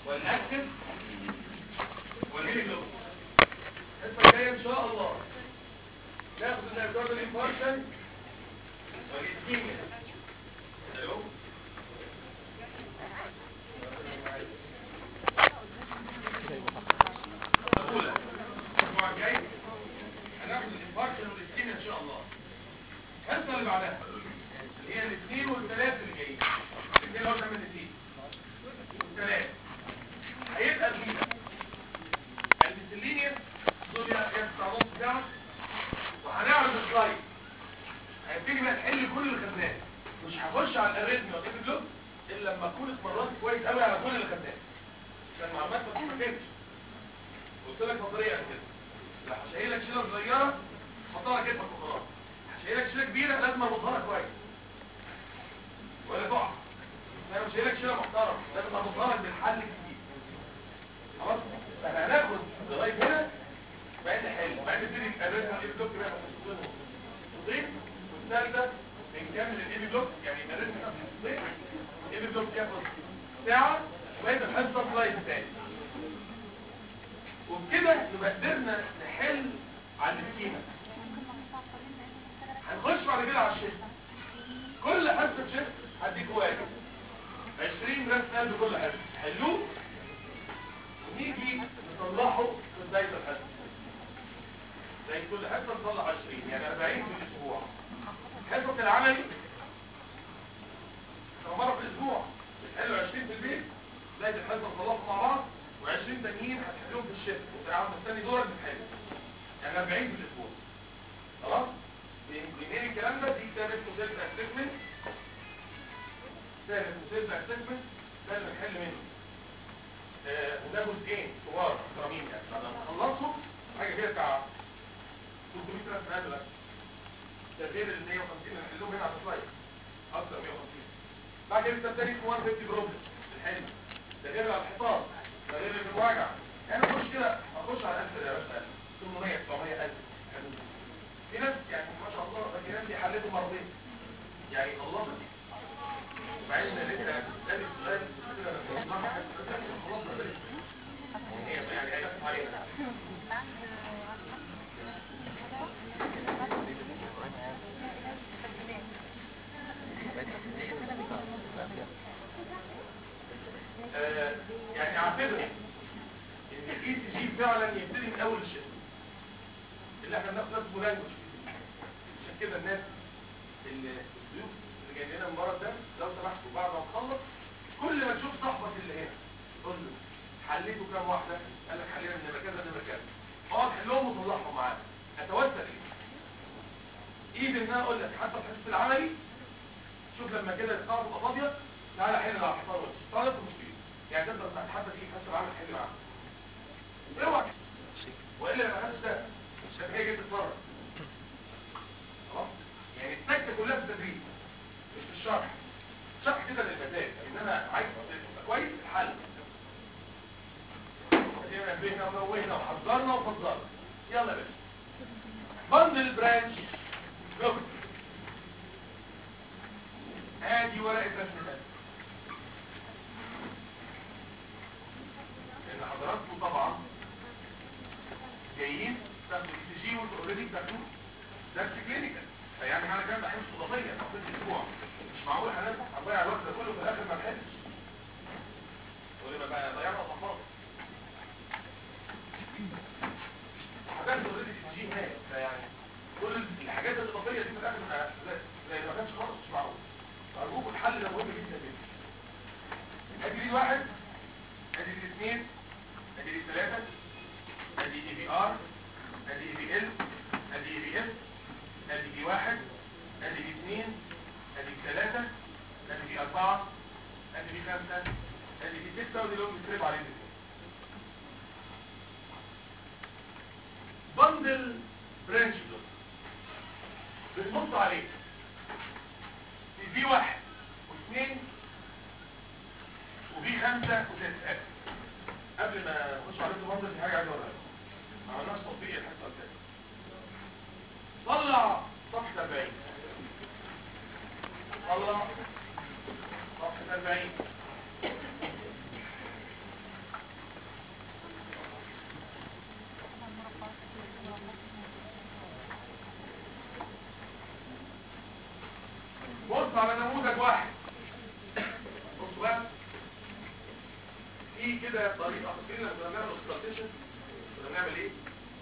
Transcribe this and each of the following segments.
والاكتف والهيلو الحصه الجايه ان شاء الله ناخد الميوكاردال انفاركشن والاسكيميا الو الاولى الاسبوع الجاي هناخد الانفاركشن والاسكيميا ان شاء الله الحصه اللي بعدها اللي هي الاثنين والثلاث اللي جايين الاثنين اللي هو 8 الاثنين والثلاث هيبقى فيها الميسلينيوس دول يقطع نص ساعه وهنعرض السلايد هيبتدي بقى نحل كل اللي خدناه مش هخش على الاريثميا والايبي بلوك الا لما اكون اتمرنت كويس قوي على كل اللي خدناه عشان المعلومات ما تتفكرش قلت لك نظريه قبل كده لو هشيلك شيله صغيره حطها على كتفك وخلاص هشيلك شيله كبيره لازم اربطها لك كويس ولا تقع انا مش هشيلك شيله محترمه لازم اربطها لك بالحل الجديد خلاص احنا هناخد لغايه هنا بعد حل بعد نبتدي الاريثميا والايبي بلوك بقى نضيف والثالثه بنكمل الايبي بلوك يعني الاريثميا نضيف الايبي بلوك ياخد ساعه وبعد الحصه سلايد تاني وبكده نبقى قدرنا نحل على السكيمة هنخش بعد كده على الشيست كل حصة شيست هديك واجب 20 رسم قلب كل حصة حلوه ونيجي نصلحه في بداية الحصة زي كل حصة نصلح 20 يعني 40 في الأسبوع حصة العملي لو مرة في الأسبوع بتحلوا 20 في البيت بداية الحصة نصلحهم مع بعض و20 تانيين هتحلهم في الشفت وتعرف مستني دورك بتحل يعني 40 في الاسبوع خلاص منين الكلام ده دي كتاب اسمه سيلف اسسمنت كتاب اسمه سيلف اسسمنت ده اللي بنحل منه آه وده جزئين كبار محترمين يعني بعد ما نخلصهم حاجه كده بتاع 300 رسمه قبل ده غير ال 150 اللي هنحلهم هنا على السلايد اكتر 150 بعد كده كتاب تاني اسمه 150 بروبلم الحلم ده غير على الحصان ده غير المراجع يعني اخش كده اخش على 1000 يا باشا 800 900 1000 في ناس يعني ما شاء الله في ناس يحللوا مرتين يعني الله مع ان لسه لازم سؤال كده لما نسمعها خلاص هي يعني هيقف علينا آه يعني اعتبر ان الاي سي جي فعلا يبتدي من اول الشهر اللي احنا بناخد ناس بولانجوج عشان كده الناس اللي الضيوف اللي جايين لنا المرض ده لو سمحتوا بعد ما نخلص كل ما تشوف صاحبك اللي هنا قول له حليته كام واحده قال لك حلينا من كذا من كذا اقعد حلهم وطلعهم معانا اتوسل اليه ايد ان انا اقول لك حتى في الحصه العملي شوف لما كده القاعه تبقى فاضيه تعالى حل على الحصان وش طالب مشكله يعني تقدر حتى تيجي حصه العمل حل معاها اوعى والا ما حدش ده عشان هي جت تتفرج خلاص يعني التكه كلها في التدريب مش في الشرح الشرح كده للمزاج ان انا عايز تبقى كويس في الحل ادينا نبهنا ونوهنا وحذرنا وفضلنا يلا يا باشا بندل برانش لوك ادي ورقه رسم لان حضراتكم طبعا جايين تاخدوا اي سي جي وانتوا اوريدي بتاخدوه درس كلينيكال فيعني انا كان بحس اضافيه تقضي اسبوع مش معقول هنضيع هنضيع الوقت ده كله في الاخر ما نحلش تقول لي بقى ضيعنا صفات حاجات اوريدي اي سي جي هناك فيعني كل الحاجات الاضافيه دي في الاخر ما زي ما كانش خالص مش معقول ارجوكم الحل ده مهم جدا جدا ادي دي واحد ادي دي اثنين ادي دي ثلاثه ادي اي بي ار ادي اي بي ال ادي اي بي اس ادي بي واحد ادي بي اثنين ادي بي ثلاثة ادي بي اربعة ادي بي خمسة ادي بي ستة ودي لهم بيتربوا عليه دي بندل برانش بلوك بنبص عليه في بي واحد واثنين وبي خمسة وستة قبل ما نخش على البندل في حاجة عايز اقولها ما عملناش تطبيق الحصة الثانية طلع صفحة 40 طلع صفحة 40 بص على نموذج واحد بص بقى في كده طريقه فاكرين لما كنا بنعمل اوستراتيشن كنا بنعمل ايه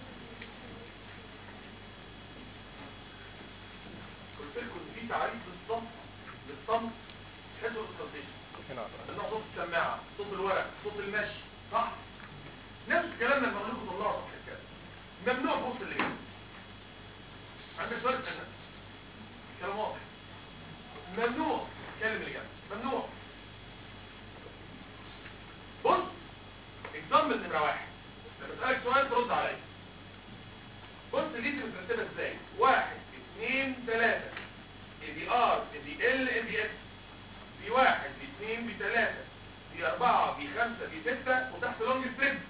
قلت لكم في تعريف للصمت للصمت تحسوا الاوستراتيشن هنا انه صوت السماعه صوت الورق صوت المشي صح نفس الكلام لما اقول لكم الله صح الكلام ممنوع بص اللي جنب عندك سؤال انا كلام واضح ممنوع كلم اللي جنب ممنوع بص اكزامبل نمره واحد لما اسالك سؤال ترد عليا بص دي مترتبه ازاي واحد اثنين ثلاثه دي ار دي ال دي اس دي واحد دي اثنين دي ثلاثة دي اربعة دي خمسة دي ستة وتحت لونج ستريب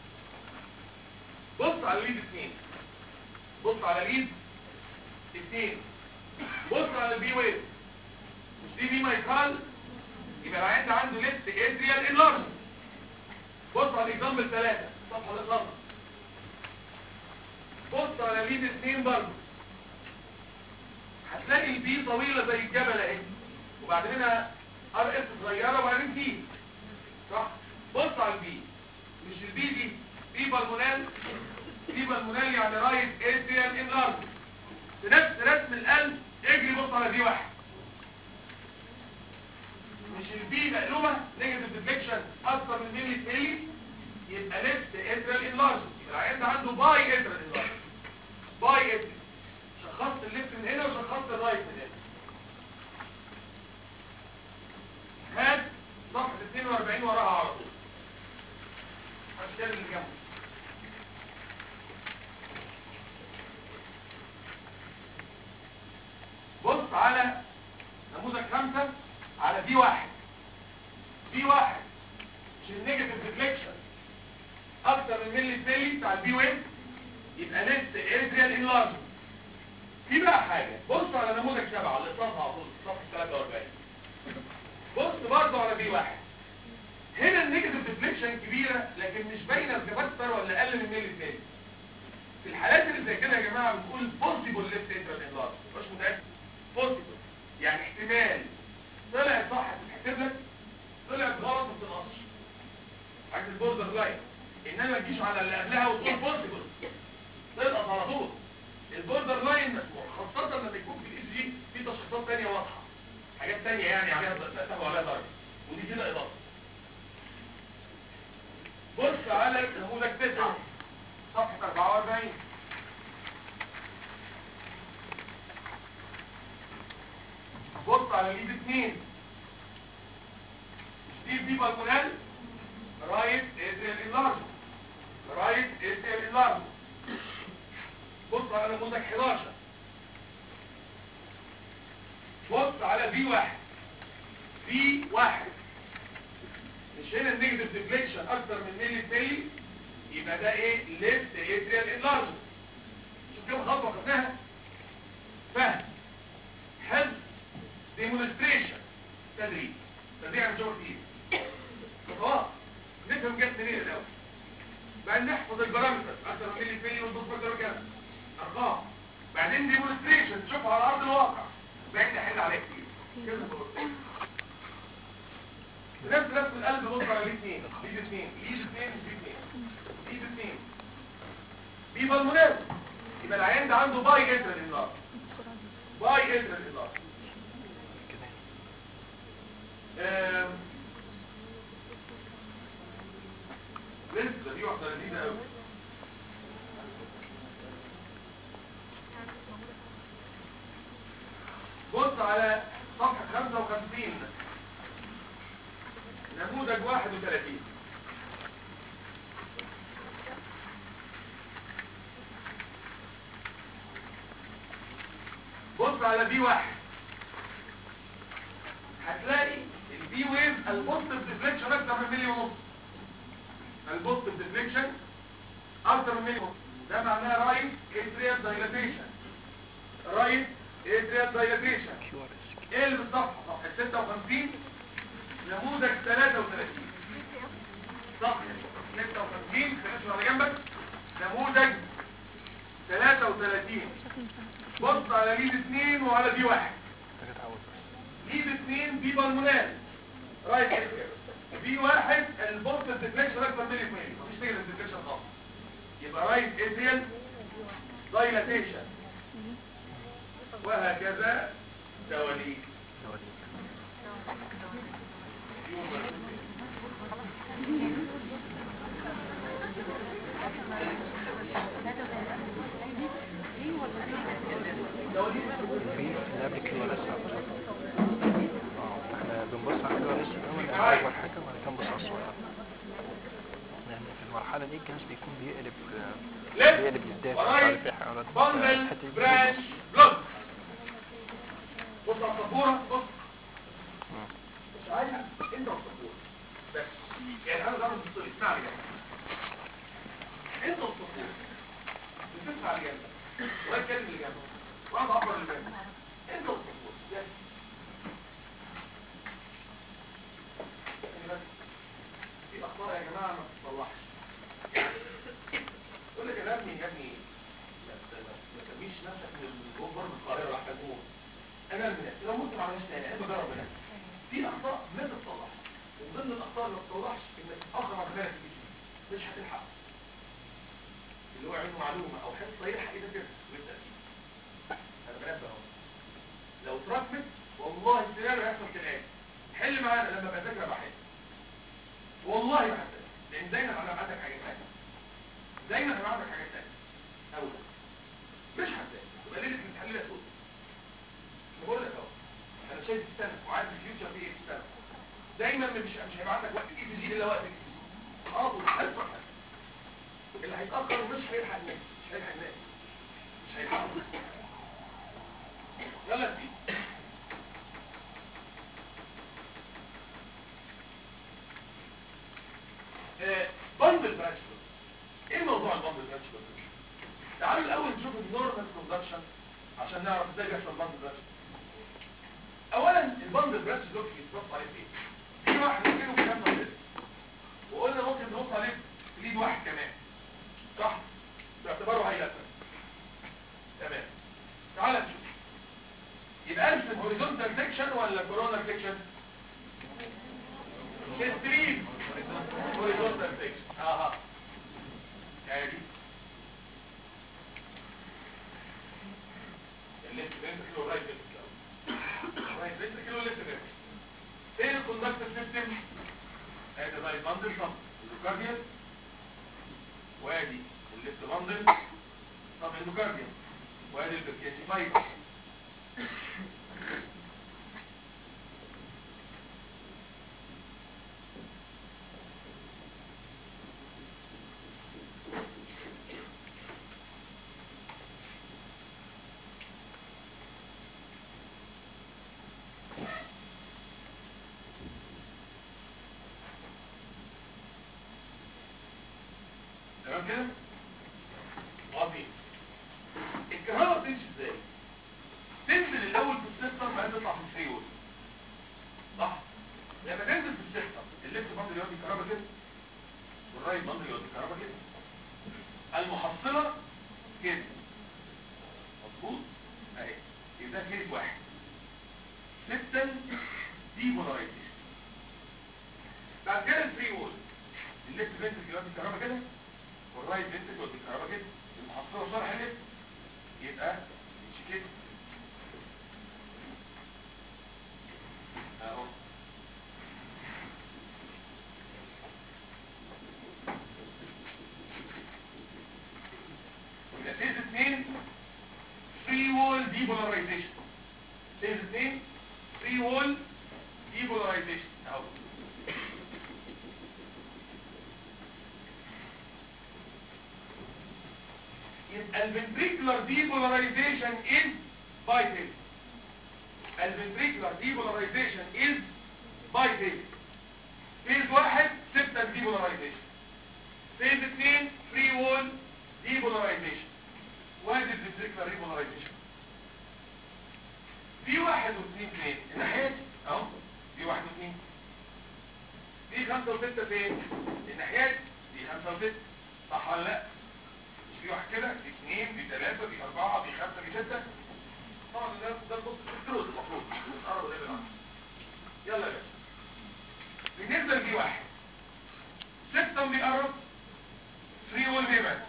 بص على ليد اثنين بص على ليد اثنين بص على البي ويف مش دي بي مايكال يبقى العيان ده عنده ليفت ادريال انلارج بص على الاكزامبل ثلاثة صفحة الاخلاص بص على ليد اثنين برضه هتلاقي البي طويلة زي الجبل اهي وبعدين هنا ار اس صغيره وبعدين تي صح بص على البي مش البي دي بي بالمونال بي بالمونال يعني رايت ادريال انلارج في نفس رسم القلب اجري بص على بي واحد مش البي مقلوبه نيجاتيف ديفليكشن اكتر من ملي ملي يبقى ليفت ادريال انلارج يبقى العيان ده عنده باي ادريال انلارج باي ادريال شخصت الليفت من هنا وشخصت الرايت من هنا هات صفحة 42 وراها على طول الاشكال اللي جنبه بص على نموذج خمسة على بي واحد بي واحد مش النيجاتيف ديفليكشن اكتر من ملي ملي بتاع البي ويف يبقى ليست ادريال انلارجمنت في بقى حاجة بص على نموذج سبعة اللي صفحة على طول صفحة 43 بص برضه على بي واحد هنا النيجاتيف ديفليكشن كبيرة لكن مش باينه الكباستر ولا اقل من ملي ملي في الحالات اللي زي كده يا جماعه بنقول بوسيبل ليفت انترال انلارج مش متاكد بوسيبل يعني احتمال طلعت صح تتحسب لك طلعت غلط ما تنقصش عكس البوردر لاين انما ما تجيش على اللي قبلها وتقول بوسيبل تنقص على طول البوردر لاين مسموح خاصه لما يكون في الاي جي في تشخيصات ثانيه واضحه حاجات تانية يعني عليها تقوى عليها درجة ودي كده إضافة بص على نموذج تسعة صفحة 44 بص على ليد اثنين ستيف دي بالكونال رايت ادريال انلارج رايت ادريال انلارج بص على نموذج 11 بص على في واحد في واحد مش هنا النيجاتيف ديفليكشن اكتر من ملي ملي يبقى ده ايه ليفت اتريال انلارج شوف كم خطوه خدناها فهم حفظ ديمونستريشن تدريب تدريب عن شغل كتير خطوات نفهم جت منين الاول بعدين نحفظ البارامتر اكتر من ملي ملي ونبص اكتر كده ارقام بعدين ديمونستريشن تشوفها على ارض الواقع بعدين نحل عليها كتير كده نفس نفس القلب بص على الاثنين ليد اثنين ليد اثنين مش ليد اثنين ليد اثنين بيبقى المناسب يبقى العيان ده عنده باي اتر النار باي اتر النار لسه دي واحده لذيذه قوي بص على صفحه 55 نموذج 31 بص على بي واحد هتلاقي البي ويف البوزيتيف ديفليكشن اكتر من ملي ونص البوزيتيف ديفليكشن اكتر من ملي ونص ده معناه رايت اتريال دايلاتيشن رايت اتريال دايلاتيشن ايه اللي بالصفحه صفحه 56 نموذج 33 صفحه 56 خلينا على جنبك نموذج 33 بص على ليد 2 وعلى دي 1 اثنين بي بالمونال رايت اتريال بي واحد البوست ديفليكشن اكتر من الاثنين مفيش نيجاتيف ديفليكشن خالص يبقى رايت اتريال دايلاتيشن وهكذا دواليك دواليك في اللي قبل كده لسه اه احنا بنبص على كده لسه الاول معايا. اول حاجه وبعد كده نبص على الصوره لان في المرحله دي الجهاز بيكون بيقلب ليفت بيقلب يزداد ورايت في حيوانات بندل الحتة دي برانش بلوك بص على السبوره بص مم. مش عايز انت والسبوره بس يعني انا ضرب الصوت اسمعني جنب انت والسبوره بتسمع اللي جنبك ولا الكلم اللي جنبك وانا بعبر اللي جنبك انت والسبوره بس يعني بس في اخطاء يا جماعه ما تتصلحش يقول لك يا ابني يا ابني ما ت- ما تسميش نفسك من جوه برضه القاهره راح تموت انا من نفسي لو مت ما عملش تاني انا بجرب بنفسي في اخطاء ما تتصلحش ومن ضمن الاخطاء اللي ما تتصلحش انك تاخر على بالك مش هتلحق اللي هو عنده معلومه او حصه يلحق ايه ده كده بالتاكيد انا بنبه اهو لو اتراكمت والله السيناريو هيحصل كالاتي حل معانا لما بذاكر بحل والله ما هتلاقي لان دايما هيبقى عندك حاجه ثانيه دايما هيبقى عندك حاجات ثانيه اولى مش هتلاقي يبقى ليله الامتحان ليله سوداء انا بقول لك اهو انا شايف السنه وعارف الفيوتشر في ايه في السنه دايما مش مش هيبقى عندك وقت اي في جي الا وقت اي في جي خلاص اسرع اللي هيتاخر مش هيلحق الناس مش هيلحق الناس مش هيلحق يلا سيدي بندل برانشفل ايه موضوع البندل برانشفل تعالوا الاول نشوف النورمال كوندكشن عشان نعرف ازاي بيحصل بندل برانشفل اولا البندل برانشفل دول بيتبص عليه فين في واحد كيلو بكام متر وقلنا ممكن نبص عليه في ايد واحد كمان صح باعتباره هيئه تمام تعال نشوف يبقى ارسم هوريزونتال سيكشن ولا كورونال سيكشن ستريم هوريزونتال سيكشن اها ادي الليفت فينتركل والرايت فينتركل رايت فينتركل والليفت فينتركل فين الكوندكتور سيستم ادي الرايت باندل طب الكارديال وادي الليفت باندل طب الاندوكارديال وادي البركيتي فايبر تمام كده واضحين الكهرباء بتمشي ازاي تنزل الاول في السيستم بعدين تطلع في الفريول صح لما تنزل في السيستم الليفت باندل يودي الكهرباء كده والرايت باندل يودي الكهرباء كده المحصله كده مظبوط اهي يبقى ده كيس واحد سيستم ديبولايزيشن بعد كده الفري وول الليفت فينتركل يودي الكهرباء كده والرايت فينتركل يودي الكهرباء كده المحصله شرح ليه يبقى مش كده اهو يبقى فيز اثنين فري وول ديبولاريزيشن فيز اثنين فري وول ديبولاريزيشن اهو يبقى الفنتريكولار ديبولاريزيشن از بايفيز الفنتريكولار ديبولاريزيشن از بايفيز فيز واحد سيبتم ديبولاريزيشن فيز اثنين فري وول ديبولاريزيشن وادي الفنتريكولار ديبولاريزيشن في واحد واثنين فين الناحية اهو في واحد واثنين في خمسة وستة فين الناحية دي خمسة وستة صح ولا لا مش في واحد كده في اثنين في ثلاثة في أربعة في خمسة في ستة طبعا ده ده البص الكترود المفروض نقرب ده بالعكس يلا يا باشا بالنسبه لدي واحد سيستم بيقرب فري وول بيبعد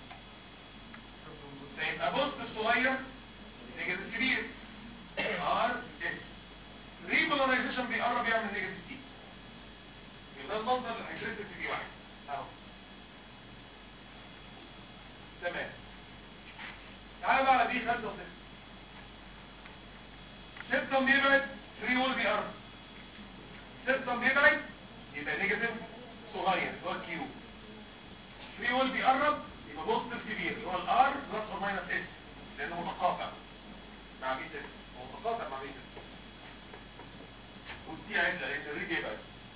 فيبقى بوست صغير نيجاتيف كبير ار اس ريبولاريزيشن بيقرب يعمل نيجاتيف تي يبقى ده المنظر الهيدريتد في دي واحد اهو تمام تعالى بقى على دي خمسة وستة سيبتم بيبعد فري وول بيقرب سيبتم بيبعد يبقى نيجاتيف صغير اللي هو الكيو فري وول بيقرب يبقى بوزيتيف كبير اللي هو الار بلس اور ماينس اس لانه متقاطع مع بي اس هو متقاطع مع بي اس والتي عدله لان الريد يبعد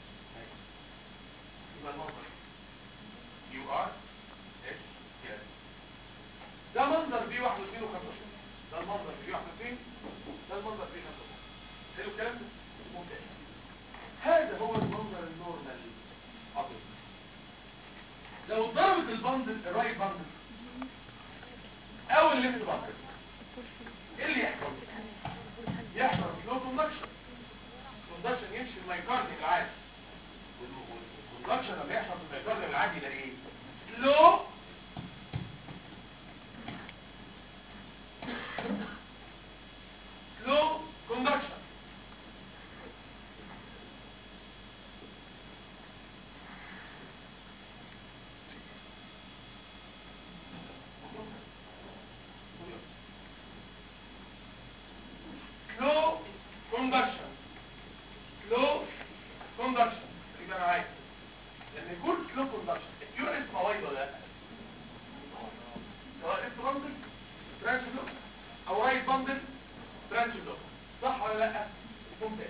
يبقى المنظر يو ار اس كده ده منظر بي 1 و2 و5 ده المنظر بي 1 و2 ده المنظر بي 5 حلو الكلام ده ممتاز هذا هو المنظر النورمال ابيض لو ضربت البندل الرايت بندل او الليفت بندل ايه اللي يحصل يحصل سلو كوندكشن كوندكشن يمشي المايكارديوم العادي والكوندكشن لما يحصل في المايكارديوم العادي ده ايه سلو سلو كوندكشن slow conduction slow conduction يبقى معايا لان يكون slow conduction الكيو اس فوائد ولا لا سواء ليفت بندل برانش بلوك او رايت بندل برانش بلوك صح ولا لا ممتاز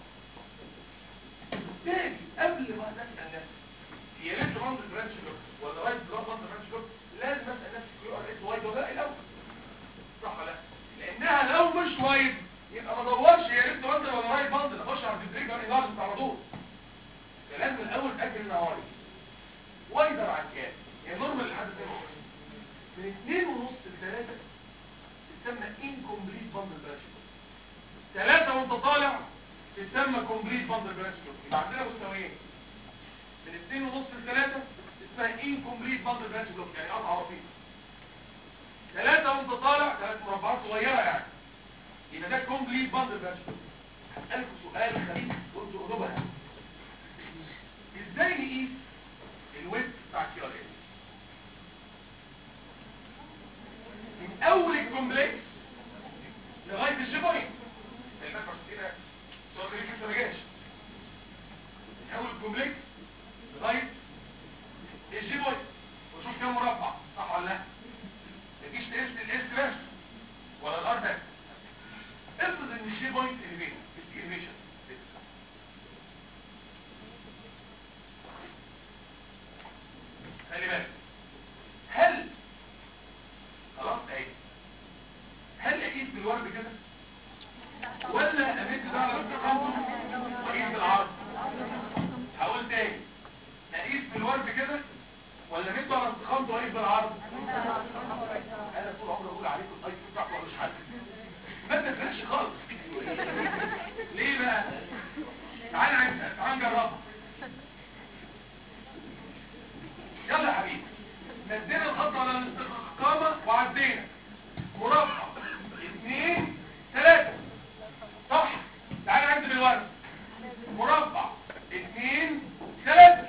تاني قبل ما نسال نفسي هي ليفت بندل برانش بلوك ولا رايت بلوك بندل برانش بلوك لازم اسال نفسي كيو ار اس وايد ولا لا الاول صح ولا لا لانها لو مش وايد يبقى ما ادورش هي ليفت بندل ولا رايت بندل اخش على الدريجر انلارجمنت على طول فلازم الاول اتاكد انها وايد وايدر عن كام هي نورمال لحد كام من اتنين ونص لثلاثة تسمى incomplete bundle branch ثلاثة وانت طالع تسمى complete bundle branch يبقى عندنا مستويين من اتنين ونص لثلاثة اسمها incomplete bundle branch block يعني قطعة وسيطة ثلاثة وانت طالع ثلاث مربعات صغيرة يعني يبقى ده complete bundle branch block هسألكم سؤال خبيث وانتوا قلوبها ازاي نقيس الويت بتاع الكي ار اس من اول الكومبلكس لغايه الجيبوين الناس كده صوت لسه ما جاش من اول الكومبلكس لغايه الجيبوين وشوف كام مربع صح ولا لا مفيش تقيس الاس بس ولا الار بس افرض ان الجي بوينت اليفيشن اليفيشن خلي بالك هل خلاص اهي هل اقيس بالورد كده ولا امد ده على التقنط واقيس بالعرض هقول تاني اقيس بالورد كده ولا امد على التقنط واقيس بالعرض انا طول عمري اقول عليكم الاي كيو بتاعكم ملوش حل ما تفرقش خالص ليه بقى تعال عايز تعال نجربها يلا يا حبيبي نزلنا الخط على الاستقامة وعدينا مربع اثنين ثلاثة صح تعالى عند بالورد مربع اثنين ثلاثة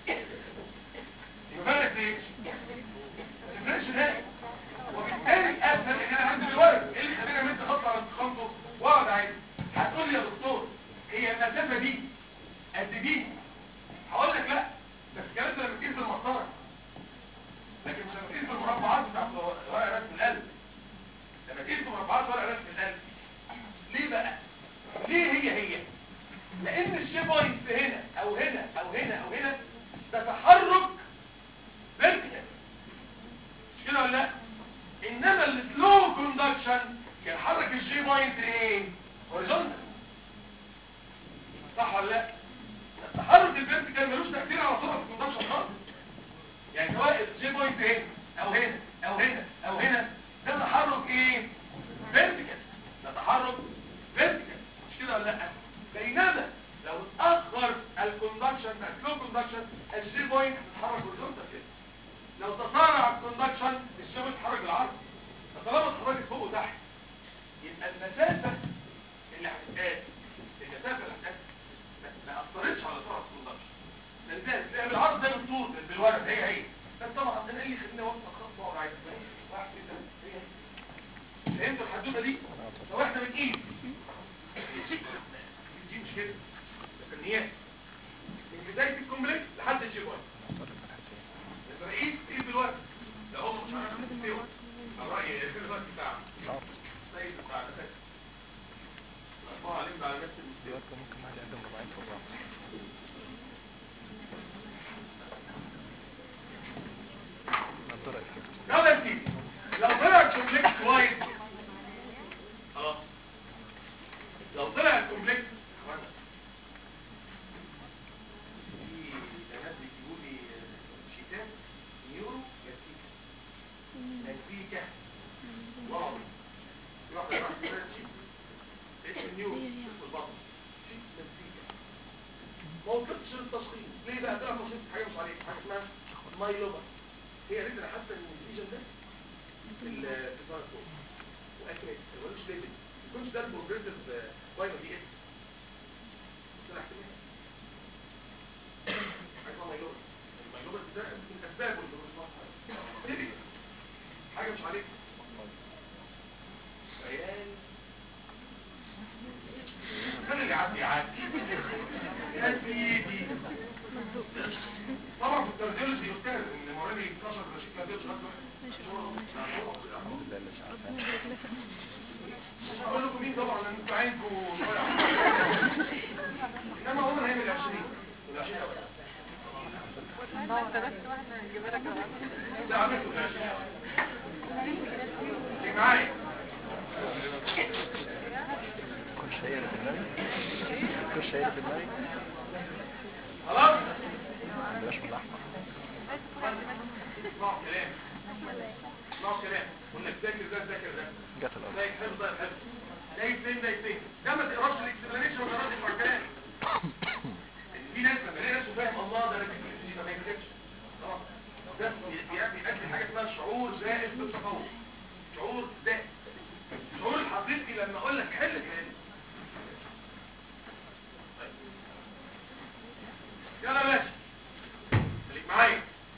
يبقى فرق ايه؟ ما تفرقش نهائي وبالتالي افهم ان انا عندي بالورد ايه اللي خلينا مد خط على استقامته واقعد عادي هتقول لي يا دكتور هي المسافة دي قد دي هقول لك لا بس الكلام ده لما تقيس بالمسطره لكن مش لما تقيس بالمربعات بتاعت ورق رسم القلب لما تقيس بمربعات ورق رسم القلب ليه بقى ليه هي هي لان الشي بوينت هنا او هنا او هنا او هنا ده تحرك فيرتيكال مش كده ولا لا انما السلو كوندكشن يحرك الشي بوينت ايه هوريزونتال صح ولا لا تحرك الفيرتيكال ملوش تأثير على سرعة الكوندكشن خالص يعني سواء الجي بوينت هنا او هنا او هنا او هنا ده تحرك ايه فيرتيكال ده تحرك فيرتيكال مش كده ولا لا بينما الجي بوينت تتحرك هوريزونتال كده لو تصارع الكوندكشن الجي بوينت تتحرك بالعرض فطالما اتحركت فوق وتحت يبقى المسافه اللي هتتقاس المسافه اللي هتتقاس ما- ما اثرتش على سرعه الكوندكشن لان ده تلاقيها بالعرض زي بالطول بالورق هي هي بس طبعا انا اللي خليني اوصل خط واقعد عايز واحد كده هي هي فهمت الحدوته دي لو احنا بنقيس دي مش كده فنيات من بدايه الكومبلكس لحد الجي بوينت لما اقيس ايه بالورق ده هم مش عارف يستوى الراي الراي بتاعه زي بتاع ده الله عليك على نفس المستوى دلوقتي ممكن واحد يقدم ربعين فوق بعض نضارة افكت يلا يا سيدي لو طلع الكومبلكس وايد خلاص لو طلع الكومبلكس عملنا. في بنات بيجيبوا لي شيتات نيورو لاسيكا لاسيكا واو في واحده راحت كده شيت اسم نيورو اسم البطن شيت لاسيكا ما وصلتش للتشخيص ليه بقى طلع تشخيص حاجه مش عليك حاجه اسمها مايلوما هي ريت انا حاسه ان الفيجن ده في الفيزار فوق واكريت ملوش ليفل ما يكونش ده البروجريسيف فاينل دي اس ده احتمال حاجه اسمها مايلوما المايلوما ده من اسبابه اللي هو اسمها ليفل حاجه مش عليك عيال كان اللي يعدي يعدي يا سيدي طبعا في الكارديولوجي يذكر ان مريض 12 رشيد كارديولوجي مش هقول لكم مين طبعا لان انتوا عينكم شويه انما عمر هيعمل 20 وال 20 أوي. ده عملته ال 20 اللي معايا كل شيء اللي في دماغي كل شيء اللي في دماغي خلاص بلاش من الاحمر اسمعوا كلام اسمعوا كلام قلنا ذاكر ده ذاكر ده جت الارض ده يحفظ ده يحفظ ده يتين ده يتين ده ما تقراش الاكسبلانيشن ولا تقراش الكلام في ناس لما يلاقي نفسه فاهم الله ده انا كنت ما يكتبش خلاص ده بيأدي بيأدي حاجه اسمها شعور زائد بالتفوق شعور زائد الشعور الحقيقي لما اقول لك حل حل طيب. يلا يا باشا خليك معايا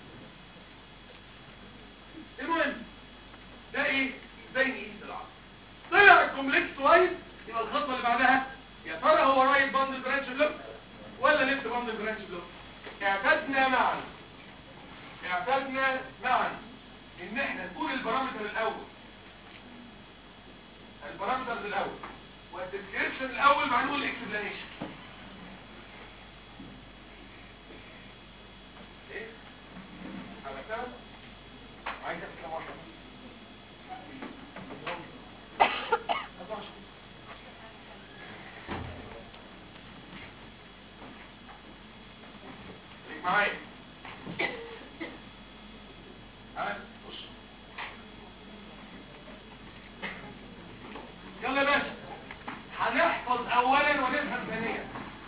المهم ده ايه ازاي نقيس العرض طلع الكومبلكس وايد يبقى الخطوه اللي بعدها يا ترى هو رايت باند برانش بلوك ولا ليفت باند برانش بلوك اعتدنا معا اعتدنا معا ان احنا نقول البارامتر الاول البارامترز الاول والديسكريبشن الاول بعدين نقول الاكسبلانيشن ايه عملتها عايز كم واحده خليك معايا ها بص يلا يا باشا هنحفظ اولا ونفهم ثانيا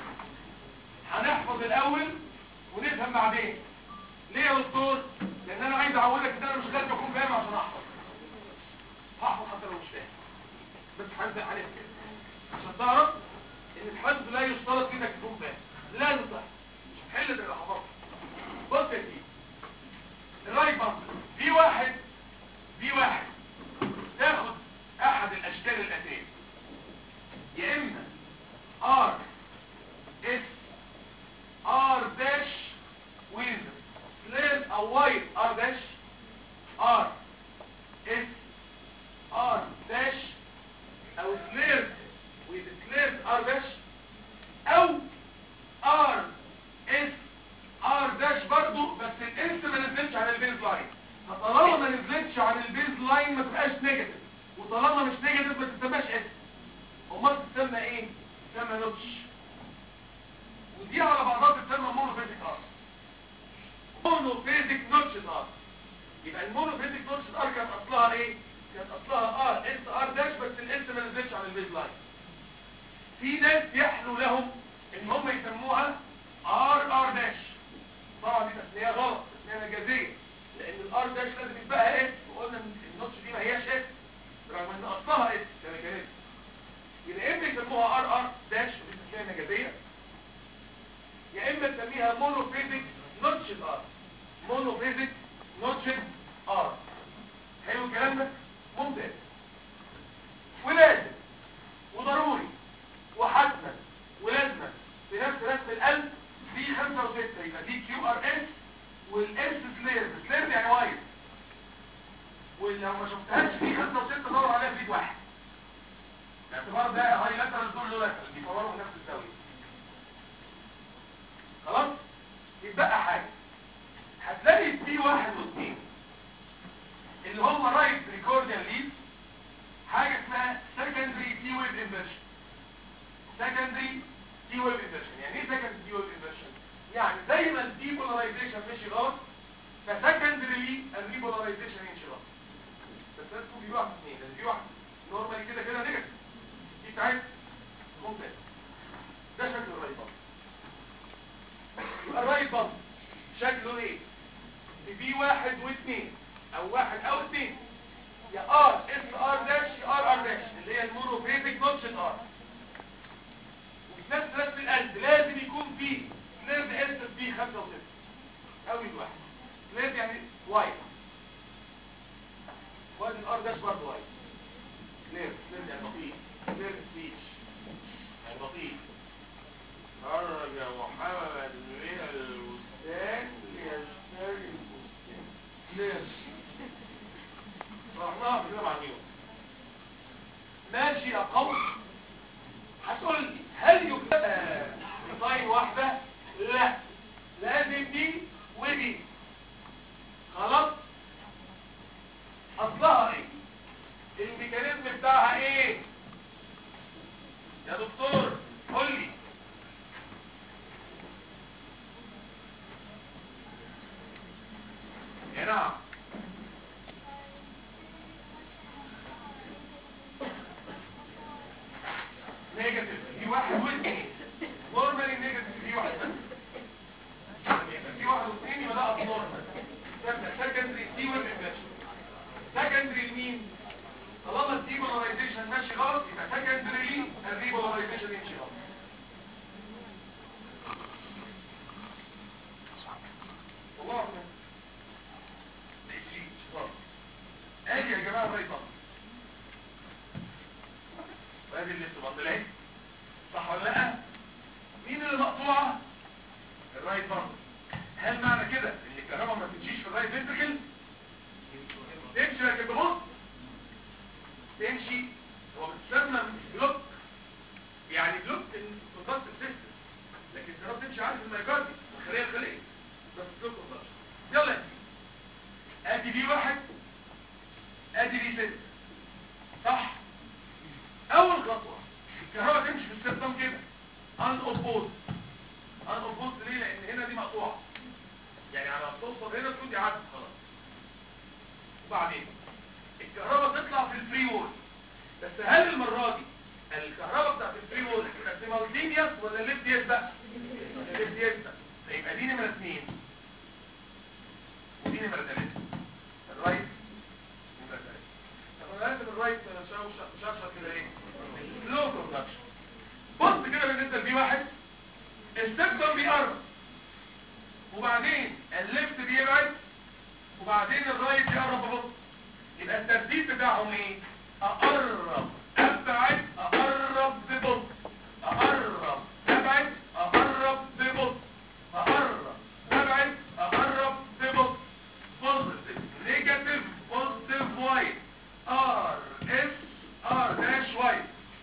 هنحفظ الاول ونفهم بعدين ليه يا دكتور لان انا عايز اعودك ان انا مش لازم اكون فاهم عشان احفظ هحفظ حتى لو مش فاهم بس هنزل عليك كده عشان تعرف ان الحفظ لا يشترط انك تكون فاهم لازم تحفظ مش هتحل ده حفظت بص يا سيدي الرايت بامب في واحد في واحد تاخد احد الاشكال الاتيه يا اما ار اس ار داش ويز سلير او وايت ار داش ار اس ار داش او سلير ويز سلير ار داش او ار اس ار داش برضو بس الاس ما نزلتش عن البيز لاين فطالما ما نزلتش عن البيز لاين ما تبقاش نيجاتيف وطالما مش نيجاتيف ما تسماش اس امال تسمى ايه تسمى نوتش ودي على بعضها تسمى مونوفيزيك ار مونوفيزيك نوتش ار يبقى المونوفيزيك نوتش ار كانت اصلها ايه كانت اصلها ار اس ار داش بس الاس ما نزلتش عن البيز لاين في ناس يحلو لهم ان هم يسموها ار ار داش طبعا دي تسميه غلط تسميه مجازيه لان الار داش لازم يبقى اس وقلنا ان النوتش دي ما هياش اس رغم ان اصلها اس كميكانيزم يبقى اما يسموها ار ار داش ودي تسميه مجازيه يا اما تسميها مونوفيزيك نوتشد ار مونوفيزيك نوتشد ار حلو الكلام ده ممتاز ولازم وضروري وحتما ولازما في نفس رسم القلب في 5 و6 يبقى في كيو ار اس والاس سليرز سليرز يعني وايد ولو ما شفتهاش في 5 و6 دور عليها في واحد باعتبار ده هاي لاترال دول لو لاترال بيصوروا نفس الزاويه خلاص يتبقى حاجه هتلاقي في واحد واثنين اللي هم رايت ريكورديال ليد حاجه اسمها سكندري تي ويف انفيرشن سكندري تي ويف انفيرشن يعني ايه سكندري تي ويف انفيرشن يعني زي ما الديبولاريزيشن ماشي غلط فسكندري الريبولاريزيشن يمشي غلط بس لازم تكون في واحد اثنين لان في واحد نورمالي كده كده نيجاتيف دي بتاعت ممتاز ده شكل الرايت بامب يبقى الرايت بامب شكله ايه في واحد واثنين او واحد او اثنين يا ار اس ار داش يا ار ار داش اللي هي المونوفيزيك نوتشن ار وفي نفس رسم القلب لازم يكون فيه سليرد اس في 5 و6 او الواحد سليرد يعني وايت وادي الار داش برضه وايت سليرد سليرد يعني بطيء سليرد سبيتش يعني بطيء خرج محمد من البستان ليشتري البستان سليرد رحناها كده مع نيوم ماشي يا قوم هتقول لي هل يكتب ديزاين واحده لا لازم دي ودي خلاص اصلها ايه الميكانيزم بتاعها ايه يا دكتور قول لي يا نعم نيجاتيف في واحد واثنين نورمالي نيجاتيف في واحد بس يبقى في واحد واثنين يبقى ده نورمال تبدا سكندري سي والانفكشن سكندري لمين طالما الديبولاريزيشن ماشي غلط يبقى سكندري الريبولاريزيشن يمشي غلط والله أعلم. ده يجي غلط. ادي يا جماعه الرايت بطن وادي اللي بتبطل اهي صح ولا لا مين اللي مقطوعه الرايت بطن هل معنى كده ان الكهرباء ما بتمشيش في الرايت فنتركل تمشي لكن ببطء تمشي هو بتسمى بلوك يعني بلوك في ضغط السيستم لكن الكهرباء تمشي عادي في الميكاردي الخليه الخليه بس بلوك الضغط يلا يا سيدي. ادي بي واحد ادي بي ست صح اول خطوه الكهرباء تمشي في السيستم كده ان اوبوز ان اوبوز ليه لان هنا دي مقطوعه يعني على ما توصل هنا تكون دي عدت خلاص وبعدين الكهرباء تطلع في الفري وول بس هل المره دي الكهرباء بتاعت الفري وول تبقى سيمالتينيوس ولا الليفت يسبق الليفت يسبق يبقى دي نمره اثنين ودي نمره ثلاثه الرايت نمره ثلاثه طب انا لازم الرايت شرشر كده ايه سلو كوندكشن بص كده بالنسبه لبي واحد السبتم بيقرب وبعدين الليفت بيبعد وبعدين الرايت يقرب ببطء يبقى الترتيب بتاعهم ايه اقرب ابعد اقرب ببطء اقرب ابعد اقرب ببطء اقرب ابعد اقرب ببطء بوزيتيف نيجاتيف بوزيتيف وايت ار اس ار داش وايت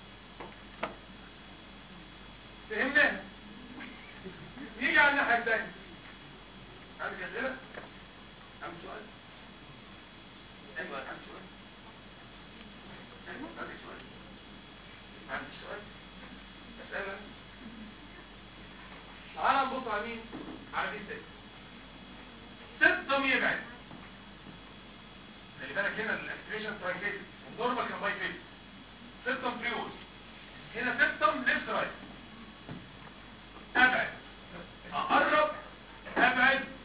فهمنا نيجي على الناحيه الثانيه عندك اسئله عندك سؤال ايوه عندك سؤال ايوه عندك سؤال عندك سؤال اسئله تعال نبص على مين على دي ست ستم يبعد خلي بالك هنا الاكتيفيشن ترايفيت النورمال كان باي فيت ستم فيوز هنا ستم ليفت رايت ابعد اقرب ابعد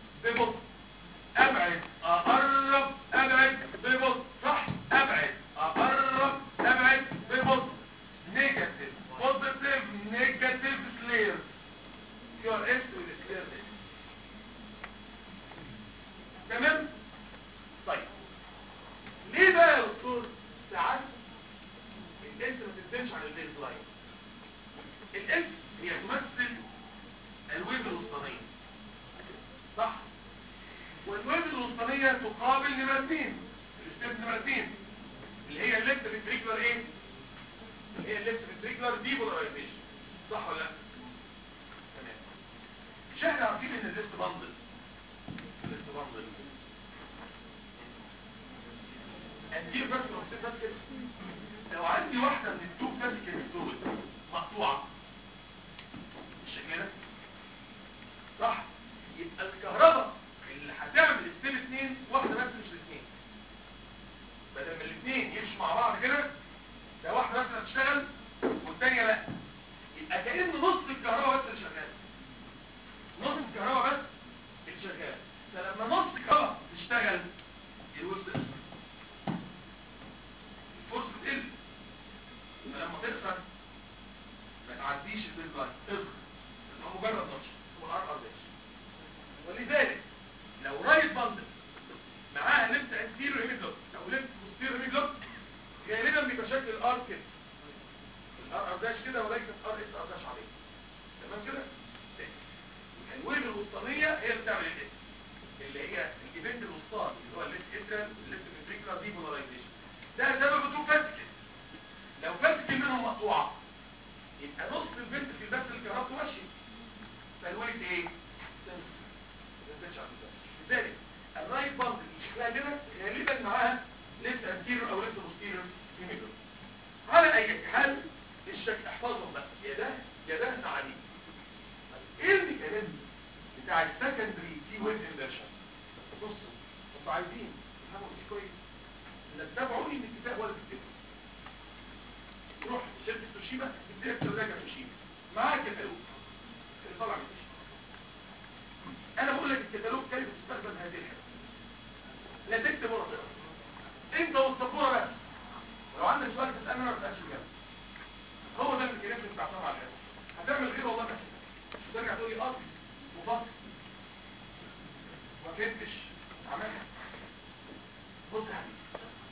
الوسطانيه تقابل نمره 2 الستيب نمره 2 اللي هي الليفت فيتريكولار ايه اللي هي الليفت فيتريكولار ديبولارايزيشن صح ولا لا تمام مش احنا عارفين ان الليفت باندل الليفت باندل اديه بس بس كده لو عندي واحده من التو فاسيكال ستول مقطوعه بالشكل ده صح يبقى الكهرباء اللي هتعمل ستيب 2 واحده بس مش الاثنين بدل ما الاثنين يمشوا مع بعض كده ده واحده بس اللي هتشتغل والثانيه لا يبقى كأن نص الكهرباء بس اللي شغال نص الكهرباء بس اللي شغال فلما نص الكهرباء تشتغل الوسط الفرص بتقل فلما تخسر ما تعديش البيت لاين تخسر تبقى مجرد نشر هو الار ار ولذلك لو رايت باندل معاها ليفت انتيريور هيمي بلوك او ليفت بوستيريور هيمي بلوك غالبا بيبقى شكل الار كده الار ار داش كده وليست ار اس ار داش عليه تمام كده الويف الوسطانيه هي اللي بتعمل الاس اللي هي الايفنت الوسطاني اللي هو الليفت اترال الليفت فيتريكولار ديبولاريزيشن ده سبب تو فاسكل لو فاسكل منهم مقطوعه يبقى نص البنت في البث الكهرباء ماشي فالويف ايه؟ لذلك الرايت باند اللي شكلها كده غالبا معاها ليفت انتيريور او ليفت بوستيريور هيميجر على اي حال الشكل احفظهم بقى يا ده يا ده مع دي ايه الميكانيزم بتاع السكندري تي ويف انفيرشن بصوا انتوا عايزين تفهموا دي كويس انك تتابعوني من اتفاق ولا تتفقوا روح شركه توشيبا اديلك ثلاجه توشيبا معاك كتالوج اللي طالع من توشيبا انا بقول لك الكتالوج كيف تستخدم هذه الحاجه لا تكتب ولا تقرا انت والسبوره بس ولو عندك سؤال تسالني انا ما بسالش اجابه هو ده الميكانيزم بتاع طبعا الحاجه هتعمل غير والله بس ترجع تقول لي قصدي وفصل ما فهمتش عملها بص يا حبيبي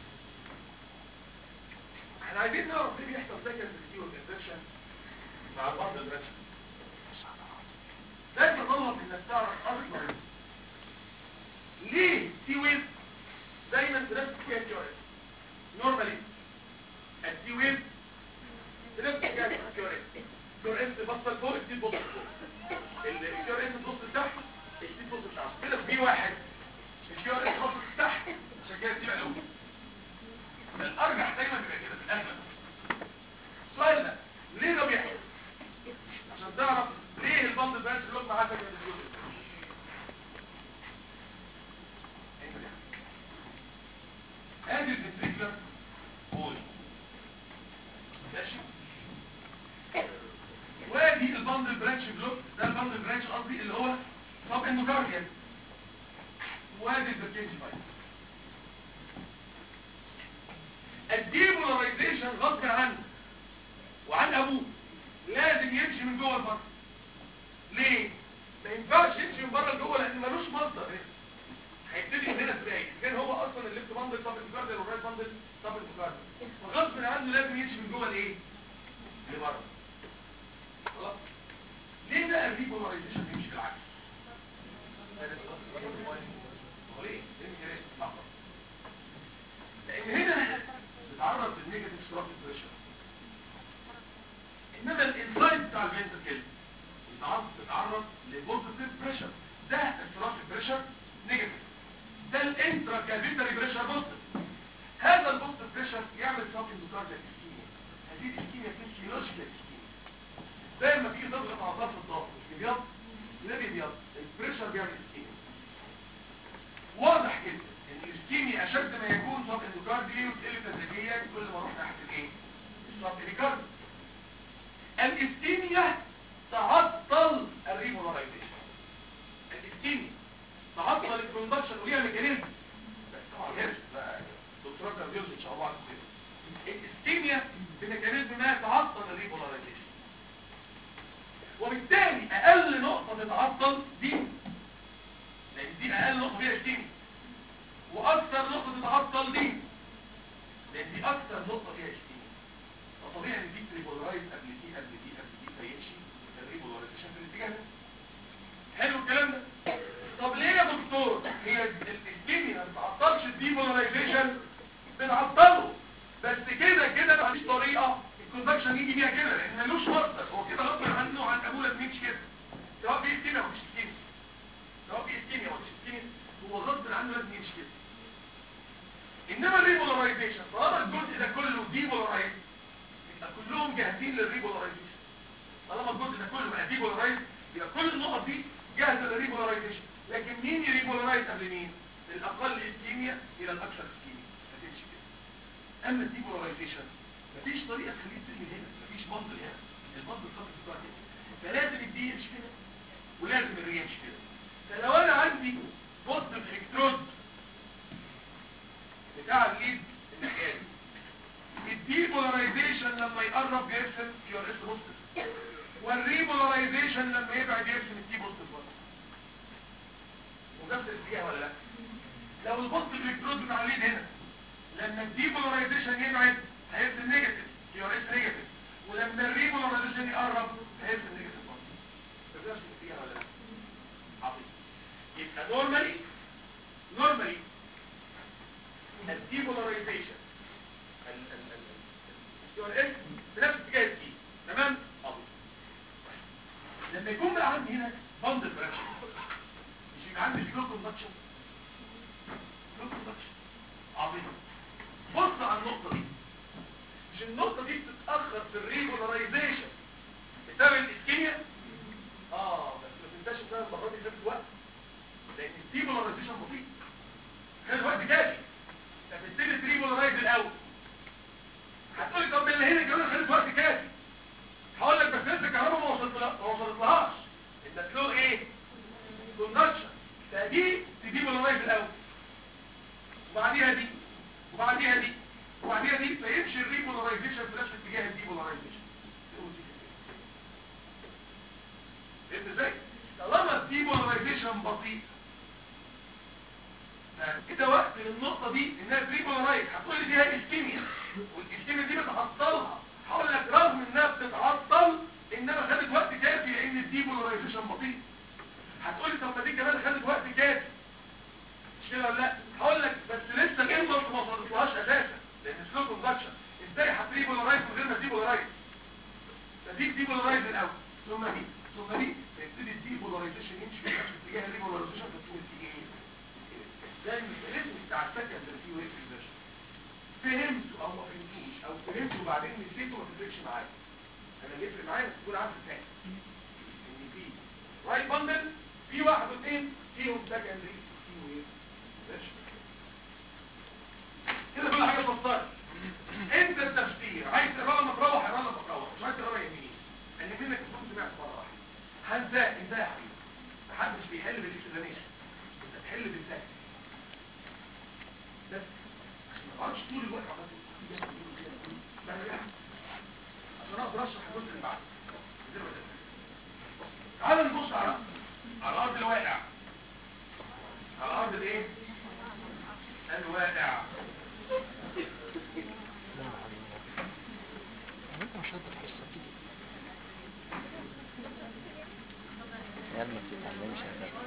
احنا عايزين نعرف ليه بيحصل سكند ريسيو انفكشن مع البعض الرسم لازم نطلب انك تعرف اصلا ليه تي ويف دايما بنفس فيها كيو اس نورمالي التي ويف بنفس فيها كيو اس كيو اس بصل فوق التي بص فوق الكيو اس بص تحت التي بص تحت كده في واحد الكيو اس بص تحت عشان كده دي علوم الارجح دايما بيبقى كده في الاغلب السؤال ده ليه ده بيحصل عشان تعرف ليه البند برانش اللي معاه سكند الجزء ادي الفنتريكولار بول ماشي وادي البند برانش بلوك ده البند برانش قصدي اللي هو سب اندوكارديان وادي البركنج فايت الديبولاريزيشن غصب عنه وعن ابوه لازم يمشي من جوه البطن ليه ما ينفعش يمشي من بره لجوه لان ملوش مصدر هيبتدي من هنا ازاي كان هو اصلا الليفت باندل طب الكارديال والرايت باندل طب الكارديال فغصب عنه لازم يمشي من جوه الايه لبره خلاص ليه بقى الديبولاريزيشن بيمشي بالعكس هو ليه ليه كده لحظه لان هنا بتتعرض للنيجاتيف ستراكشر بريشر انما الانسايد بتاع الفنتركل بتتعرض لبوزيتيف بريشر ده الستراكشر بريشر نيجاتيف ده الانترا كافيتري بريشر بوزيتيف هذا البوزيتيف بريشر يعمل سب اندوكارديال اسكيميا هذه الاسكيميا تكون فيولوجيكال اسكيميا زي ما تيجي تضغط على ضغط الضغط مش بيبيض لا بيبيض البريشر بيعمل اسكيميا واضح جدا ان الاسكيميا اشد ما يكون سب اندوكاردي وتقل تدريجيا كل ما اروح ناحيه الايه السب اندوكاردي الاسكيميا تعطل الريبولارايزيشن الاسكيميا تعطل الكوندكشن وليها ميكانيزم بس طبعا هيرش بقى دكتور كارديولوجي ان شاء الله هتفهم الاسكيميا بميكانيزم ما تعطل الريبولارايزيشن وبالتالي اقل نقطه تتعطل دي لان دي اقل نقطه فيها اسكيميا واكثر نقطه تتعطل دي لان دي اكثر نقطه فيها اسكيميا فطبيعي ان دي تريبولارايز قبل دي قبل دي قبل دي فيمشي الريبولارايزيشن في الاتجاه ده حلو الكلام ده طب ليه يا دكتور هي الاسكيميا الديبولاريزيشن بنعطله بس كده كده مفيش طريقه الكونفكشن يجي بيها كده لان ملوش مصدر هو كده غصب عنه عن ابوه ما يمشي كده سواء في اسكيميا او مفيش اسكيميا سواء في اسكيميا او مفيش اسكيميا هو غصب عنه لازم يمشي كده انما الريبولاريزيشن طالما الجزء ده كله ديبولارايز يبقى كلهم جاهزين للريبولاريزيشن طالما الجزء ده كله بقى ديبولارايز يبقى كل النقط دي جاهزه للريبولاريزيشن لكن مين يريبولارايز قبل مين الاقل اسكيميا الى الاكثر اسكيميا هتمشي كده اما الديبولارايزيشن مفيش طريقه تخليه ترمي هنا مفيش بندل هنا البندل خط بتاع كده فلازم الدي يمشي كده ولازم الري يمشي كده فلو انا عندي بوست الكترود بتاع الليد الناحيه دي الديبولاريزيشن لما يقرب يرسم كيو ار اس بوزيتيف والريبولاريزيشن لما يبعد يرسم التي بوزيتيف برضه ونفس الاتجاه ولا لا لو البوست الكترود بتاع الليد هنا لما الديبولاريزيشن يبعد هيرسم نيجاتيف كيو ار اس نيجاتيف ولما الريبولاريزيشن يقرب هيرسم نيجاتيف برضه نفس الاتجاه ولا لا عظيم يبقى نورمالي نورمالي الديبولاريزيشن الكيو ار اس بنفس اتجاه التي تمام عظيم لما يكون بقى عندي هنا بندل فراكشن مش يبقى عندي فلو كوندكشن فلو كوندكشن عظيم بص على النقطة دي مش النقطة دي بتتأخر في الريبولاريزيشن بسبب الاسكيميا اه بس ما تنساش ان المرة دي خدت وقت لان الديبولاريزيشن بطيء خد وقت كافي فبتبتدي تريبولارايز الاول هتقولي طب اللي هنا كمان خدت وقت كافي هقول لك بس لسه الكهرباء ما وصلت ما وصلتلهاش انت تلو ايه كوندكشن فدي تديبولارايز الاول وبعديها دي وبعديها دي وبعديها دي فيمشي الريبولاريزيشن في نفس اتجاه الديبولاريزيشن فهمت ازاي؟ طالما الديبولاريزيشن بطيء كده وقت للنقطة دي انها تريبولارايز هتقول لي دي هي اسكيميا والاسكيميا دي بتعطلها هقول لك رغم انها بتتعطل انما خدت وقت كافي لان الديبولارايزيشن بطيء هتقول لي طب ما دي كمان خدت وقت كافي مش كده ولا لا هقول لك بس لسه الامبلس ما وصلتلهاش اساسا لان سلو كوندكشن ازاي هتريبولارايز من غير ما تديبولارايز فدي ديبولارايز الاول ثم دي ثم دي تبتدي الديبولارايزيشن يمشي في نفس اتجاه الريبولارايزيشن فتقول دي ايه ده الميكانيزم بتاع السكندري في ويك ريفرشن فهمته او ما فهمتوش او فهمته وبعدين نسيته ما تفرقش معايا انا اللي يفرق معايا تكون عارف الثاني ان في رايت بندل في واحد واثنين فيهم سكندري في ويك ريفرشن كده كل حاجه اتفصلت انت التفسير عايز تقرا لما تروح اقرا لما تروح مش عايز تقرا يمين ان منك تكون سمعت مره واحده هنساه انساه يا حبيبي محدش بيحل بالاكسبلانيشن انت بتحل بالذات بس ما اقعدش طول الوقت عمال عشان اقدر اشرح الجزء اللي بعده تعال نبص على على الارض الواقع على الارض الايه الواقع انت مش هتقدر الحصه دي يا ابني ما بتتعلمش يا ابني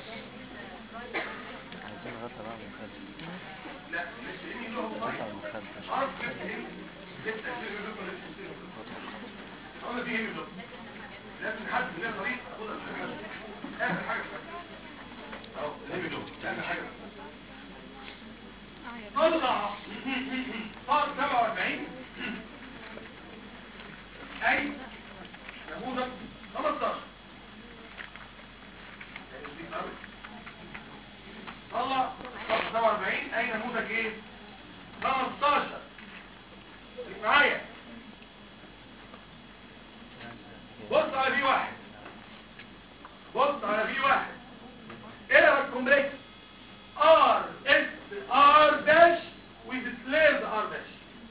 عايزين غطا بقى مخدر لا مش ايه اللي هو غطا مخدر عارف كيف ايه لسه كتير يقول لك لسه كتير اقول لك ايه بالظبط لازم حد ليه طريق اخدها في حد اخر حاجه اهو ليه بالظبط اخر حاجه طلع صار 47 اي نموذج 15 طلع صار 47 اي نموذج ايه 15 خليك معايا بص على في واحد بص على في واحد اقرا الكومبلكس ار اس ار داش with slaves ار داش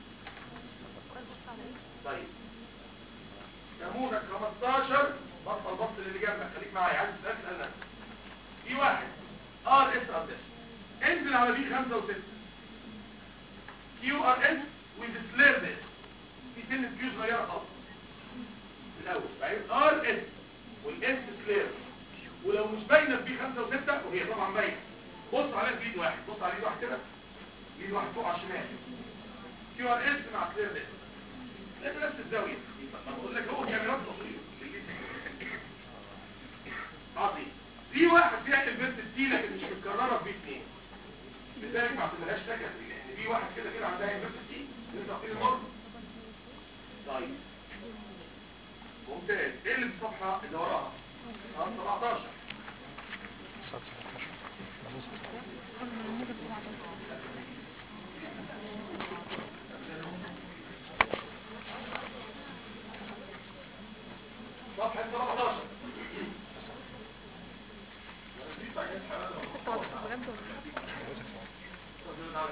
طيب نموذج 15 بطل بص اللي جنبك خليك معايا عايز تسال اسال نفسك في واحد ار اس ار داش انزل على في 5 و6 كيو ار اس with slaves في سنة كيو صغيرة خالص الاول بعدين ار اس والاس سلير ولو مش باينه في 5 و6 وهي طبعا باينه بص على ايد واحد بص على ايد واحد كده ليد واحد فوق على الشمال كيو ار اس مع كلير اس لازم نفس الزاويه ما بقول لك هو كاميرات تصوير عظيم في واحد فيها البنت دي لكن مش متكرره في اثنين لذلك ما اعتبرهاش سكندري لان في واحد كده كده عندها البنت دي نقدر نقول المرض طيب ممتاز ايه اللي في الصفحه اللي وراها صفحه 17 صاد 17 نموذج صفحه 17 نموذج صاد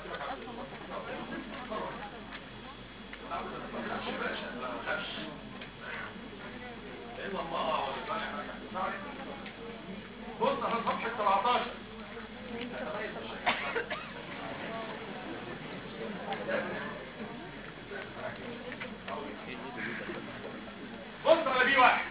بص على صفحة 17 بص على بي واحد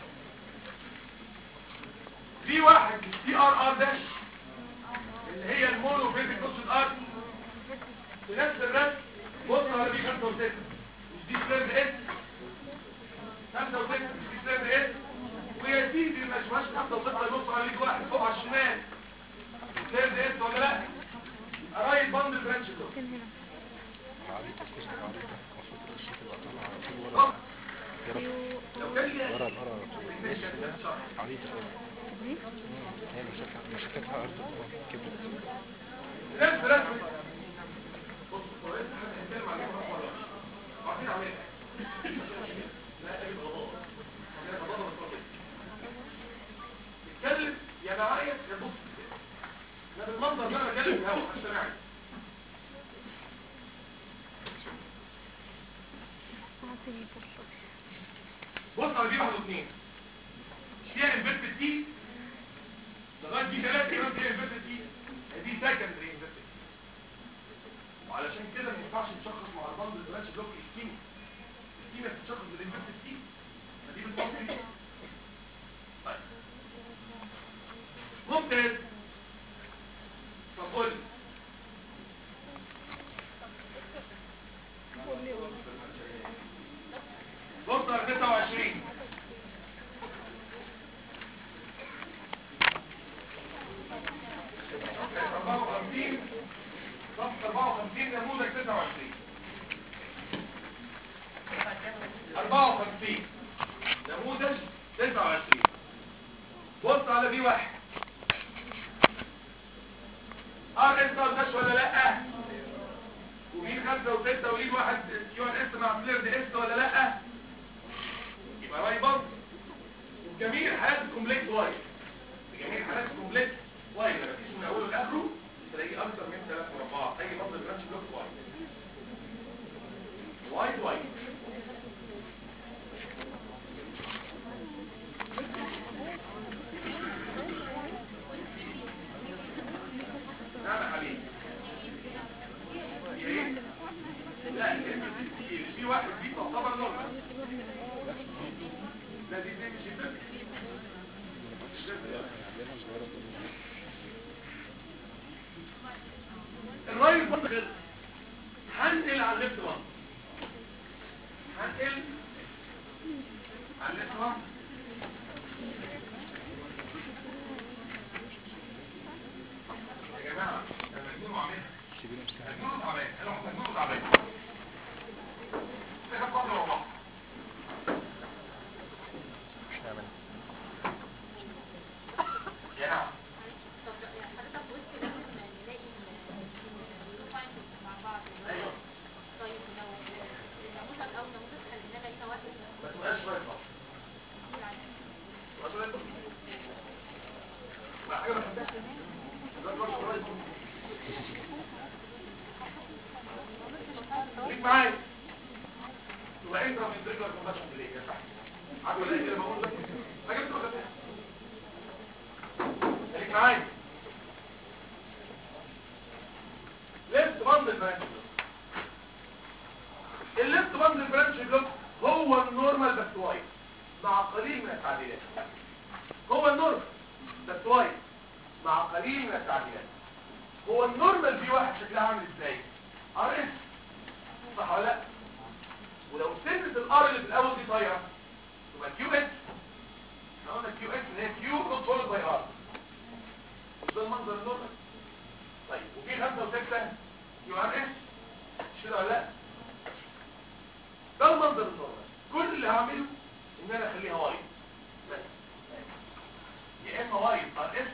بي واحد سي ار ار داش اللي هي المونو فيزيك نص الارض في نفس الرسم بص على بي 5 و 6 مش دي سليرد اس 5 و 6 مش دي سليرد اس ويا سيدي ما شوفهاش 5 و 6 يبص على ليد واحد فوق على الشمال سليرد اس ولا لا قرايب بند برانش دول عريضة الجزء العريضة المفروض الشيء تبقى طالعة على طول ورا يا رب لو كان لي ورا ورا على طول بس عريضة هي مسكت مسكتها أرض كبرت نفس رسم بص هو لسه حد هيتكلم عليه مرة ولا عارفين عليه لا اي غضاضة لا غضاضة من فضلك اتكلم يا معايا يا بص انا بالمنظر ده انا بتكلم في الهوا عشان سامعني بص على دي واحد واثنين فيها انفيرتد تي لغايه دي ثلاثه كمان فيها انفيرتد تي دي سكندري انفيرتد وعلشان كده ما ينفعش نشخص مع البند البرانش بلوك الكيمي الكيميا بتشخص بالانفيرتد تي فدي بالتفصيل طيب ممتاز طب قول لي. بص على 29 54 صفحة 54 نموذج 29 54 نموذج 29 بص على بي واحد ار اس ار داش ولا لا ومين خمسة وستة وليد واحد كيو ان اس مع فلير دي اس ولا لا يبقى راي برضه وجميع حالات الكومبلكس واي جميع حالات الكومبلكس واي لما تيجي من اوله لاخره تلاقيه اكتر من ثلاث مربعات اي مصدر برانش بلوك واي واي واي نعم يا حبيبي ايه لا في واحد دي تعتبر نورمال لا دي دي مش يبقى الرايت بند غير هنقل على الليفت بند هنقل على الليفت بند يا جماعه انا مجنون وعملها سيبيني امسكها مجنون وعملها انا مجنون وعملها احنا قدر والله مش هنعمل يا نعم ايوه ما تبقاش رايت بند لا حاجه ما تبقاش لا تبقاش رايت بند. خليك معايا تبقى انت من ذكر الكومباشن بليه يا صاحبي عارف ولا ايه لما اقول لك ما جبت ولا خليك معايا ليفت باند البرانش الليفت باند البرانش بلوك هو النورمال بس وايد مع قليل من التعديلات هو النورمال بس وايد مع قليل من التعديلات هو النورمال في واحد شكلها عامل ازاي ار اس صح ولا لا ولو سنة الار اللي في الاول دي طايره تبقى كيو اس احنا قلنا كيو اس اللي هي كيو نوت فولد باي ار مش ده المنظر النورمال طيب وفي خمسة وستة كيو ار اس مش كده ولا لا ده المنظر النورمال كل اللي هعمله ان انا اخليها وايد بس يا اما وايد ار اس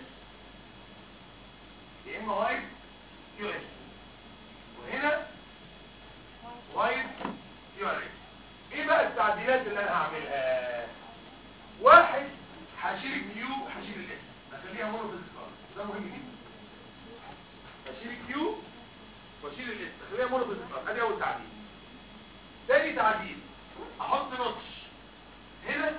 يا اما وايد كيو اس وهنا وايد كيو ار اس ايه بقى التعديلات اللي انا هعملها واحد هشيل الكيو هشيل الاس اخليها مونوفيزيكال ده مهم جدا هشيل الكيو واشيل الاس اخليها مونوفيزيكال ادي اول تعديل تاني تعديل احط نوتش هنا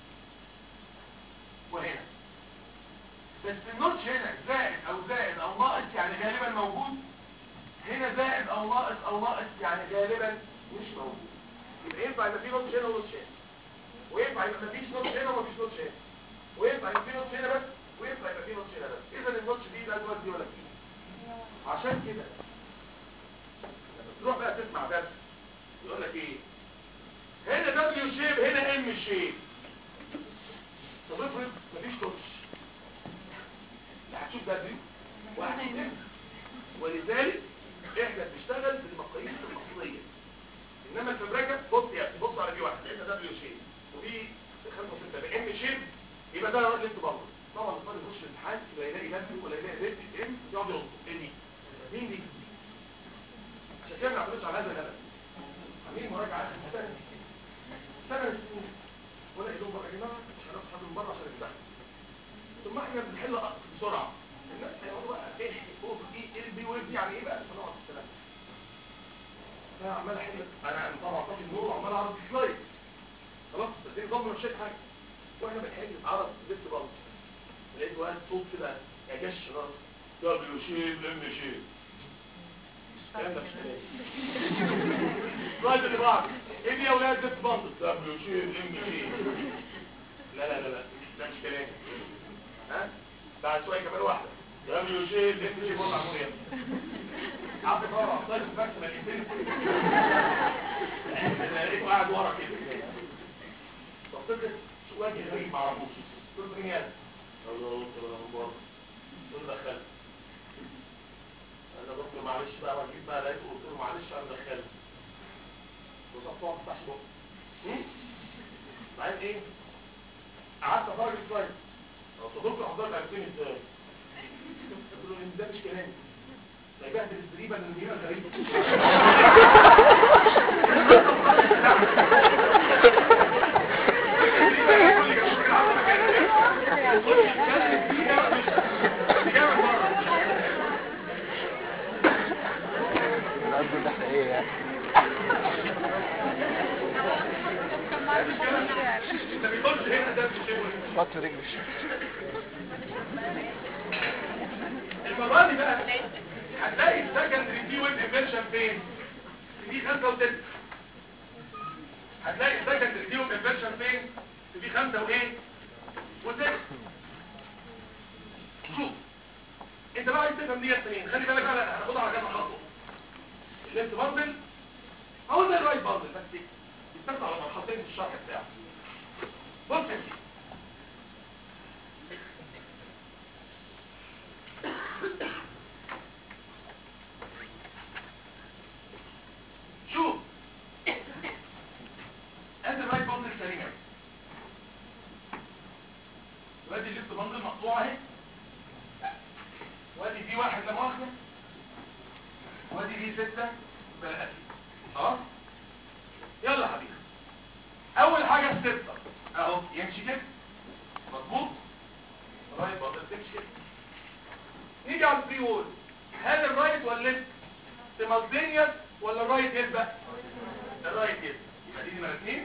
وهنا بس النوتش هنا زائد او زائد او ناقص يعني غالبا موجود هنا زائد او ناقص او ناقص يعني غالبا مش موجود يبقى ينفع يبقى في نوتش هنا ونوتش هنا وينفع يبقى مفيش نوتش هنا ومفيش نوتش هنا وينفع يبقى في نوتش هنا بس وينفع يبقى في نوتش هنا بس اذا النوتش دي لا تودي ولا تجيب عشان كده لما تروح بقى تسمع درس يقول لك ايه هنا دبليو شيب هنا ام شيب طب افرض مفيش توتش لا هتشوف دبليو وهتشوف ام ولذلك احنا بنشتغل بالمقاييس الاصليه انما الفبركه بص يا ابني بص على دي واحد لقينا دبليو شيب ودي 5 6 بام شيب يبقى ده اللي انت برضه طبعا الطالب يخش الامتحان يبقى يلاقي دبليو ولا يلاقي ريد ام يقعد ينطق ايه دي مين دي عشان كده ما نعتمدش على هذا الهدف عاملين مراجعه اخر سنه سنه سنين ولا يدوم بره يا جماعه مش هناخد حد من بره عشان الامتحان ثم احنا بنحل بسرعه الناس هيقولوا بقى ايه فوق دي ال بي ويف دي يعني ايه بقى صناعه السلام انا عمال احل انا طبعا طافي النور وعمال اعرض سلايد خلاص بس دي نظام مش حاجه واحنا بنحل عرض لسه برضه لقيت واحد صوت كده يا جش راس دبليو شيب ام شيب الكلام ده مش كلام السلايد اللي بعد ايه دي يا اولاد ديت باندل دبليو شيب ام شيب لا لا لا لا ده مش كلام ها بعد شويه كمان واحده دبليو شيب ام شيب وضع مريم عبد الله طيب بس ما لقيتني لقيته قاعد ورا كده بصيت شو واجه غريب ما اعرفوش قلت له مين هذا؟ قال له قلت له من بره قلت له دخلت انا قلت له معلش بقى واجيب بقى لقيته قلت له معلش انا دخلت وصفت واحد تحت بقى بعدين ايه قعدت افرج السلايد صدقت حضرتك عرفتني ازاي قلت له ان ده مش كلامي ده يبهدل الزريبه اللي هي غريبه الأرض اللي احنا ايه يعني انت بيقولش هنا ده مش شيء بطن رجل الشمس المرة دي بقى هتلاقي السكندري دي ويب انفنشن فين؟ في دي خمسة وستة هتلاقي السكندري دي ويب انفنشن فين؟ في دي خمسة وايه؟ وستة شوف انت بقى عايز تفهم دي منين خلي بالك بقى انا هاخدها على كام خطوة الليفت باندل او زي الرايت باندل بس يستخدم على مرحلتين في الشرح بتاعه بص يا سيدي شوف ادي الرايت باندل سليمه وادي الليفت باندل مقطوعه اهي وادي دي واحد لا مؤاخذه وادي دي ستة بقى خلاص يلا يا حبيبي اول حاجه الستة اهو يمشي كده مظبوط رايت باندل تمشي كده نيجي على الفري وول هل الرايت ولا الليفت سيمالتينيوس ولا الرايت يسبق الرايت يسبق يبقى دي نمره اثنين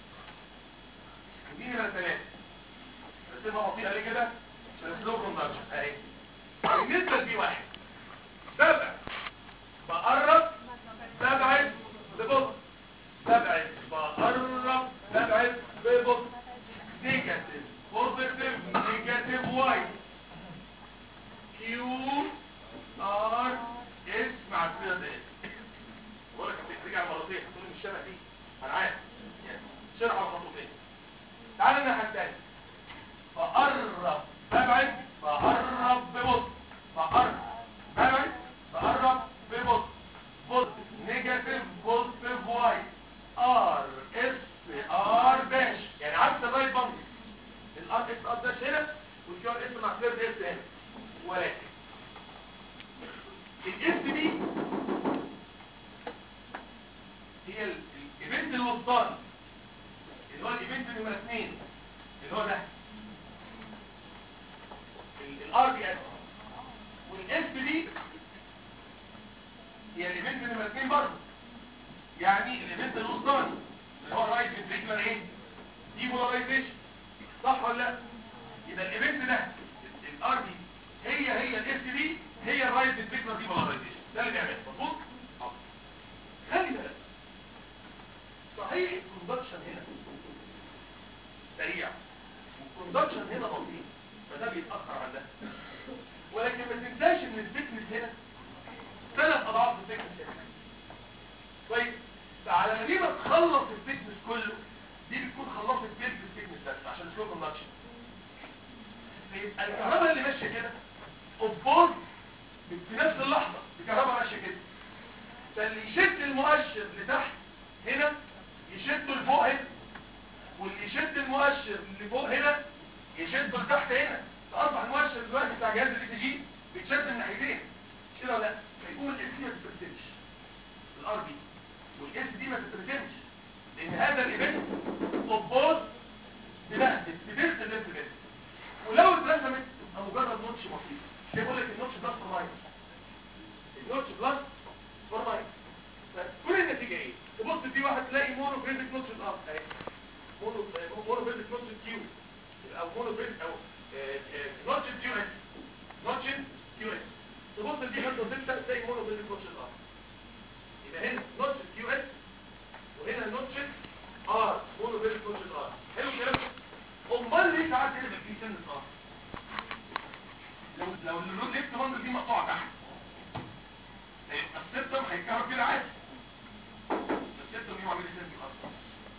ودي نمره ثلاثه رسمها بطيئه ليه كده عشان سلو كوندكشن اهي بالنسبه لبي واحد ببعد بقرب ببعد ببطء ببعد بقرب ببعد ببطء نيجاتيف بوزيتيف نيجاتيف واي كيو ار اس مع السيرة ده انا عارف يعني شرح الخطوتين تعال الناحيه الثانيه فقرب ببعد فقرب ببطء فقرب ببعد فقرب ببطء بطء نيجاتيف بوزيتيف واي ار اس ار داش يعني عكس الرايت بامب الار اس ار داش هنا والكيو ار اس مع فلير اس هنا ولكن الاس دي هي ال- الايفنت الوسطاني اللي هو الايفنت نمرة 2 اللي هو ده الار بي اس والاس دي هي الايفنت نمرة 2 برضه يعني الايفنت الوسطاني اللي هو الرايت فنتريكولار ايه دي بولاريزيشن صح ولا لا يبقى الايفنت ده الار دي هي هي الاس دي هي الرايت فنتريكولار دي بولاريزيشن ده اللي بيعمل مظبوط آه. خلي بالك صحيح الكوندكشن هنا سريع والكوندكشن هنا بطيء فده بيتاخر عن ده ولكن ما تنساش ان الثيكنس هنا ثلاث اضعاف الثيكنس هنا كويس فعلى ما دي بتخلص الثيكنس كله دي بتكون خلصت جلد الثيكنس بس عشان سلو كوندكشن فيبقى الكهرباء اللي ماشيه كده اوبوز في نفس اللحظه الكهرباء ماشيه كده فاللي يشد المؤشر لتحت هنا يشده لفوق هنا واللي يشد المؤشر لفوق هنا يشده لتحت هنا فاصبح المؤشر دلوقتي بتاع جهاز الاي تي جي بيتشد من ناحيتين مش كده ولا لا فيقوم الاس دي ما تترسمش الار دي والاس دي ما تترسمش لان هذا الايفنت اوبوز بده بترسم الاس دي ولو اترسمت تبقى مجرد نوتش بسيط زي بقول لك النوتش بلس فور ماينس النوتش بلس فور ماينس فكل النتيجه ايه تبص في واحد تلاقي مونو بريزك نوتش الار اهي مونو مونو بريزك نوتش كيو او مونو بريزك او نوتش كيو اس نوتش كيو اس تبص دي 5 و6 تلاقي مونو بريزك نوتش الار يبقى هنا نوتش كيو اس وهنا نوتش ار مونو بريزك نوتش الار حلو الكلام امال ليه ساعات هنا في سن الار لو لو اللون ليفت باندل دي مقطوعه تحت هيبقى السيستم هيتكهرب كده عادي السيستم دي معمول سيستم اصلا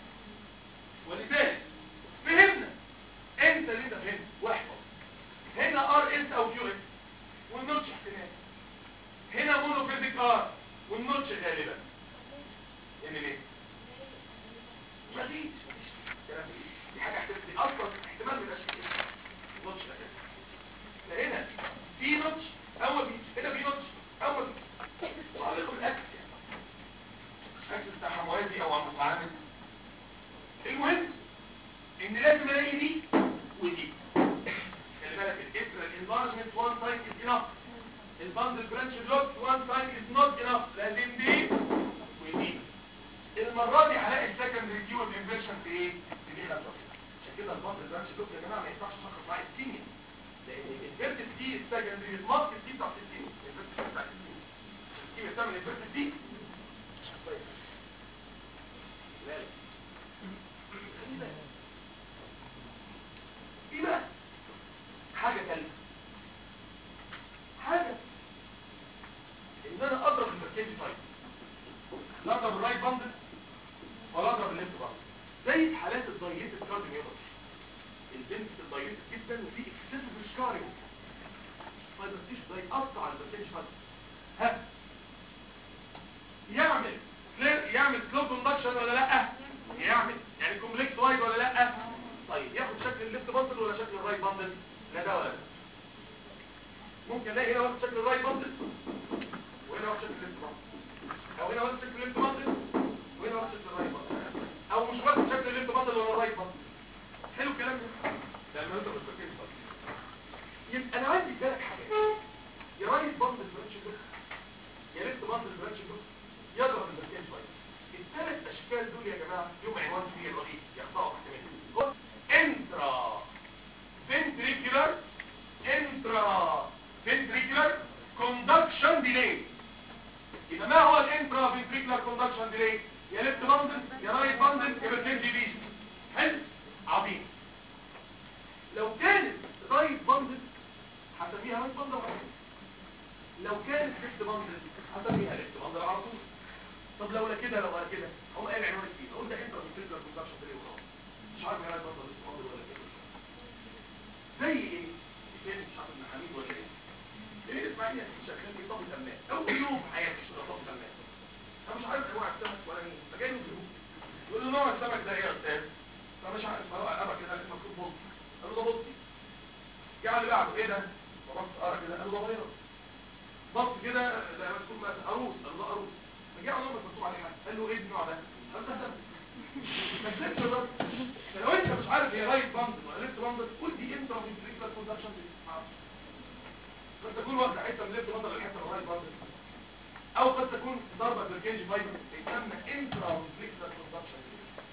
ولذلك فهمنا انت اللي انت فهمت واحفظ هنا ار اس او كيو اس والنوتش احتمال هنا مونوفيزيك ار والنوتش غالبا يعني ليه مفيش مفيش كلام دي حاجه احتمال دي اصلا احتمال من الاشياء نوتش اساسا فهنا في نوتش اول بي هنا في نوتش اول وعليكم الاكس اكس بتاع موازي او عم متعامل المهم ان لازم الاقي دي ودي خلي بالك الاسر الانلارجمنت وان سايد از انف الباندل برانش بلوك وان سايد از نوت انف لازم دي ودي المره دي هلاقي السكندري كيو انفيرشن في ايه؟ في دي 5 عشان كده الباندل برانش بلوك يا جماعه ما ينفعش تشخص معايا الكيمياء لان الانفيرتد دي السكندري الماسك دي بتاعت الكيمياء الانفيرتد بتاعت الكيمياء الكيمياء بتعمل الانفيرتد دي طيب لا لا ايه بقى حاجة تالتة حاجة ان انا اضرب المركزي طيب لا اضرب الرايت باندل ولا اضرب الليفت باندل زي حالات الضيقة الكارديوميوباثي البنت الضيقة جدا وفي اكسسيف سكارينج طيب مفيش ضيق قطع المركزي طيب ها يعمل كلير يعمل سلو كوندكشن ولا لا يعمل يعني كومبلكس وايد ولا لا طيب ياخد شكل الليفت باندل ولا شكل الرايت باندل لا ده ولا ده ممكن الاقي هنا واخد شكل الرايت باندل وهنا واخد شكل الليفت باندل او هنا واخد شكل الليفت باندل وهنا واخد شكل الرايت باندل او مش واخد شكل الليفت باندل ولا الرايت باندل حلو الكلام ده ده لما انت مش فاكر يبقى انا عندي ثلاث حاجات يا رايت باندل برانش بوك يا ليفت باندل برانش بوك يضرب المركز شويه الثلاث اشكال دول يا جماعه لهم عنوان كبير رئيسي يخطئوا تحت منه انترا ventricular انترا ventricular conduction delay يبقى ما هو الانترا ventricular conduction delay يا ليفت باندل يا رايت باندل يا بالتنجي بيش حلو عظيم لو كانت رايت باندل هسميها رايت باندل لو كانت ليفت باندل هسميها ليفت باندل على طول طب لو لا كده لو لا كده هو قال عنوان كتير اقول ده انت بتفكر كونتراكشن تاني وخلاص مش عارف يا راجل بطل لسه فاضل ولا كده زي ايه فين مش عارف ابن حميد ولا ايه ايه اسماعيل شغال في طابق امان اول يوم في حياتي شغال طابق امان انا مش عارف انواع السمك ولا مين فجاي له زبون يقول له نوع السمك ده ايه يا استاذ فمش عارف فهو قرا كده قال مكتوب بلطي قال له ده بلطي جه على اللي بعده ايه ده فبص قرا كده قال له ده بيض بص كده ده مكتوب مثلا عروس قال له ده عروس فجه على النمر مكتوب عليه حاجه قال له ايه النوع ده قال له ده ما كتبش ده فلو انت مش عارف هي رايت باندل ولا ليفت باندل قول دي امتى في الفريكلر كوندكشن دي قد تكون واخده حته من الليفت باندل لحته من الرايت باندل او قد تكون ضربه بالكينج فايبر يسمى انترا فليكسر كوندكشن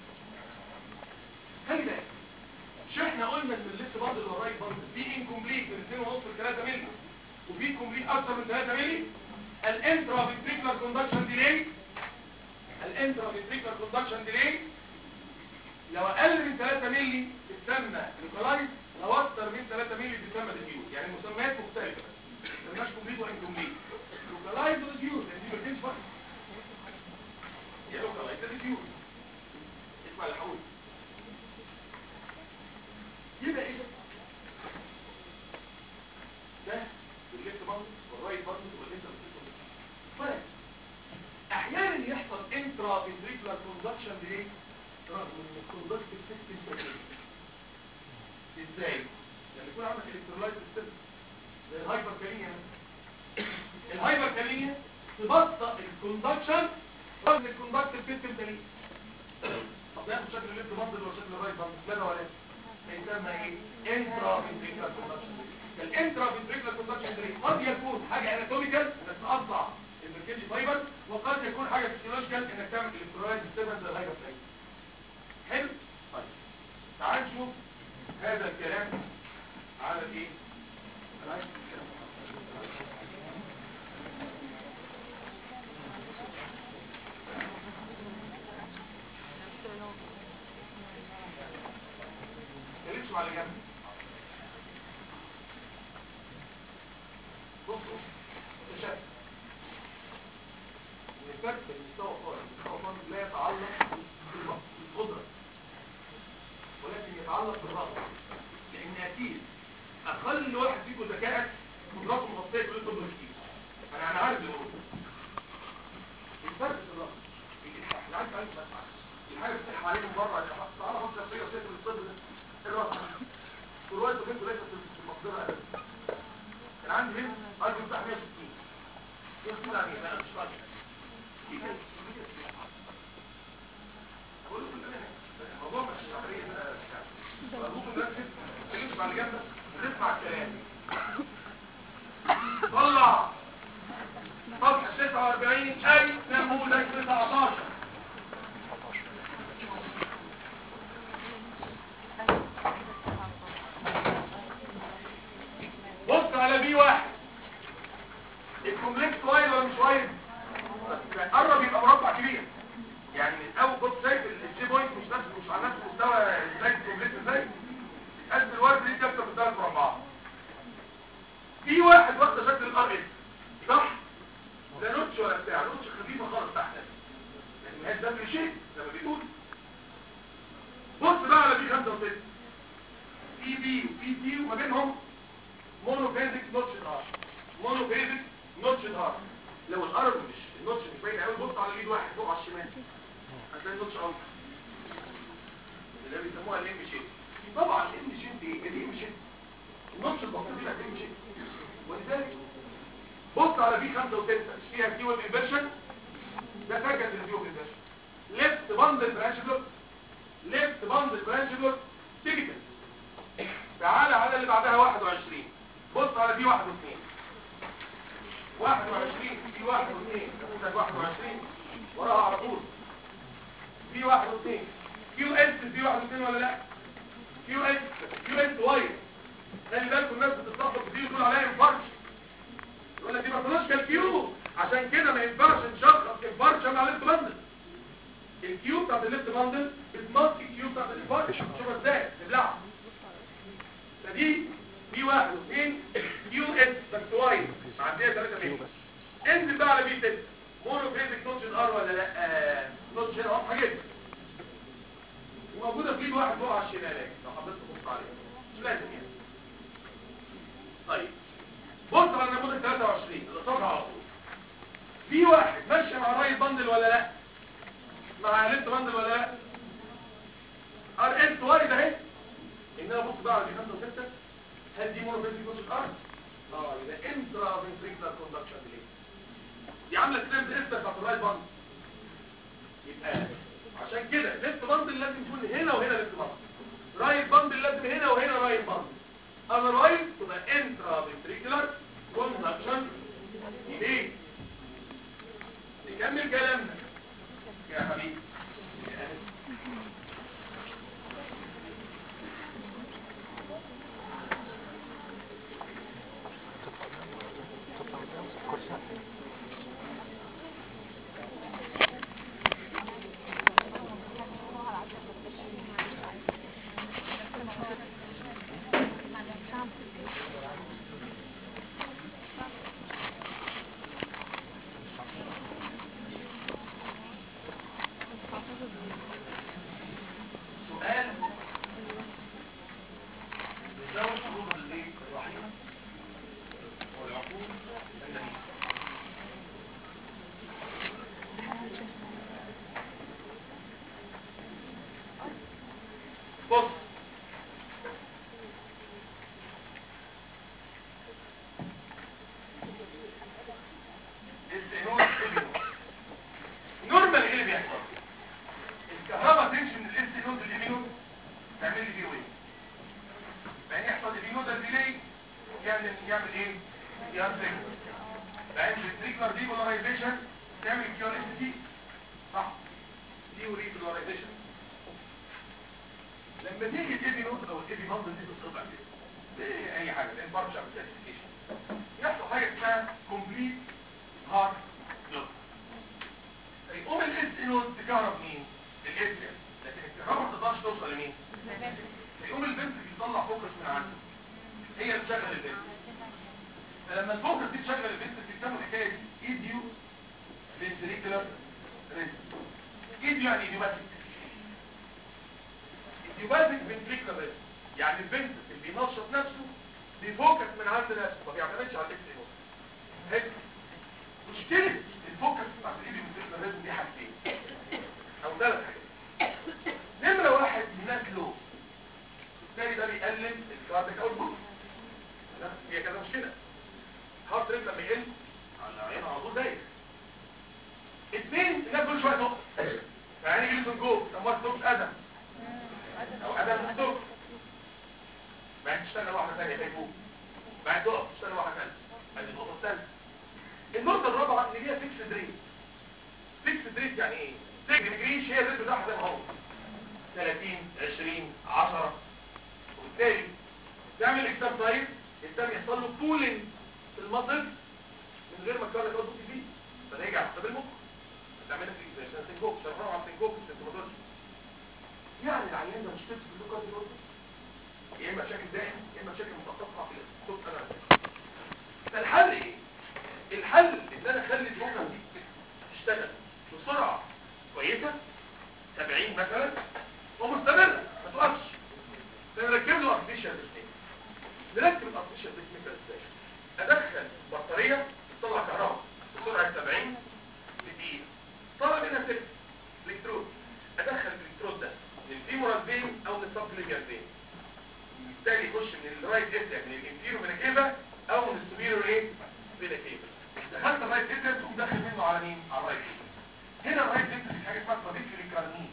خلي بالك مش احنا قلنا ان الليفت باندل والرايت باندل في انكمبليت من 2.5 ل 3 مللي وفي كومبليت اكتر من 3 مللي الانترا فليكسر كوندكشن ديلي الانترا فليكسر كوندكشن ديلي لو اقل من 3 مللي بتسمى لوكالايز لو اكتر من 3 مللي بتسمى ديفيوز يعني المسميات مختلفه بس مش كومبليت وانكمبليت لوكالايز وديفيوز لان دي ما بتنش فرق يا لوكالايز ده ديفيوز اسمع اللي هقوله يبقى ايه ده الليفت باند والرايت باند والانتر فرق احيانا يحصل انترا فينتريكولار كوندكشن ديلي رغم ان الكوندكتيف سيستم شغال ازاي لما يكون عندك الكترولايت سيستم زي الهايبر كالينيا الهايبر كالينيا تبطئ الكوندكشن رغم الكوندكتيف سيستم دليل طب ياخد شكل الليفت باندل ولا شكل الرايت باندل لا ده ولا يسمى ايه انترا فينتريكولار كوندكشن الانترا فينتريكولار كوندكشن دليل قد يكون حاجه اناتوميكال انك تقطع البركيجي فايبر وقد يكون حاجه فيسيولوجيكال انك تعمل الكترولايت ديستربنس زي الهايبر كالينيا حلو طيب تعال نشوف هذا الكلام على ايه تلبسوا على جنب بصوا تشاف الفرق بين المستوى الطارئ والمستوى الطارئ لا يتعلق بالقدرة ولكن يتعلق بالرغبة لان اكيد اقل واحد فيكم ذكاء قدراته مغطيه كل طب كتير انا انا عارف اللي بقوله الفرق في الرغبه انا عارف عارف بس الحاجه بتفتح عليكم بره تعالى خد شخصيه وسيله الطب الرغبه الروايه بنته ليست في المقدره ابدا كان عندي بنت قلبي بتاع 160 يقول عليه انا مش راجل دي كانت بقول له كلنا الموضوع مش عمليه ممكن نركز تسمع اللي جنبك وتسمع الكلام طلع صفحة 49 أي نموذج 19 بص على بي واحد الكومبلكس وايد ولا مش وايد قرب يبقى مربع كبير يعني اول بص شايف الجي بوينت مش نفس مش على نفس مستوى ازاي الكومبلكس ازاي قد الورد دي كابتر في ثلاث مربعات في واحد واخده شكل الار اس صح لا نوتش ولا بتاع نوتش خفيفه خالص تحت لكن ما هي ده شيء زي ما بيقول بص بقى على بي 5 و 6 في بي وفي دي وما بينهم مونو بيزك نوتش ظهر مونو بيزك نوتش ظهر لو الارض مش النوتش مش باين قوي بص على ايد واحد فوق على الشمال هتلاقي النوتش اكتر اللي بيسموها الام شيب طبعا الام شيب دي ايه الام شيب النوتش البسيط دي الام شيب ولذلك بص على بي 5 و6 فيها كيو انفيرشن ده ترجع للكيو انفيرشن ليفت باندل برانش بلوك ليفت باندل برانش بلوك تيجي تعالى على اللي بعدها 21 بص على دي 1 و2 21 في 1 و2 نموذج 21 وراها على طول في 1 و2 كيو اس في 1 و2 ولا لا كيو اس كيو اس وايد خلي بالكم الناس بتتلخبط كتير تقول عليها انفارش يقول لك دي باثولوجيكال كيو عشان كده ما ينفعش نشخص انفارش مع الليفت باندل الكيو بتاعت الليفت باندل بتمص الكيو بتاعت الانفارش شوفها ازاي نبلعها فدي بي واحد واثنين كيو اس بس وايد معديه 3 متر انزل بقى على بي 6 مونوفيزيك نوتش الار ولا لا آه، نوتش هنا واضحه جدا وموجوده في ايد واحد فوق على الشمال لو حبيت تبص عليه مش لازم يعني طيب بص على النموذج 23 اللي صار على طول في واحد ماشي مع رايت باندل ولا لا مع ليفت باندل ولا لا ار اس وارد اهي انما بص بقى على دي 5 و6 هل دي مونوفيزيك نوتش الار اه يبقى انترا فنتريكولار كوندكشن ديلي دي عامله سلام استر بتاعت الرايت باند يبقى عشان كده ليفت باندل لازم يكون هنا وهنا ليفت باندل رايت باندل لازم هنا وهنا رايت باندل اذروايز تبقى انترا فنتريكولار كوندكشن ديلي نكمل كلامنا يا حبيبي سؤال نزود حضور الليل الرحيم والعقول النبي بص السينون السينون نورمال ايه اللي بيحصل الكهرباء تمشي من الاس نود للبي نود تعمل لي فيه وين بعدين يحصل البي نود ديلي يعمل يعمل ايه يرسل بعدين التريكلر دي بولاريزيشن تعمل كيو اس تي صح دي وري بولاريزيشن لما تيجي الاي نود او الاي نود دي تتقطع كده ايه اي حاجه لان برشا كلاسيفيكيشن يحصل حاجه اسمها كومبليت هارت لوك يقوم الاس نود تكهرب مين الاسم لكن الكهرباء ما تقدرش توصل لمين يقوم البنت بيطلع فوكس من عنده هي اللي تشغل البنت فلما الفوكس دي تشغل البنت بتسمى الحكايه دي ايديو فنتريكولار ريزم ايديو يعني ايديوباتيك ايديوباتيك فنتريكولار ريزم يعني البنت اللي بينشط نفسه بيفوكس من عند نفسه ما بيعتمدش على الاكس نود حلو مشكله الفوكس بتاعت الايديو فنتريكولار ريزم دي حاجتين او ثلاث حاجات نمرة واحد الناس لو الثاني ده بيقلل الكارديك اوتبوت هي كده مش كده هارت ريت لما يقل على عينه على طول داير اثنين الناس كل شويه تقف يعني يجي لهم جو سموها ستوب ادم او ادم ستوب بعد تشتغل واحده ثانيه فيفوق بعد تقف تشتغل واحده ثانيه بعد النقطه الثالثه النقطه الرابعه اللي هي فيكس دريت فيكس دريت يعني ايه تجري تجريش هي الريت بتاعها زي ما هو 30 20 10 وبالتالي تعمل اكسرسايز الدم يحصل له كولينج في المصل من غير ما الكارد يقعد فيه فده يجي على حساب المخ تعملها في عشان تنجوك شرحنا على تنجوك السيمتوماتولوجي يعني العيان ده مشكلته في اللوكارد يا اما مشاكل دائم يا اما مشاكل متقطعه في الصوت انا فالحل ايه الحل ان انا اخلي الموجه دي تشتغل بسرعه كويسه 70 مثلا ومستمره ما توقفش نركب له ارتفيشال بيسميكر نركب الارتفيشال بيسميكر ازاي ادخل بطاريه تطلع كهرباء بسرعه 70 في دقيقه طلع منها سلك الكترود ادخل الالكترود ده من الفيمورال فين او من السبكليفيال فين بالتالي يخش من الرايت اتريا من الانفيرو فيناكيفا او من السوبيرو ايه فيناكيفا دخلت الرايت اتريا تقوم داخل منه على مين على الرايت هنا الرايت اتريا حاجه اسمها طبيعي كارنين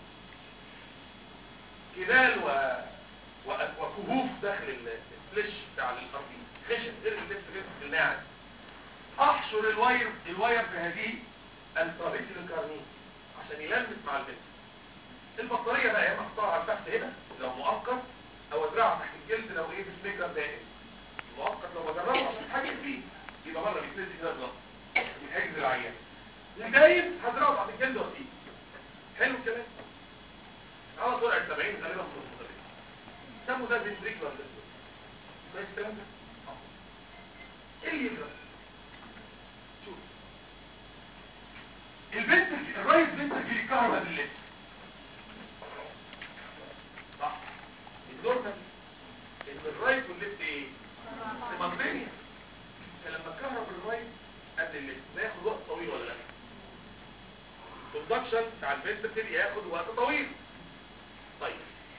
جبال و... و... وكهوف داخل الفليش بتاع الارضي خشن غير اللبس غير الماعز احشر الواير الواير في هذه الطريق الكارنين عشان يلمس مع البنت البطاريه بقى يا اما احطها على التحت هنا لو مؤقت او ازرعها تحت الجلد لو ايه بسميكر دائم مؤقت لو بجربه عشان حاجه فيه يبقى مره بيتنزل كده بلط يحجز العيان الدايم هزرعه تحت الجلد واسيبه حلو الكلام على سرعه 70 غالبا في المستقبل سموا ده فنتريكولار ديسبوز كويس الكلام ده ايه اللي يجرى شوف فينتركل يكهرب قبل الليفت صح النورمال ان الرايت والليفت ايه سيمالتينيوس فلما كهرب الرايت قبل الليفت ده ياخد وقت طويل ولا لا الكوندكشن بتاع الفنتركل ياخد وقت طويل طيب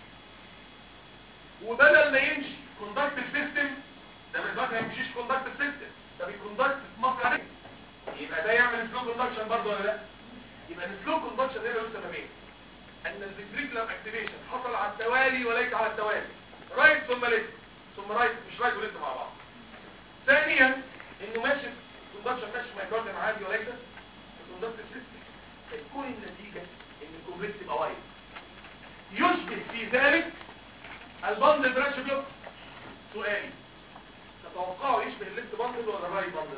وبدل ما يمشي كوندكتيف سيستم ده من دلوقتي ما يمشيش كوندكتيف سيستم ده بيكوندكت مصر عليه يبقى ده يعمل سلو كوندكشن برضه ولا لا يبقى السلو كوندكشن هنا له سببين ان الفنتريكولار اكتيفيشن حصل على التوالي وليس على التوالي رايت ثم ليفت ثم رايت مش رايت وليفت مع بعض ثانيا انه ماشي كوندكشن ماشي مايكارديوم عادي وليس كوندكتيف سيستم فتكون النتيجه ان الكومبلكس يبقى وايد يشبه في ذلك البندل برانش بلوك سؤالي تتوقعوا يشبه الليفت بندل ولا الرايت بندل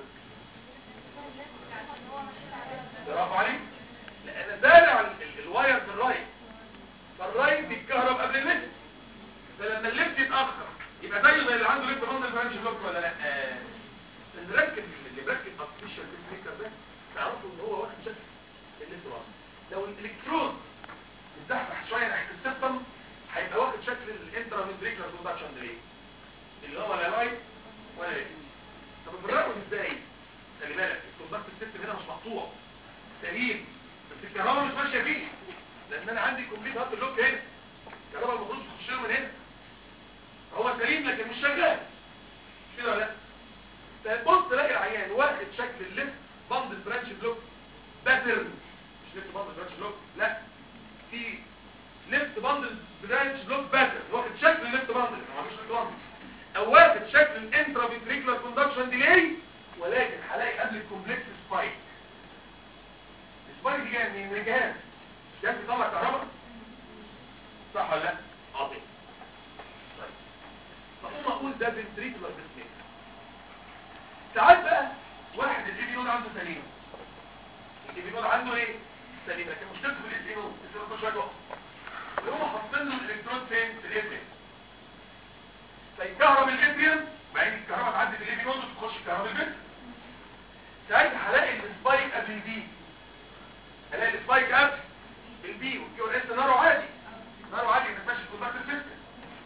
برافو عليك لان زارع ال- ال- الواير في الرايت فالرايت بيتكهرب قبل الليفت فلما الليفت يتاخر يبقى زيه زي اللي عنده ليفت بندل برانش بلوك ولا لا آه. اللي مركب اللي مركب ارتفيشال ميكر ده تعرفوا ان هو واخد شكل الليفت بندل لو الالكترون اتزحزح شويه ناحيه السيستم هيبقى واخد شكل الانترا فنتريكولار كوندكشن ديلي اللي هو لا رايت ولا ليفت طب بنراقبه ازاي خلي بالك الكوندكت السيستم هنا مش مقطوع سليم بس الكهرباء مش ماشيه فيه لان انا عندي كومبليت هارت لوك هنا الكهرباء المفروض تخش له من هنا هو سليم لكن مش شغال مش كده ولا لا تبص تلاقي العيان واخد شكل الليفت بند برانش بلوك باترن مش ليفت بند برانش بلوك لا في ليفت باندل برانش بلوك باترن واخد شكل الليفت باندل ما مش ليفت باندل او واخد شكل الانترا فيتريكولار كوندكشن ديلي ولكن هلاقي قبل الكومبلكس سبايك السبايك دي جايه منين؟ من الجهاز الجهاز بيطلع كهرباء صح ولا لا؟ عظيم طيب فاقوم اقول ده فيتريكولار بيسميكر ساعات بقى واحد الاي نود عنده سليم الاي نود عنده ايه؟ سليم لكن مشكلته في الاي نود السيرو شويه وقت يقوموا حاطين له الالكترون فين؟ في الاتريم فيكهرب الاتريم بعدين الكهرباء تعدي في الاي نود وتخش كهرباء البنت ساعتها هلاقي السبايك قبل البي هلاقي السبايك قبل البي والكيو اس ناره عادي ناره عادي انك ماشي في كونتاكت سيستم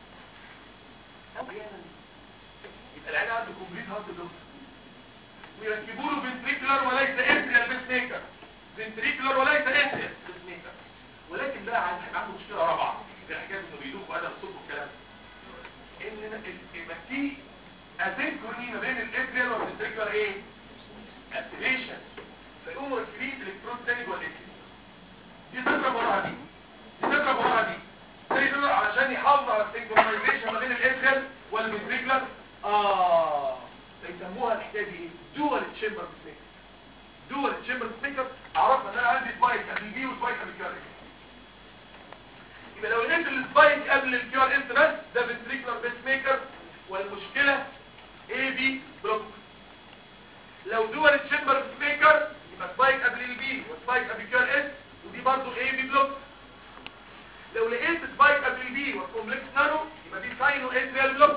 يبقى العين عنده كومبليت هارت بلوك ويركبوا له فنتريكولار وليس اتريال بيس ميكر فنتريكولار وليس اتريال بيس ميكر ولكن بقى عند- هيبقى عنده مشكله رابعه في حكايه انه بيدوخ وادم الصوت والكلام ده. ان ال- يبقى في اسينكروني ما بين الاتريال والفنتريكولار ايه اكتيفيشن فيقوموا راكبين الكترون تاني جوه الاتريال دي تضرب وراها دي دي تضرب وراها دي تاني تضرب علشان يحافظ على السينكرونايزيشن ما بين الاتريال والفنتريكولار اه فيسموها الحكايه دي ايه دول تشامبر سبيكر دول تشامبر سبيكر عرفنا ان انا عندي سبايك قبل البي وسبايك قبل الكيو ار اس يبقى لو لقيت السبايك قبل الكيو ار اس بس ده فنتريكولار بيس ميكر والمشكله اي بي بلوك لو دول تشامبر سبيكر يبقى سبايك قبل البي وسبايك قبل الكيو ار اس ودي برضه اي بي بلوك لو لقيت سبايك قبل البي والكومبلكس نانو يبقى دي ساينو اتريال بلوك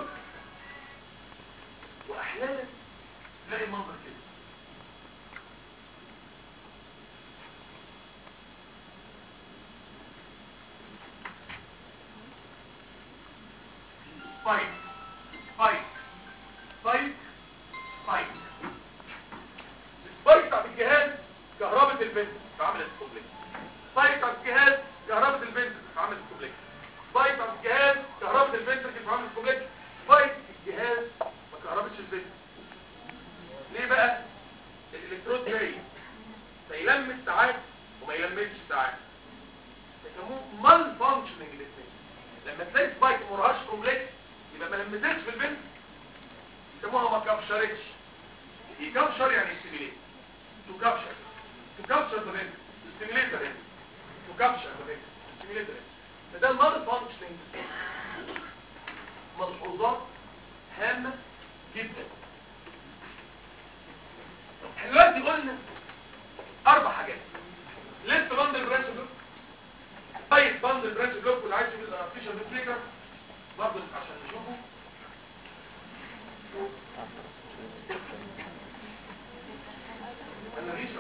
واحيانا تلاقي المنظر كده سبايك سبايك سبايك سبايك السبايك بتاعت الجهاز كهربة البنت فعملت الكومبلكس سبايك بتاعت الجهاز كهربة البنت فعملت الكومبلكس سبايك بتاعت الجهاز كهربة البنت فعملت الكومبلكس سبايك الجهاز ما كهربتش البنت ليه بقى الالكترود جاي فيلمس ساعات وما يلمسش ساعات يسموه مال فانكشننج الاثنين لما تلاقي سبايك ما وراهاش كومبلكس يبقى ما لمستش في البنت يسموها ما كابشرتش يكابشر يعني يستيميليت تو كابشر تو كابشر ذا بنت يستيميليت ذا بنت تو كابشر ذا بنت يستيميليت ذا بنت فده المال فانكشننج ملحوظات هامة جدا احنا دلوقتي قلنا اربع حاجات ليست باندل برانش بلوك طيب باندل برانش بلوك واللي عايز يشوف الارتفيشال فيتريكر برضه عشان نشوفه انا ماليش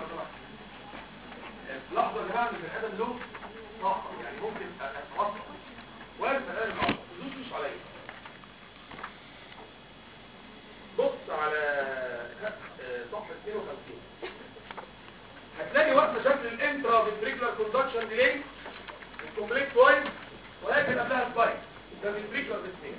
جماعه ان البني ادم له طاقه يعني ممكن اتوصل وارد الان العصر تدوسش عليا بص على آه، صفحه 52 هتلاقي واقفه شكل الانترا فينتريكولار كوندكشن ديلي الكومبلكس وايز ولكن قبلها سبايك ده فينتريكولار ديسبيس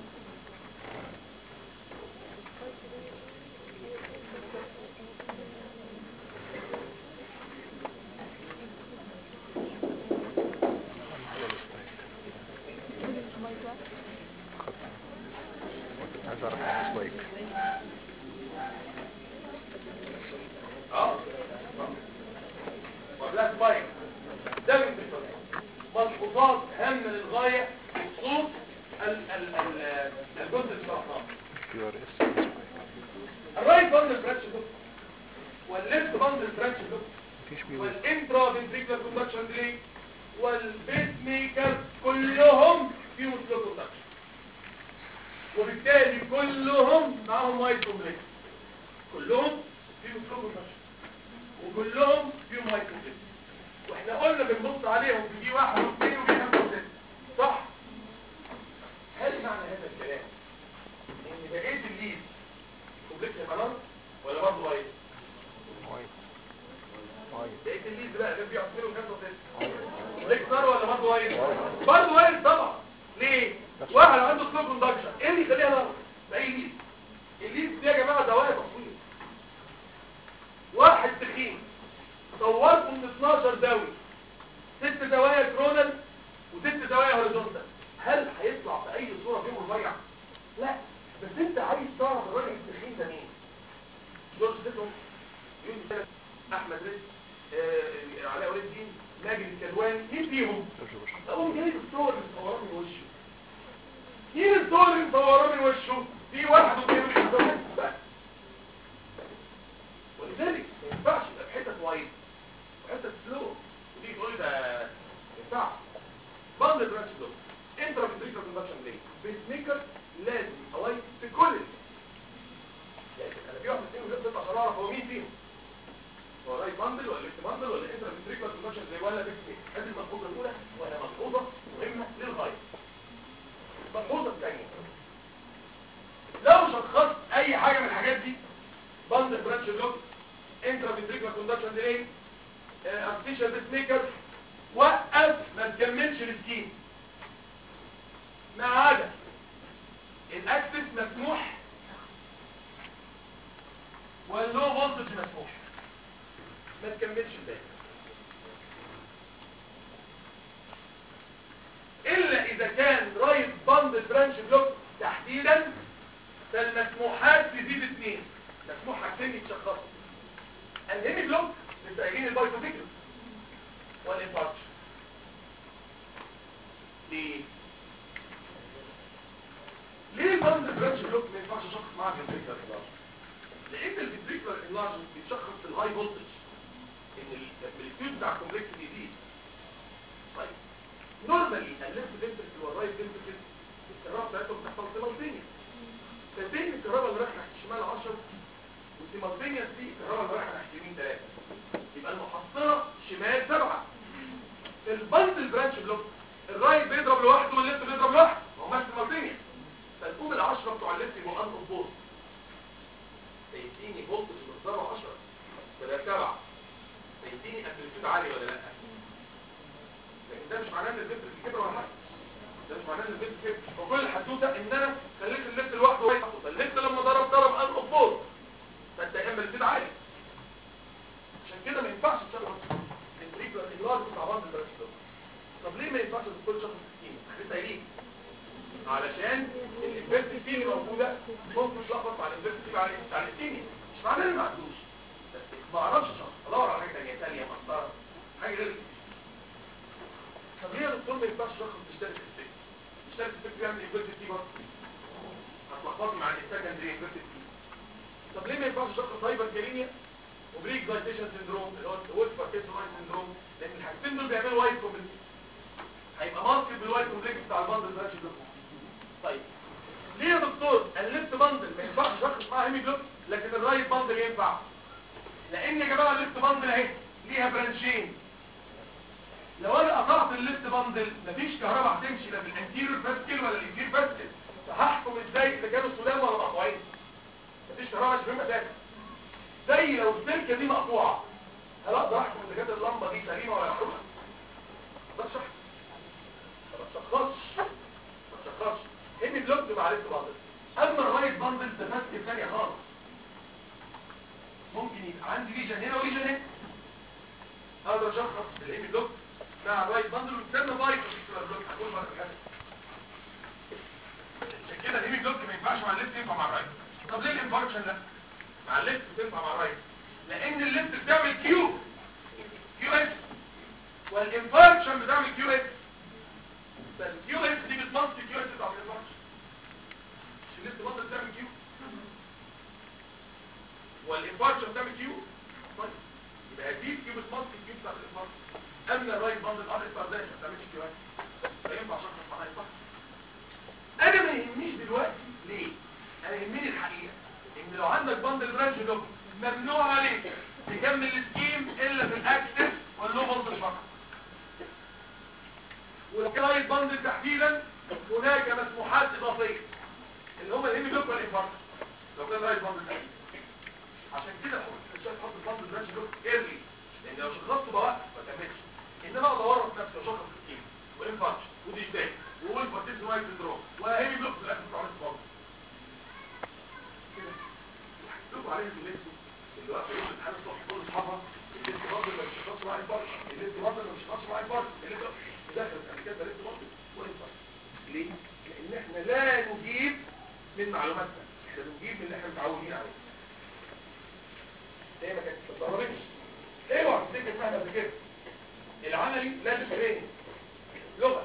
عايز اعرف يعني سبايك اه وقبلها سبايك ده فينتريكولار ملحوظات هامه للغايه بخصوص ال- ال- ال- الجزء السرطاني كيو ار اس سبايك الرايت باندل برانش دوك والليفت باندل برانش دوك مفيش بي ويف والانترا فنتريكولار كوندكشن ديلي والبيس ميكر كلهم فيهم سلو كوندكشن وبالتالي كلهم معاهم وايت كومبلكس كلهم فيهم سلو كوندكشن وكلهم فيهم وايت كومبلكس واحنا قلنا بنبص عليهم في دي واحد واثنين ودي خمسه وسته صح؟ هل معنى هذا الكلام ان بقيه الليد كومبلكس يبقى نار ولا برضه وايت؟ وايت وايت بقيت الليد بقى اللي فيه عصير وخمسة وستة ليك نار ولا برضه وايد برضه وايد طبعا ليه واحد عنده سلو كوندكشن ايه اللي يخليها نار باي ليد الليد دي يا جماعه دواء تصوير واحد تخين صورته من 12 دواء ست دوايا كرونال وست دوايا هوريزونتال هل هيطلع في اي صوره فيهم رفيع لا بس انت عايز تعرف الراجل التخين ده مين جورج سيتون يقول لي احمد رزق آه، علاء ولي الدين ماجد الكدواني مين فيهم جورج بوش اقوم جايب الصور اللي مصوراه من وشه مين الصور اللي مصوراه من وشه في واحد واثنين وثلاثه بس ولذلك ما ينفعش يبقى في حتت وايد وحتت سلو ودي تقول لي ده ما ينفعش بند برانش دول انترا فيتريكال كوندكشن دي بيس ميكر لازم اوايد في كل ال- يعني انا في واحد اثنين وثلاثه عشان اعرف هو مين فيهم هو رايت باندل ولا ليفت باندل ولا انترا فيتريكال كوندكشن زي ولا بيس ميكر هذه الملحوظه الاولى وهي ملحوظه مهمه للغايه الملحوظه الثانيه لو شخصت اي حاجه من الحاجات دي باندل برانش بلوك انترا فيتريكال كوندكشن ديلي ارتفيشال بيس ميكر وقف ما تكملش السكين ما عدا الاكسس مسموح واللو فولتج مسموح ما تكملش الباقي الا اذا كان رايت باند برانش بلوك تحديدا فالمسموحات تزيد اثنين مسموح حاجتين يتشخصوا الهيمي بلوك للتأجين البايفوتيكل والانفاركشن ليه؟ ليه الباند برانش بلوك ما ينفعش اشخص معاه فنتريكولار انلارج؟ لان الفنتريكولار انلارج بيتشخص في الهاي فولتج ان الامبليتيود بتاع الكومبلكس بيزيد طيب نورمالي الليفت فنتريكل والرايت فنتريكل الكهرباء بتاعتهم بتحصل سيمالتينيا فبين الكهرباء اللي رايحه ناحيه الشمال 10 والسيمالتينيا دي الكهرباء اللي رايحه ناحيه اليمين 3 يبقى المحصله شمال 7 البند البرانش بلوك الرايت بيضرب لوحده والليفت بيضرب لوحده ما هماش سيمالتينيا فتقوم العشرة بتوع الليفت يبقوا ان اوبوز فيديني فولتج مقداره 10 ولا 7 فيديني امبليتيود عالي ولا لا لكن ده مش معناه ان الفلتر كده ولا حاجه ده مش معناه ان الفلتر كده وكل الحدوته ان انا خليت اللفت لوحده وهي محطوطه اللفت لما ضرب ضرب ان اوبوز فانت امبليتيود عالي عشان كده ما ينفعش تشغل الفريكولار انلارج بتاع بعض البراشوت طب ليه ما ينفعش تدخل شخص سكين احنا قايلين علشان الانفيرت فيه موجوده ممكن تلخبط مع الانفيرت فيه على على الثاني مش معناه ان ما عندوش بس ما اعرفش شخص ادور على حاجه ثانيه ثانيه مسطره حاجه غير كده. طب ليه يا دكتور ما ينفعش شخص تشترك في السجن تشترك في السجن بيعمل انفيرت فيه برضه هتلخبطي مع السكندري انفيرت فيه طب ليه ما ينفعش شخص هايبر كالينيا وبريك دايتيشن سيندروم اللي هو وولف باركنسون وايت سيندروم لان الحاجتين دول بيعملوا وايت كومبلكس هيبقى ماسك بالوايت كومبلكس بتاع الباندل ده شكله طيب ليه يا دكتور الليفت باندل ما ينفعش شخص معاه هيمي جلوب لكن الرايت باندل ينفع لان يا جماعه الليفت باندل اهي ليها برانشين لو انا قطعت الليفت باندل مفيش كهرباء هتمشي لا في الانتيريور فاسكل ولا الانتيريور فاسكل فهحكم ازاي اذا كانوا سلام ولا مقطوعين مفيش كهرباء مش مهم اساسا زي لو السلكه دي مقطوعه هل اقدر احكم اذا كانت اللمبه دي سليمه ولا محروقه ما تشخص ما تشخصش ما تشخصش هني بلوك مع الليفت باندل اما الرايت باندل ده فاسكل ثانيه خالص ممكن يبقى عندي ليجن هنا وليجن هنا اقدر اشخص الايمي بلوك مع الرايت باندل وتسمى بايت بلوك هقول بقى الحاجه عشان كده الايمي بلوك ما ينفعش مع الليفت ينفع مع الرايت طب ليه الانفاركشن لا مع الليفت تنفع مع الرايت لان الليفت بتعمل كيو كيو اس والانفاركشن بتعمل كيو اس فالكيو اس دي بتبص كيو اس بتاع الانفاركشن مش الليفت بطل بتعمل كيو والانفاركشن بتعمل كيو طيب يبقى دي كيو بتبص كيو بتاع الانفاركشن اما الرايت باند الار اس ار ده ما بتعملش كيو اس فينفع شخص معاها ينفع انا ما يهمنيش دلوقتي ليه انا يهمني الحقيقه ان لو عندك باندل برانش لوب ممنوع عليك تكمل السكيم الا في الاكسس واللو فولتج فقط والكلايت باندل تحديدا هناك مسموحات اضافيه اللي هم الهيمي لوب والانفاركت لو كان رايت باندل تحديدا عشان كده حط الشيء حط الباندل برانش لوب ايرلي لان لو شخصته بوقف ما كملش انما اقدر اورط نفسي واشخص السكيم وانفاركت وديشباك وقول بارتيزم وايت سندروم وهيمي لوب في الاكسس بتاع الانفاركت لكم عليه الليستو اللي واقف يقول الامتحان الصبح كل اصحابها الليست برضه ما بيشتغلش معايا فرق الليست برضه ما بيشتغلش معايا فرق الليست داخل قبل كده الليست برضه ولا فرق ليه؟ لان احنا لا نجيب من معلوماتنا احنا بنجيب من اللي احنا متعودين عليه هي ما كانتش بتضربش اوعى تفتكر مهما ذاكرت العملي لازم تبين لغه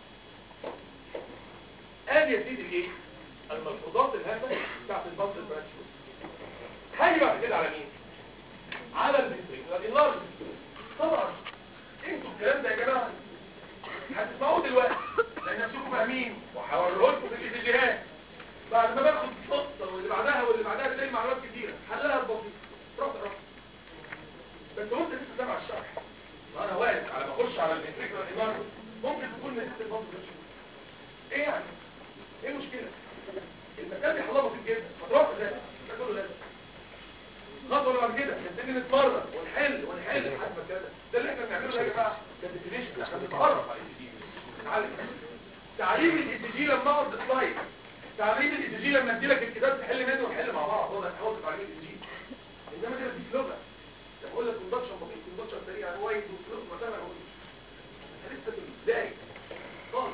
ادي يا سيدي الايه؟ الملحوظات الهامه بتاعت البلد البرانشوز هاجي بعد كده على مين على الفنتريكولار انلارج طبعا انتوا الكلام ده يا جماعه هتسمعوه دلوقتي لان نفسكم فاهمين وهوريه لكم في الاتجاهات بعد ما باخد نقطه واللي بعدها واللي بعدها تلاقي معلومات كتيره حلها البسيط رحت رحت بس وانت لسه سامع الشرح وانا واقف على ما اخش على الفنتريكولار انلارج ممكن تكون نسيت البلد ايه يعني ايه المشكله المكان دي حلها بسيط جدا ما تروح ازاي ده كله لازم خطوه بعد كده نبتدي نتمرن ونحل ونحل لحد ما كده ده اللي احنا بنعمله ده يا جماعه ده ديفينيشن عشان نتعرف على الاي نتعلم تعليم الاي جي لما اقعد سلايد تعليم الاي جي لما ادي لك الكتاب تحل منه ونحل مع بعض هو ده هو تعليم الاي جي انما كده في لغه بقول لك كوندكشن بسيط كوندكشن سريع وايد وفلوس وكذا لسه ازاي خالص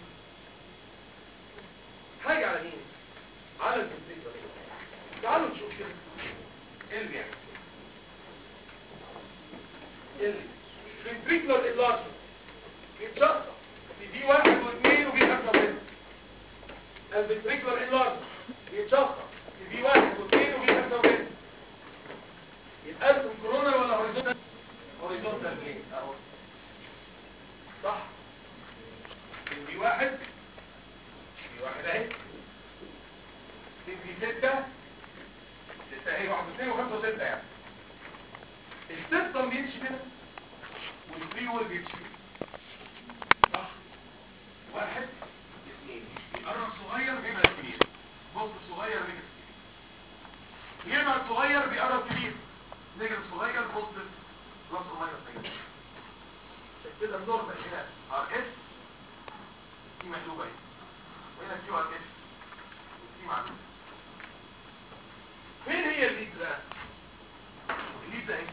حاجه على مين على الكمبيوتر تعالوا نشوف كده ايه اللي بيعمل اللي ventricular enlargement يتشخص في دي واحد واثنين وفي خمسة وستة الفنتريكولار enlargement يتشخص في دي واحد واثنين وفي خمسة وستة يتقسم كورونا ولا هوريزونتال هوريزونتال بلين اهو صح في واحد في واحد اهي في ستة ستة اهي واحد واثنين وخمسة وستة يعني السيستم بيمشي كده والفري وول بيمشي كده صح واحد اثنين يقرب صغير بيبقى كبير بص صغير بيبقى كبير يبقى صغير بيقرب كبير نجم صغير بص بص صغير صغير عشان كده النورمال هنا ار اس دي مقلوبه اهي وهنا كيو ار اس دي معلومه فين هي الليد بقى الليد ده ايه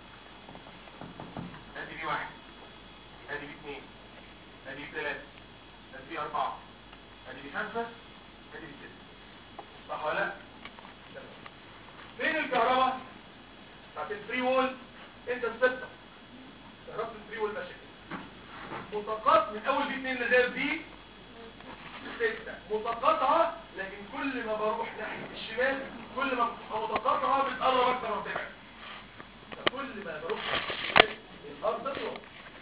ادي دي واحد ادي دي اثنين ادي دي ثلاثة ادي دي اربعة ادي دي خمسة ادي دي ستة صح ولا لا فين الكهرباء بتاعت الفري وول انت الستة كهرباء الفري وول ماشي كده متقاط من اول دي اثنين لغايه دي ستة متقاطعة لكن كل ما بروح ناحية الشمال كل ما بتبقى متقاطعة بتقرب اكتر وتبعد فكل ما بروح ناحية الشمال الارض تطلع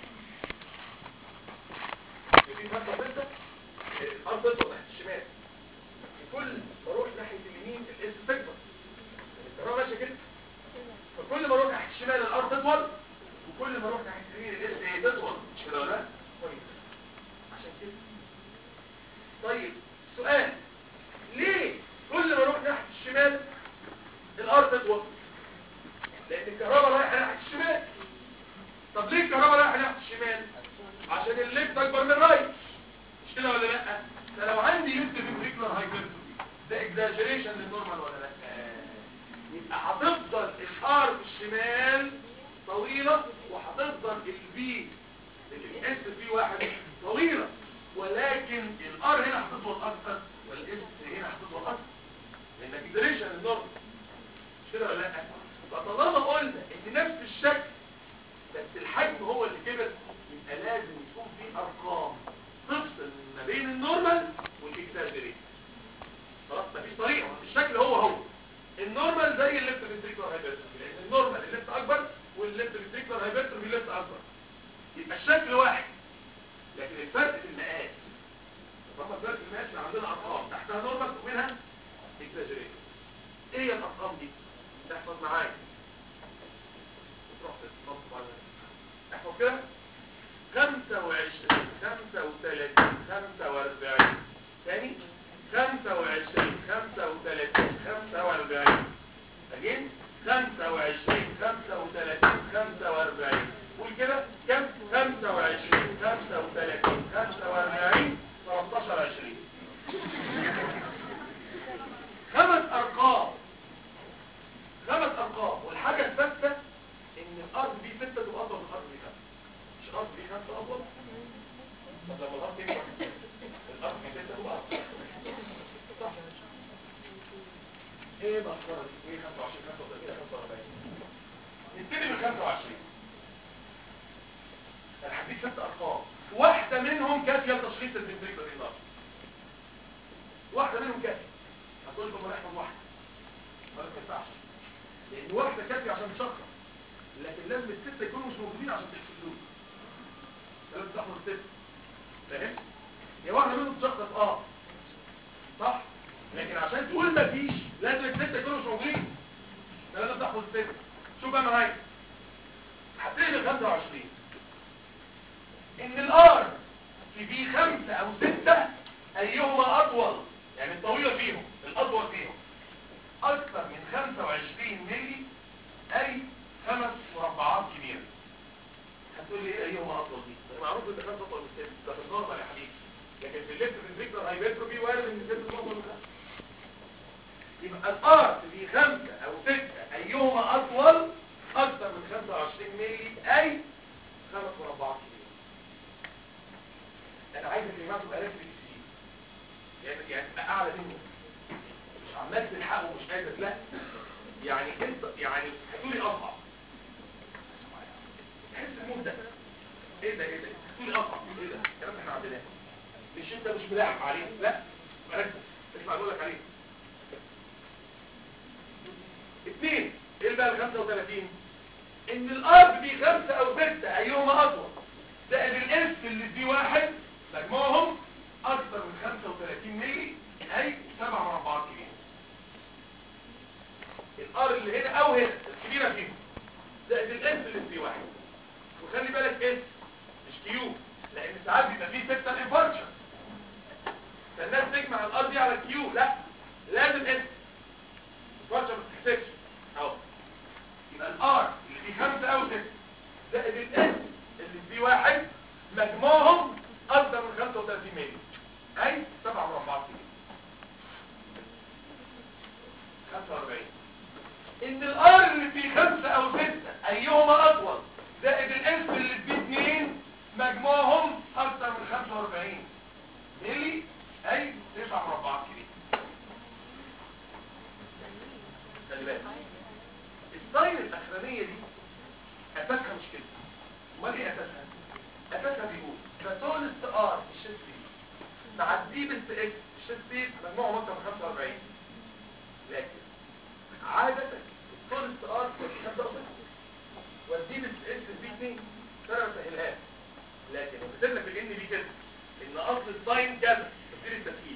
في خمسة ستة الارض تطلع ناحية الشمال كل ما اروح ناحية اليمين الاس تكبر الكهرباء ماشية كده فكل ما اروح ناحية الشمال الارض تطول وكل ما اروح ناحيه اليمين الاس ايه تطول مش كده ولا لا؟ كويس عشان كده طيب سؤال ليه كل ما اروح ناحيه الشمال الار تطول لان الكهرباء رايحه ناحيه الشمال طب ليه الكهرباء رايحه ناحيه الشمال عشان الليفت اكبر من الرايت مش كده ولا لا ده لو عندي ليفت فينتريكولار هايبرتروفي ده اكزاجريشن للنورمال ولا لا يبقى هتفضل الار في الشمال طويله وهتفضل البي الاس في واحد طويله ولكن الار هنا هتطول اكتر والاس هنا هتطول اكتر لان اكزاجريشن للنورمال مش كده ولا لا فطالما قلنا ان نفس الشكل بس الحجم هو اللي كبر يبقى لازم يكون في ارقام تفصل ما بين النورمال والاكزاجريت خلاص مفيش طريقه الشكل هو هو النورمال زي الليفت فينتريكولار هايبرتروفي لان النورمال الليفت اكبر والليفت فينتريكولار هايبرتروفي الليفت اكبر يبقى الشكل واحد لكن الفرق في المقاس طبعا الفرق في المقاس إحنا عندنا ارقام تحتها نورمال ومنها اكزاجريت ايه هي الارقام دي تحفظ معايا تروح تتصف على احفظ كده 25 35 45 ثاني 25 35 45 again 25 35 45 قول كده كم 25 35 45 13 20 خمس ارقام خمس ارقام والحاجه الثالثه ان الارض دي 6 تبقى اطول من الارض دي 5 مش الارض دي 5 اطول طب لما الارض تكبر الارض دي 6 تبقى اطول صح ايه مسخره دي ايه 25 35 45 نبتدي من 25 انا هديك ست ارقام واحده منهم كافيه لتشخيص الفنتريكولار انلارج واحده منهم كافيه هتقول لكم انا احفظ واحده ما ينفعش لان واحده كافيه عشان تشخص لكن لازم السته يكونوا مش موجودين عشان تحسبوه لازم تحفظ السته فاهم هي واحده منهم تشخص اه صح لكن عشان تقول ما فيش لازم السته يكونوا مش موجودين لازم تحفظ السته شوف بقى معايا هتلاقي ال 25 ان الار في بي خمسة او ستة ايهما اطول يعني الطويلة فيهم الاطول فيهم اكثر من 25 ملي اي خمس مربعات كبيرة هتقول لي ايه ايهما اطول دي معروف ان خمسة اطول من ستة ده في النورمال يا حبيبي لكن في الليفت فينتريكولار هايبرتروفي وارد ان ستة اطول من خمسة يبقى الار في خمسة او ستة ايهما اطول اكثر من 25 ملي اي خمس مربعات كبيرة انا عايز الامام تبقى ريفرنس فيه يعني يعني تبقى اعلى منه مش عمال تلحقه ومش قادر لا يعني انت يعني هتقولي اصعب تحس المود ده ايه ده ايه ده هتقولي اصعب ايه ده الكلام احنا عندناه مش انت مش ملاحق عليه لا ركز اسمع اقول لك عليه اثنين ايه بقى ال 35 ان الارض دي خمسة او ستة ايهما اطول زائد الاس اللي دي واحد مجموعهم اكثر من 35 ملي اي سبع مربعات كبيرة الار اللي هنا او هنا الكبيرة فيهم زائد الاس اللي دي واحد وخلي بالك اس مش كيو لان ساعات بيبقى فيه ستة انفاركشن فالناس تجمع الار دي على كيو لا لازم اس انفاركشن ما تحسبش اهو يبقى الار اللي فيه خمسة او ستة زائد الاس اللي فيه واحد مجموعهم اكثر من 35 ملي اي سبع مربعات كده 45 ان الار اللي فيه خمسة او ستة ايهما اطول زائد الاس اللي فيه اتنين مجموعهم اكثر من 45 ملي اي تسع مربعات كده خلي بالك الساين الاخرانيه دي اساسها مش كده امال ايه اساسها اساسها بيقول ده تولست ار الشيست دي مع الديبست اكس الشيست دي مجموعه مكتب 45 لكن عادة التولست ار في 5 والديبست اكس دي 2 ترى مسهلهاش لكن مثل لك الان دي كده ان اصل الساين كذا تفسير التسهيل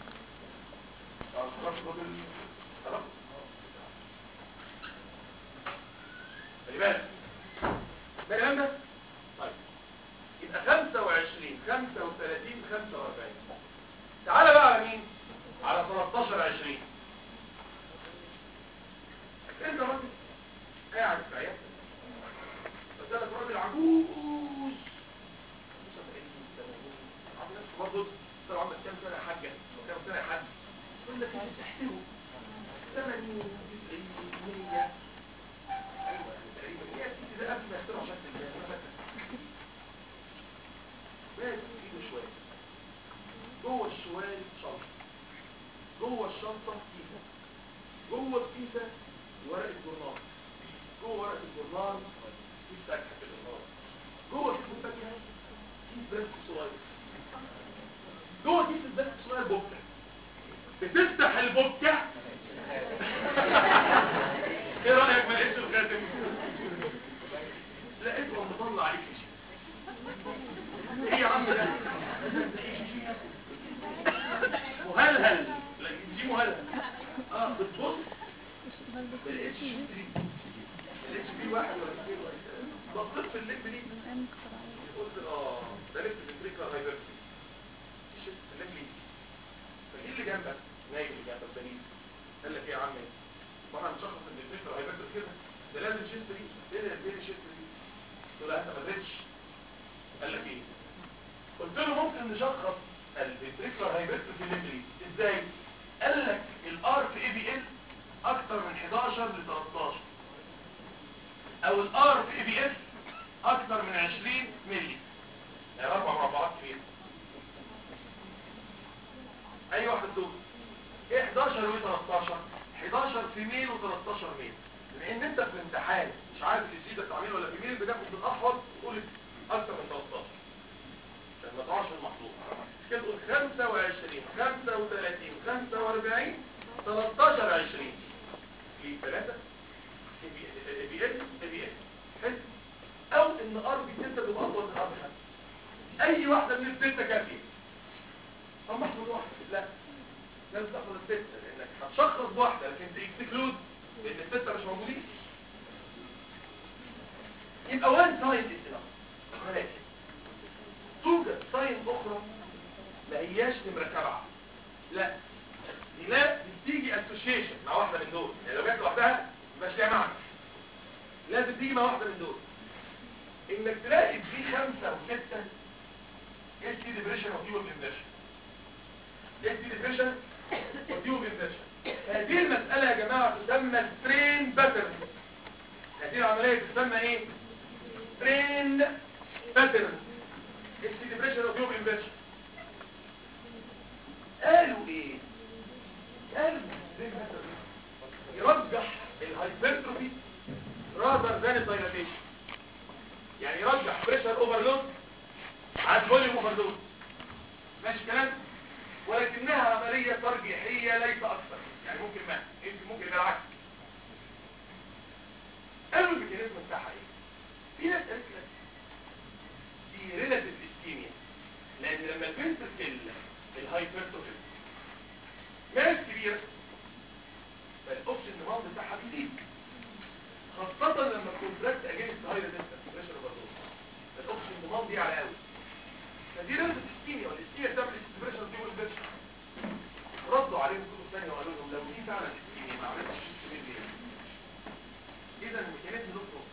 خلاص خلي بالك ده الكلام ده طيب يبقى 25 35 45 تعالى بقى على مين على 13 20 انت راجل قاعد في عيادتك قدامك راجل عجوز 75 80 عارف نفسه برضه طلع عندك كام سنه يا حاجه كام سنه يا حاج يقول لك انت تحسبه 80 90 100 ايوه تقريبا هي ده قبل ما يخترعوا شكل الجهاز ماسك ايده شويه جوه الشوال شنطه جوه الشنطه كيسه جوه الكيسه ورقه جورنال جوه ورقه الجورنال كيس فاكهه في الجورنال جوه كيس الفاكهه كيس بلاستيك صغير جوه كيس البلاستيك الصغير بوكه بتفتح البوكه ايه رايك ما لقيتش الخاتم لقيته مطلع عليك شيء ايه يا عم ده مهلهل لا دي مهلهل اه بتبص ما لقيتش ما لقيتش فيه واحد ولا اثنين ولا ثلاثة. بصيت في اللب دي قلت اه ده لب الفكره هايبرتي شفت اللب ليه فايه اللي جنبك نايم اللي جنبك ده مين قال لك ايه يا عم واحد مشخص ان الفكره هايبرتي كده ده لازم شيست دي ايه ده ايه شيست دي قلت له انت ما قدرتش قال لك ايه قلت له ممكن نشخص الفنتريكولار هايبرتروفي في الليمبلي ازاي قال لك الار في اي بي ال اكتر من 11 ل 13 او الار في اي بي اس اكتر من 20 مللي يعني اربع مربعات كبيره اي واحده دول ايه 11 و 13 11 في ميل و13 ميل بما ان انت في امتحان مش عارف السي ده تعمله ولا في ميل بتاخد بالاحوط تقول اكتر من 13 عشان ما تقعش في المحظوظ كده تقول 25 35 45 13 20 في 3 بي اس بي اس حلو او ان ار بي 6 تبقى اطول من ار 5 اي واحده من السته كافيه طب محفوظ واحده لا لازم تاخد السته لانك هتشخص بواحده لكن تكسكلود لان السته مش موجودين يبقى وان ساين از ولكن توجد ساين اخرى ما هياش نمره سبعه لا دي لا بتيجي اسوشيشن مع واحده من دول يعني لو جت لوحدها مش ليها معنى لازم تيجي مع واحده من دول انك تلاقي في خمسه وسته اس تي ديبريشن وتيوب انفيرشن اس تي ديبريشن وتيوب انفيرشن هذه المساله يا جماعه تسمى سترين باترن هذه العمليه تسمى ايه سترين باترن اس تي ديبريشن وتيوب انفيرشن قالوا ايه قالوا سترين باترن يرجح الهايبرتروفي rather than الدايلاتيشن يعني يرجح بريشر اوفرلود عن فوليوم اوفرلود ماشي كلام ولكنها عملية ترجيحية ليس اكثر يعني ممكن ما يمكن ممكن بالعكس قالوا الميكانيزم بتاعها ايه في ناس قالت لك دي ريلاتيف اسكيميا لان لما البنت في الهايبرتروفي ناس كبيره فالاوبشن ديماند بتاعها بيزيد خاصة لما الكونتراكت اجينست هاي ريزيستنس بريشر اوفرلود الاوبشن ديماند دي على قوي فدي ريلاتيف اسكيميا والاسكيميا بتعمل استبريشن دي والبريشر ردوا عليهم كتب ثانيه وقالوا لهم لو دي فعلا اسكيميا ما عملتش اسكيميا ليه اذا الميكانيزم له فروق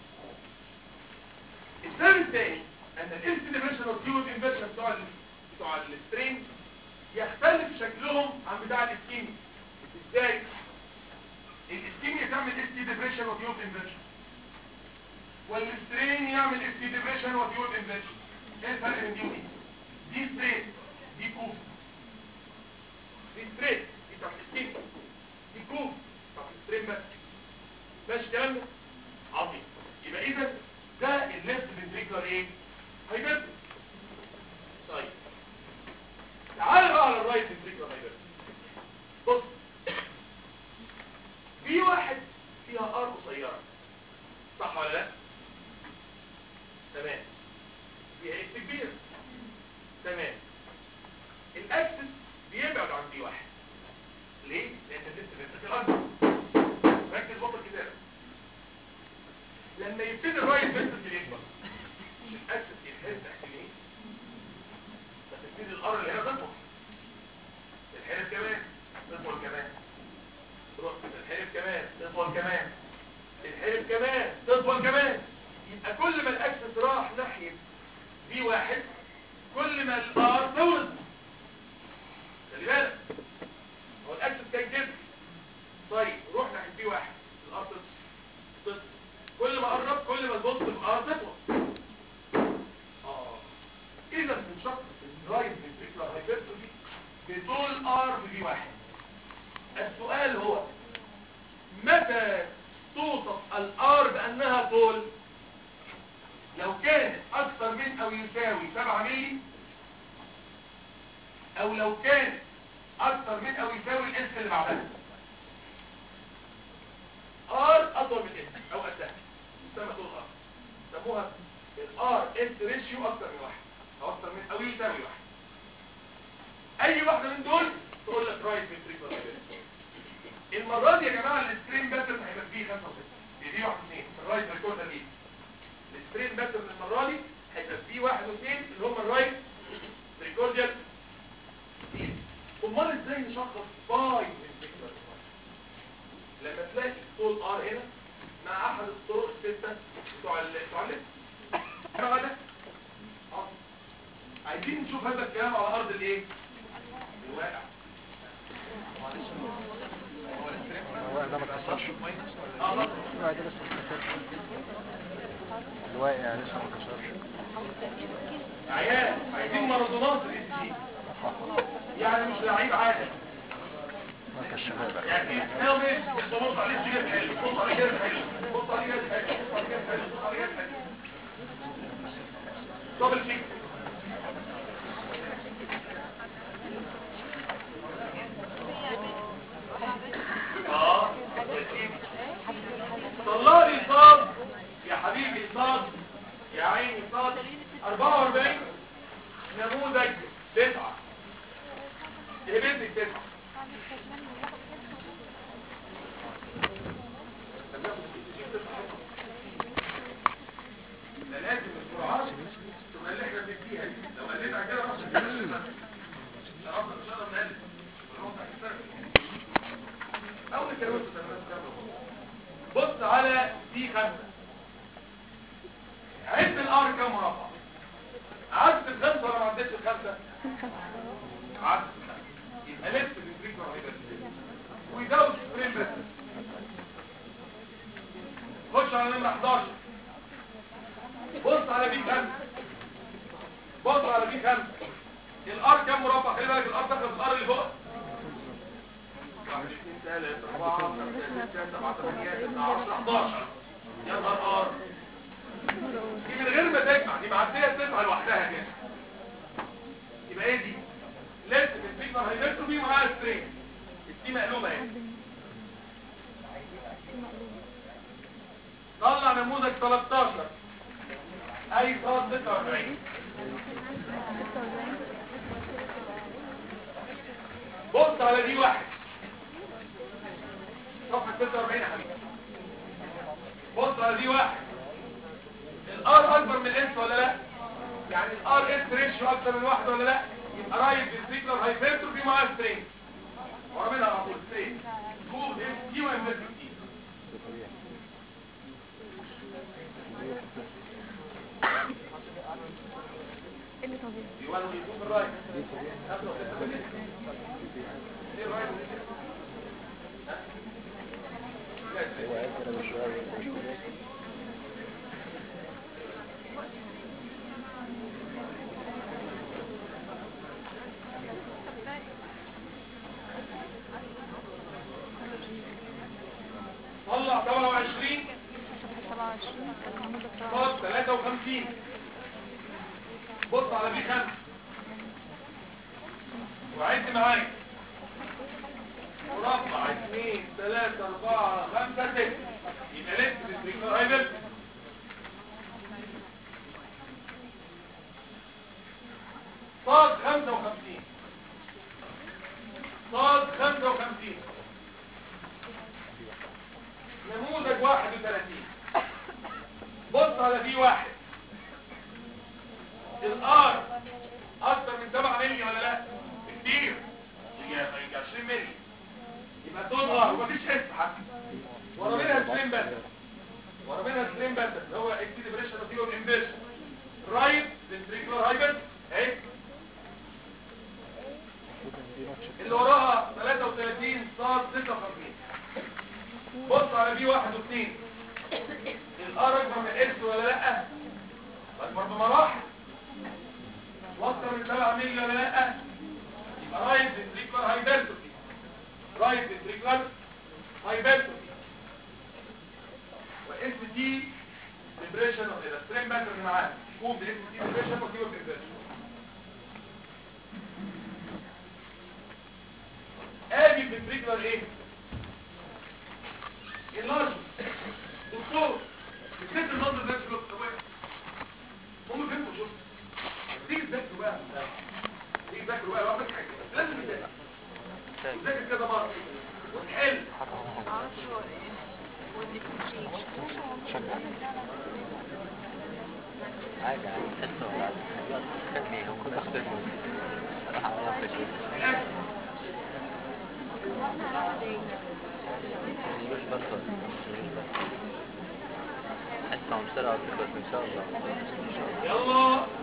السبب الثاني ان الاستيميشن والفيول انفيرشن بتوع ال بتوع السترين يختلف شكلهم عن بتاع الاسكيميا ازاي الاسكيميا تعمل اس تي ديبريشن وفيول انفيرشن والسترين يعمل اس تي ديبريشن وفيول انفيرشن ايه الفرق بين دي ودي دي ستريت دي كوف دي ستريت دي تحت السكيميا دي كوف تحت السترين بس ماشي الكلام ده عظيم يبقى اذا ده الليفت فنتريكولار ايه هايبرتي طيب تعال بقى على الرايت فنتريكولار هايبرتي بص في واحد فيها ار قصيره صح ولا لا تمام فيها اس كبير تمام الاكسس بيبعد عن دي واحد ليه لان الليفت فنتريكولار اكبر ركز بطل كده لما يبتدي الرايت فنتريكل يكبر الاكسس راح ناحية في واحد كل ما الار تولد خلي بالك هو الاكسس كان كده طيب روح ناحية في واحد الار تطلع تطلع كل ما قرب كل ما تبص الار تطلع اه اذا بنشخص الرايت فنتريكولار هايبرتروفي بطول ار في في واحد السؤال هو متى توصف الار بانها طول لو كانت اكثر من او يساوي 7 مللي او لو كانت اكثر من او يساوي الاس اللي بعدها ار اطول من اس او اسهل تسمى طول ار سموها الار اس ريشيو اكثر من واحد او اكثر من او يساوي واحد اي واحده من دول تقول لك رايت فنتريكولار المره دي يا جماعه السترين باترن هيبقى فيه 5 و6 دي واحد اثنين الرايت ريكورد دي السترين باترن المره دي هيبقى فيه واحد واثنين اللي هم الرايت ريكورديال امال ازاي نشخص باي فنتريكولار لما تلاقي طول ار هنا مع احد الطرق السته بتوع ال بتوع الليست احنا ده آه. عايزين نشوف هذا الكلام على ارض الايه الواقع الواقع ده ما اتكسرش اه بس. الواقع ده لسه ما اتكسرش الواقع لسه ما اتكسرش عيال عايزين مارادونات الاس جي يعني مش لعيب عادي ما كشفها يعني لو مش بص عليه كده حلو بص عليه كده حلو بص عليه كده حلو بص عليه كده حلو بص عليه كده حلو دبل كيك اه طلع لي صاد يا حبيبي صاد يا عيني صاد 44 نموذج تسعة هبتك تسعة ده لازم السرعات تبقى اللي احنا بنديها دي لو قلنا على كده راح تتكلم مش هنقدر مش هنقدر نقلل ونقطع الفرق. اول كلمه بص على دي خمسه عد الار كام مربع عدت الخمسه ولا ما عدتش الخمسه عدت الخمسه يبقى لسه الفريق رهيبه ويزود سبرين بس خش على نمره 11 بص على بي خمسه بص على بي خمسه الار كام مربع خلي بالك الار داخل في الار اللي فوق واحد اثنين ثلاثة أربعة خمسة ستة سبعة ثمانية تسعة عشرة 11 يا نهار ار دي من غير ما تجمع دي معدية تسعة لوحدها كده يبقى ايه دي؟ لسه الفيجنر هيمتروفي معاها سترينج دي مقلوبة اهي طلع نموذج 13 اي صاد 46 بص على دي واحد صفحة 46 يا حبيبي بص على دي واحد الار اكبر من الاس ولا لا يعني الار اس ريشيو اكتر من واحد ولا لا يبقى رايت بالسيكلر هايبرتروفي مع سترين ورا منها على طول سترين فوق اس تي وام اس تي اللي طبيعي دي وان ويكون الرايت خمسة وستة بالنسبة. دي الرايت ها؟ لا، سترين. هو قال كده بشوية مش كويس طلع 27 صفحة 27 النموذج صاد 53 بص على بي 5 وعد معايا مربع 2 3 4 5 6 يبقى لسه بالسريكتور هايبر صاد 55 صاد 55 نموذج 31 بص على في واحد الار اكتر من 7 مللي ولا لا كتير يجي يجي 20 مللي يبقى دول ار ومفيش اس حتى ورا منها سليم بس ورا منها سليم باتر اللي هو اكتيد بريشر وفيهم انفيرشن رايت فنتريكولار هايبر اهي اللي وراها 33 صار 56 بص على بي واحد واثنين الار اكبر من اس ولا لا اكبر بمراحل واكتر من 7 مللي ولا لا يبقى رايت فنتريكولار هايبرتروفي رايت فنتريكولار هايبرتروفي واس تي ديبريشن اوف ذا ستريم باتر اللي معانا كوب اس تي ديبريشن اوف ذا ديبريشن ادي الفنتريكولار ايه اللارج دكتور نسيت المنظر ده شلوك طبعا هم فهموا شوف تيجي تذاكروا بقى تيجي تذاكروا بقى لوحدك حاجه بس لازم تذاكر تذاكر كذا مره وتحل معرفش هو ايه والديفرنشيشن عادي عادي حصة ولا عادي خلي هم كل أخبار راح أعرف كده الاكل مش بس مش بس حصة ومسرعة وتخلص إن شاء الله إن شاء الله يلا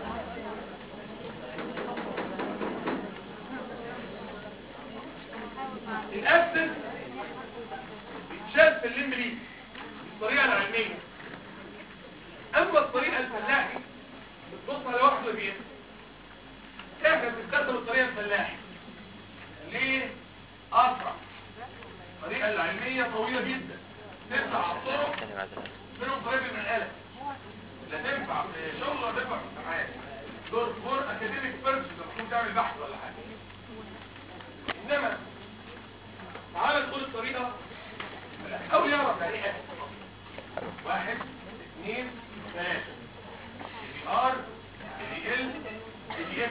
الاسد بيتشاف في اللم دي بالطريقه العلميه اما الطريقه الفلاحي بتبص على واحد وبيت احنا بنستخدم الطريقه الفلاحي ليه اسرع الطريقه العلميه طويله جدا تطلع على الطرق تاني بعد الأسف منهم طريقه من الالم لا تنفع في شغل ولا تنفع في امتحان دور فور اكاديميك بيرسز لما تكون تعمل بحث ولا حاجه انما تعال نقول الطريقه او يعرف يعني ايه واحد اثنين ثلاثه دي ار دي ال دي اف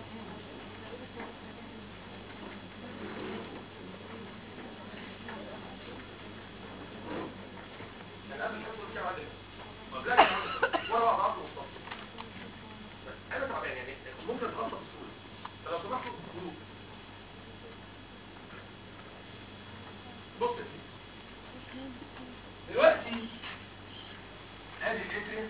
كان قبل الحصه كده بعد وبلاش ورا بعض عضل وسط بس انا تعبان يعني ممكن اتخطى بسهوله فلو سمحتوا قولوا بص يا سيدي دلوقتي ادي الاتريا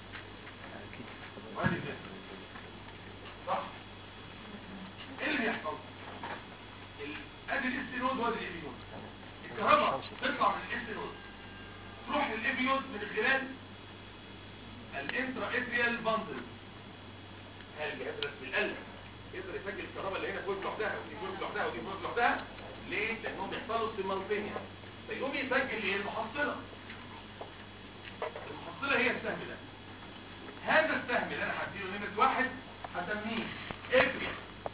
وادي الاتريا صح ايه اللي بيحصل ال- ادي الاس نود وادي الاي نود الكهرباء تطلع من الاس نود تروح للابيود من خلال الانترا اتريال باندل قلب يدرس بالقلب يقدر يسجل الكهرباء اللي هنا فوق لوحدها ودي فوق لوحدها ودي فوق لوحدها ليه؟ لانهم بيحصلوا سيمالتينيا فيقوم يسجل ايه المحصله المحصله هي السهم ده هذا السهم اللي انا هديله نمره واحد هسميه اتريا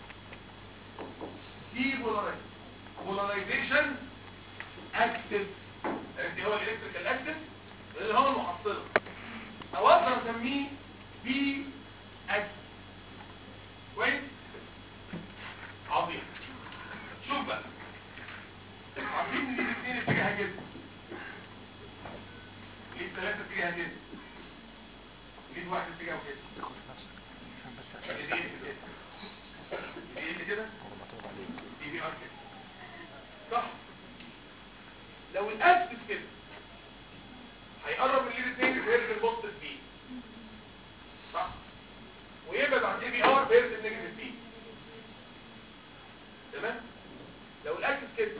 دي بولاريزيشن اكتف اللي هو الالكتريكال اكتف اللي هو المحصله او اقدر اسميه بي اكتف كويس عظيم شوف بقى عارفين ان الاثنين اتجاه جدا ليه الثلاثه اتجاه جدا ليه واحد اتجاه كده تاخد نفسك عشان بس دي عشان ايه كده دي ايه كده هو مطلوب عليك دي بي ار كده صح لو الاكسس كده هيقرب من الاثنين فيرسل بوزيتيف بي صح ويبعد عن اي بي ار فيرسل نيجاتيف بي تمام لو الاكسس كده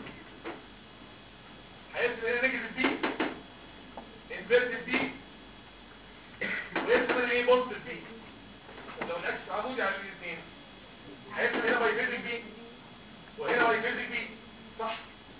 هيرسل هنا نيجاتيف بي انفيرتد بي ويرسل هنا ايه بوزيتيف بي لو الاكسس عمودي على الاثنين هيرسل هنا بايفيزك بي وهنا بايفيزك بي صح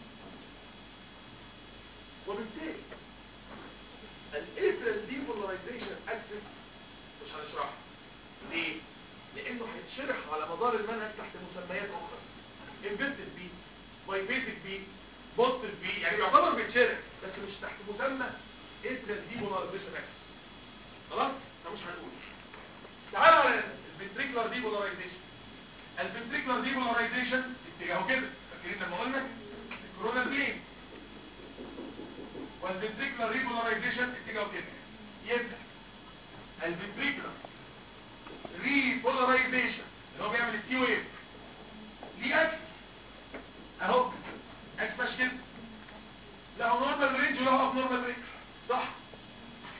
وبالتالي الاترال ديبولاريزيشن اكسس مش هنشرحه ليه؟ لانه هيتشرح على مدار المنهج تحت مسميات اخرى انفيرتد بي بايفيزك بي بوزيتيف بي يعني يعتبر بيتشرح بس مش تحت مسمى اترال ديبولاريزيشن اكسس خلاص؟ ده مش هنقول تعالوا على الفنتريكولار ديبولاريزيشن الفنتريكولار ديبولاريزيشن اتجاهه كده فاكرين لما قلنا الكورونا بلين والفنتريكولار ريبولاريزيشن اتجاهه كده يبقى الفنتريكولار ريبولاريزيشن اللي هو بيعمل التي ويف ليه اكس اهو اكس مش كده له نورمال رينج وله اب نورمال رينج صح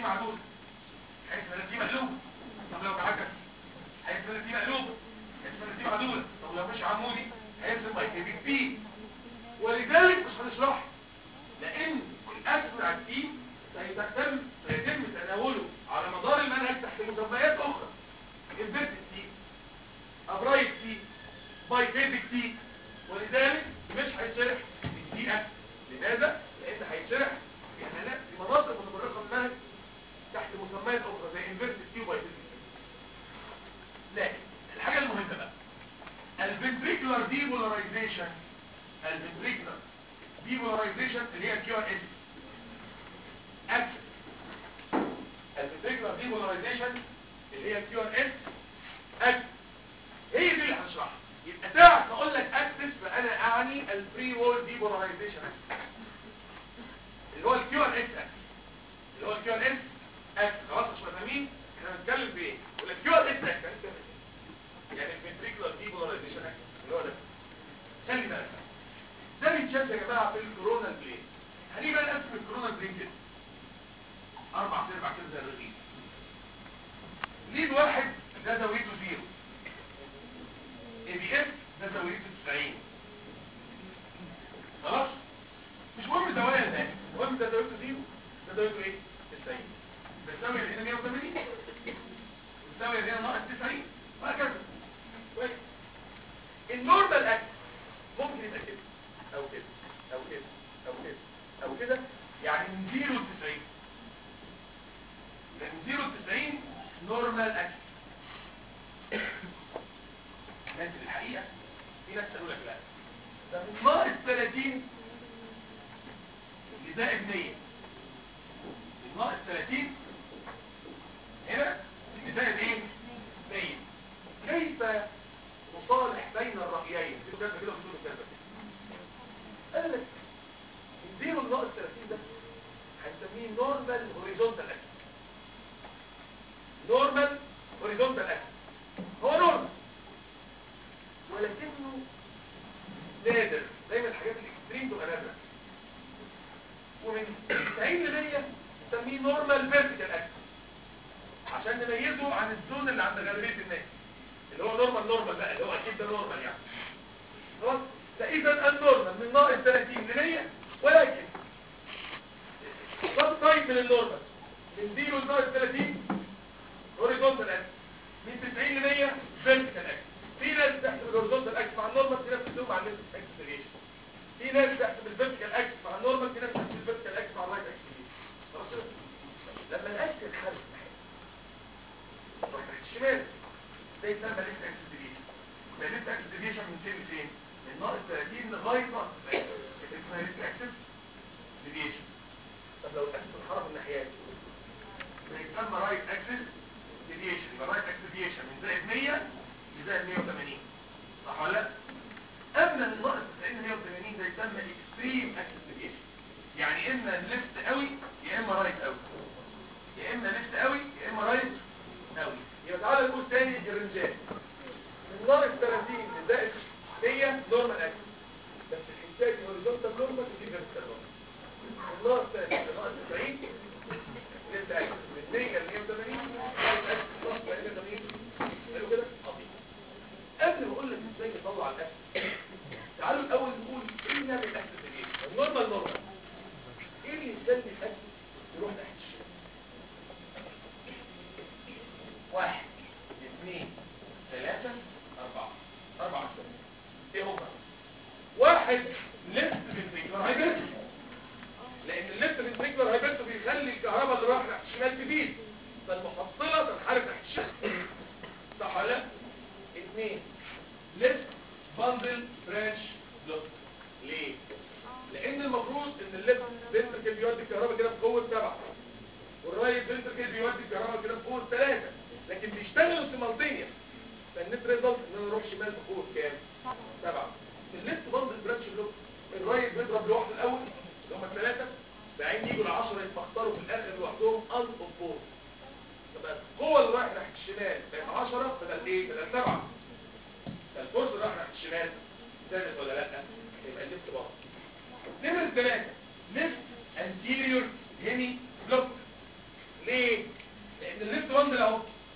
معدول هيثبت دي مقلوب طب لو بعكس هيثبت دي مقلوب هيثبت دي معدول طب لو مش عمودي هيثبت بايكيبك بي ولذلك مش هنشرح لان الاسمع دي سيتم سيتم تناوله على مدار المنهج تحت مسميات اخرى البيت دي ابرايت دي بايكيبك دي ولذلك مش هيشرح الدي اكس لماذا؟ لان هيشرح في حالات في مناطق متفرقه من المنهج تحت مسميات اخرى زي انفيرتد كيو باي لكن الحاجه المهمه بقى الفنتريكولار ديبولاريزيشن الفنتريكولار ديبولاريزيشن اللي هي كيو ار اس اكسس الفنتريكولار ديبولاريزيشن اللي هي كيو ار اس اكسس هي دي اللي هنشرحها يبقى تعرف اقول لك اكسس فانا اعني الفري وول ديبولاريزيشن اللي هو الكيو ار اس اكسس اللي هو الكيو ار اس اكس خلاص مش فاهمين احنا بنتكلم في ايه ولا الكيو ار اس اكس يعني الفنتريكولار ديبولاريزيشن اكس اللي هو ده ثاني بقى ده بيتشاف يا جماعه في الكورونال بلين هنيجي بقى نقسم الكورونال بلين كده اربع ارباع كده زي الرغيف ليد واحد ده زاويته زيرو اي بي اس ده زاويته 90 خلاص مش مهم زوايا ده المهم ده زاويته زيرو ده زاويته ايه 90 بالزاويه اللي هنا 180 والزاويه اللي هنا ناقص 90 وهكذا كويس النورمال اكس ممكن يبقى كده او كده او كده او كده او كده يعني من 0 ل 90 من 0 ل 90 نورمال اكس لكن الحقيقه في ناس تقول لك لا ده من ناقص 30 لزائد 100 من ناقص 30 هنا لزائد ايه 100 كيف نصالح بين الرأيين في كذا كده وبدون كذا قال لك الزيرو الناقص 30 ده هنسميه نورمال هوريزونتال اكس نورمال هوريزونتال اكس هو نورمال ولكنه نادر دايما الحاجات الاكستريم تبقى نادره ومن 90 ل 100 نسميه نورمال فيرتيكال اكس عشان نميزه عن الزون اللي عند غالبيه الناس اللي هو نورمال نورمال بقى اللي هو اكيد ده نورمال يعني خلاص فاذا النورمال من ناقص 30 ل 100 ولكن سب تايب من النورمال من 0 ل ناقص 30 هوريزونتال اكس من 90 ل 100 فيرتيكال اكس في ناس تحسب الهوريزونتال اكس مع النورمال في ناس تسوي مع الليفت اكس فيريشن في ناس تحسب الفيرتيكال اكس مع النورمال في ناس تحسب الفيرتيكال اكس مع الرايت اكس خلاص كده لما نقسم الحرف ناحيه الشمال ده يسمى ليفت اكس ديفيشن يبقى ليفت اكس ديفيشن من فين لفين من ناقص 30 لغايه ناقص 90 اسمها ليفت اكس ديفيشن طب لو قسم الحرف الناحيات ده يسمى رايت اكسس ديفيشن يبقى رايت اكس ديفيشن من زائد 100 لزائد 180 صح ولا لا اما من ناقص 90 ل 180 ده يسمى اكستريم اكسس ديفيشن يعني اما ليفت قوي يا اما رايت قوي يا اما ليفت قوي يا اما رايت قوي يبقى تعالى نقول تاني الرنجات من ناقص 30 لزائد 100 نورمال اكسس بس الحساب هوريزونتال نورمال ودي فيرتيكال نورمال من ناقص 30 لناقص 90 لسه اكسس من 100 ل 180 رايت اكسس ناقص 180 حلو كده عظيم قبل ما اقول لك ازاي نطلع الاكسس تعالوا الاول نقول ايه اللي نعمل الاكسس ايه النورمال نورمال ايه اللي يخلي الاكسس يروح ناحيه الشمال واحد اثنين ثلاثة أربعة أربعة أسباب إيه هم؟ واحد لفت فنتريكولار هايبرتو لأن اللفت فنتريكولار هايبرتو بيخلي الكهرباء اللي راح ناحية الشمال تزيد فالمحصلة تنحرف ناحية الشمال صح ولا لا؟ اثنين لفت باندل برانش بلوك ليه؟ لأن المفروض إن اللفت فنتريكل بيودي الكهرباء كده بقوة سبعة والرايت فنتريكل بيودي الكهرباء كده بقوة ثلاثة لكن بيشتغلوا سيمالتينيا فالنت ريزلت ان انا اروح شمال بقوه كام سبعة الليفت باند البرانش بلوك الرايت بيضرب لوحده الاول اللي هم الثلاثه بعدين يجوا ل 10 يتفخروا في الاخر لوحدهم ان اوف تبقى القوه اللي رايح ناحيه الشمال بقت 10 بدل ايه بدل 7 فالفورس اللي رايح ناحيه الشمال زادت ولا لا يبقى الليفت باند نمره ثلاثه ليفت انتيريور هيمي بلوك ليه لان الليفت باندل اهو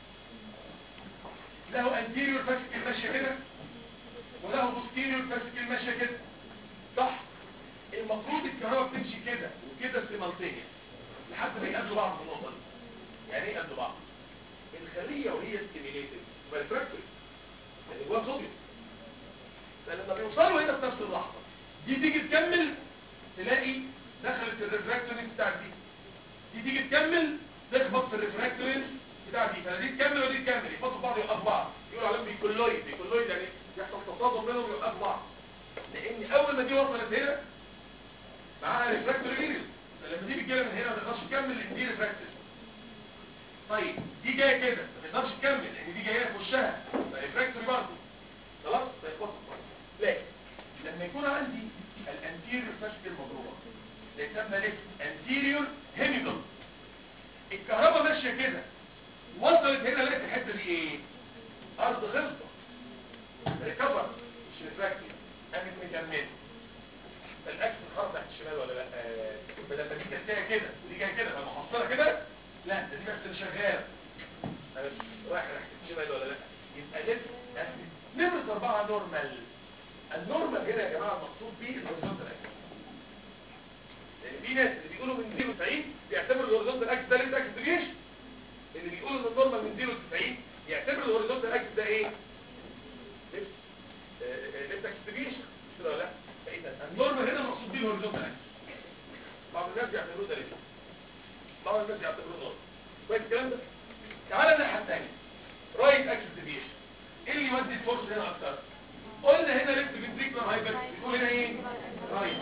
له انتيريور فاسكل ماشيه كده وله بوستيريور فاسكل ماشيه كده صح المفروض الكهرباء بتمشي كده وكده سيمالتينيا لحد ما يقابلوا بعض في النقطه دي يعني ايه يقابلوا بعض الخليه وهي ستيميليتد تبقى ريفراكتوري يعني جواها صوديوم فلما بيوصلوا هنا في نفس اللحظه دي تيجي تكمل تلاقي دخلت الريفراكتوري بتاع دي دي تيجي تكمل تخبط في الريفراكتوري بتاع دي فدي تكمل ودي تكمل يحطوا بعض يوقفوا بعض يقولوا عليهم بيكولويد بيكولويد يعني يحصل تصادم بينهم ويوقفوا بعض لان اول ما دي وصلت هنا معاها ريفراكتوري ليريز فلما دي بتجيلها من هنا ما تقدرش تكمل لان دي ريفراكتوري طيب دي جايه كده ما تقدرش تكمل لان دي جايه في وشها فريفراكتوري برضه خلاص طيب وصل لكن لما يكون عندي الانتيريور فاسكل مضروبه ده يسمى ليفت انتيريور هيميدون الكهرباء ماشيه كده وصلت هنا لقيت الحته دي ايه ارض غلطه ريكفر مش ريفراكتوري قامت مكمله الاكس الخرط تحت الشمال ولا لا آه، بدل ما دي كانت جايه كده ودي جايه كده لما محصله كده لا ده دي بس اللي شغاله أنا رايح ناحيه الشمال ولا لا يبقى ليفت نمرة أربعة نورمال النورمال هنا يا جماعة المقصود بيه الهوريزونتال اكس لأن في ناس اللي بيقولوا من 0 ل 90 بيعتبروا الهوريزونتال اكس ده ليفت اكس ديفيشن اللي بيقولوا ان النورمال من 0 ل 90 يعتبر الهوريزونتال اكس ده ايه؟ ليفت ليفت اكس ديفيشن مش كده ولا لا؟ فإذا النورمال هنا المقصود بيه الهوريزونتال اكس بعض الناس بيعتبروه ده ليفت بعض الناس بيعتبروه نورمال كويس الكلام ده؟ تعالى الناحية الثانية رايت اكس ديفيشن ايه اللي يودي الفورس هنا اكتر قلنا هنا ليفت فنتريكولار هايبر بيقول هنا ايه رايت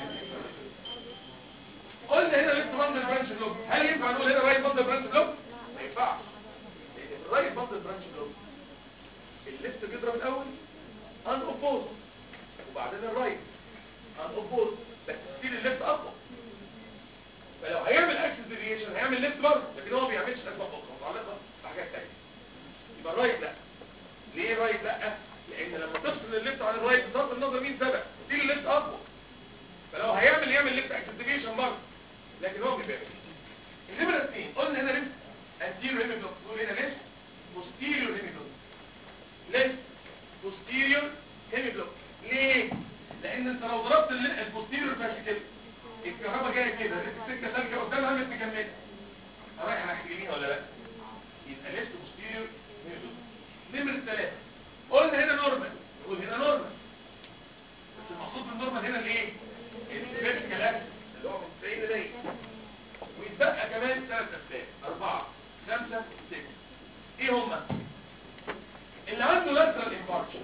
قلنا هنا ليفت باندل برانش بلوك هل ينفع نقول هنا رايت باندل برانش بلوك ما ينفعش لان الرايت باندل برانش بلوك الليفت بيضرب الاول ان اوبوز وبعدين الرايت ان اوبوز بس ستيل الليفت اقوى فلو هيعمل اكسس ديفيشن هيعمل ليفت برضه لكن هو ما بيعملش اسباب اخرى متعلقه بحاجات ثانيه يبقى الرايت لا ليه رايت لا لان لما تفصل الليفت عن الرايت بصرف النظر مين سبق ستيل الليفت اقوى فلو هيعمل يعمل ليفت اكسنتيفيشن برضه لكن هو ما بيعملش النمره اثنين قلنا هنا ليفت انتيريور هيميدوس نقول هنا ليفت بوستيريور هيميدوس ليفت بوستيريور هيميدوس ليه لان انت لو ضربت ال- البوستيريور فاسكل الكهرباء جايه كده السكه سالكه قدامها مش مكمله رايح ناحيه اليمين ولا لا يبقى ليفت بوستيريور هيميدوس نمرة ثلاثة قلنا هنا نورمال نقول هنا نورمال بس المقصود بالنورمال هنا الايه الفيرتيكال اكسس اللي هو من 90 ل 100 ويتبقى كمان ثلاث اسباب اربعة خمسة ستة ايه هما اللي عنده لاترال انفاركشن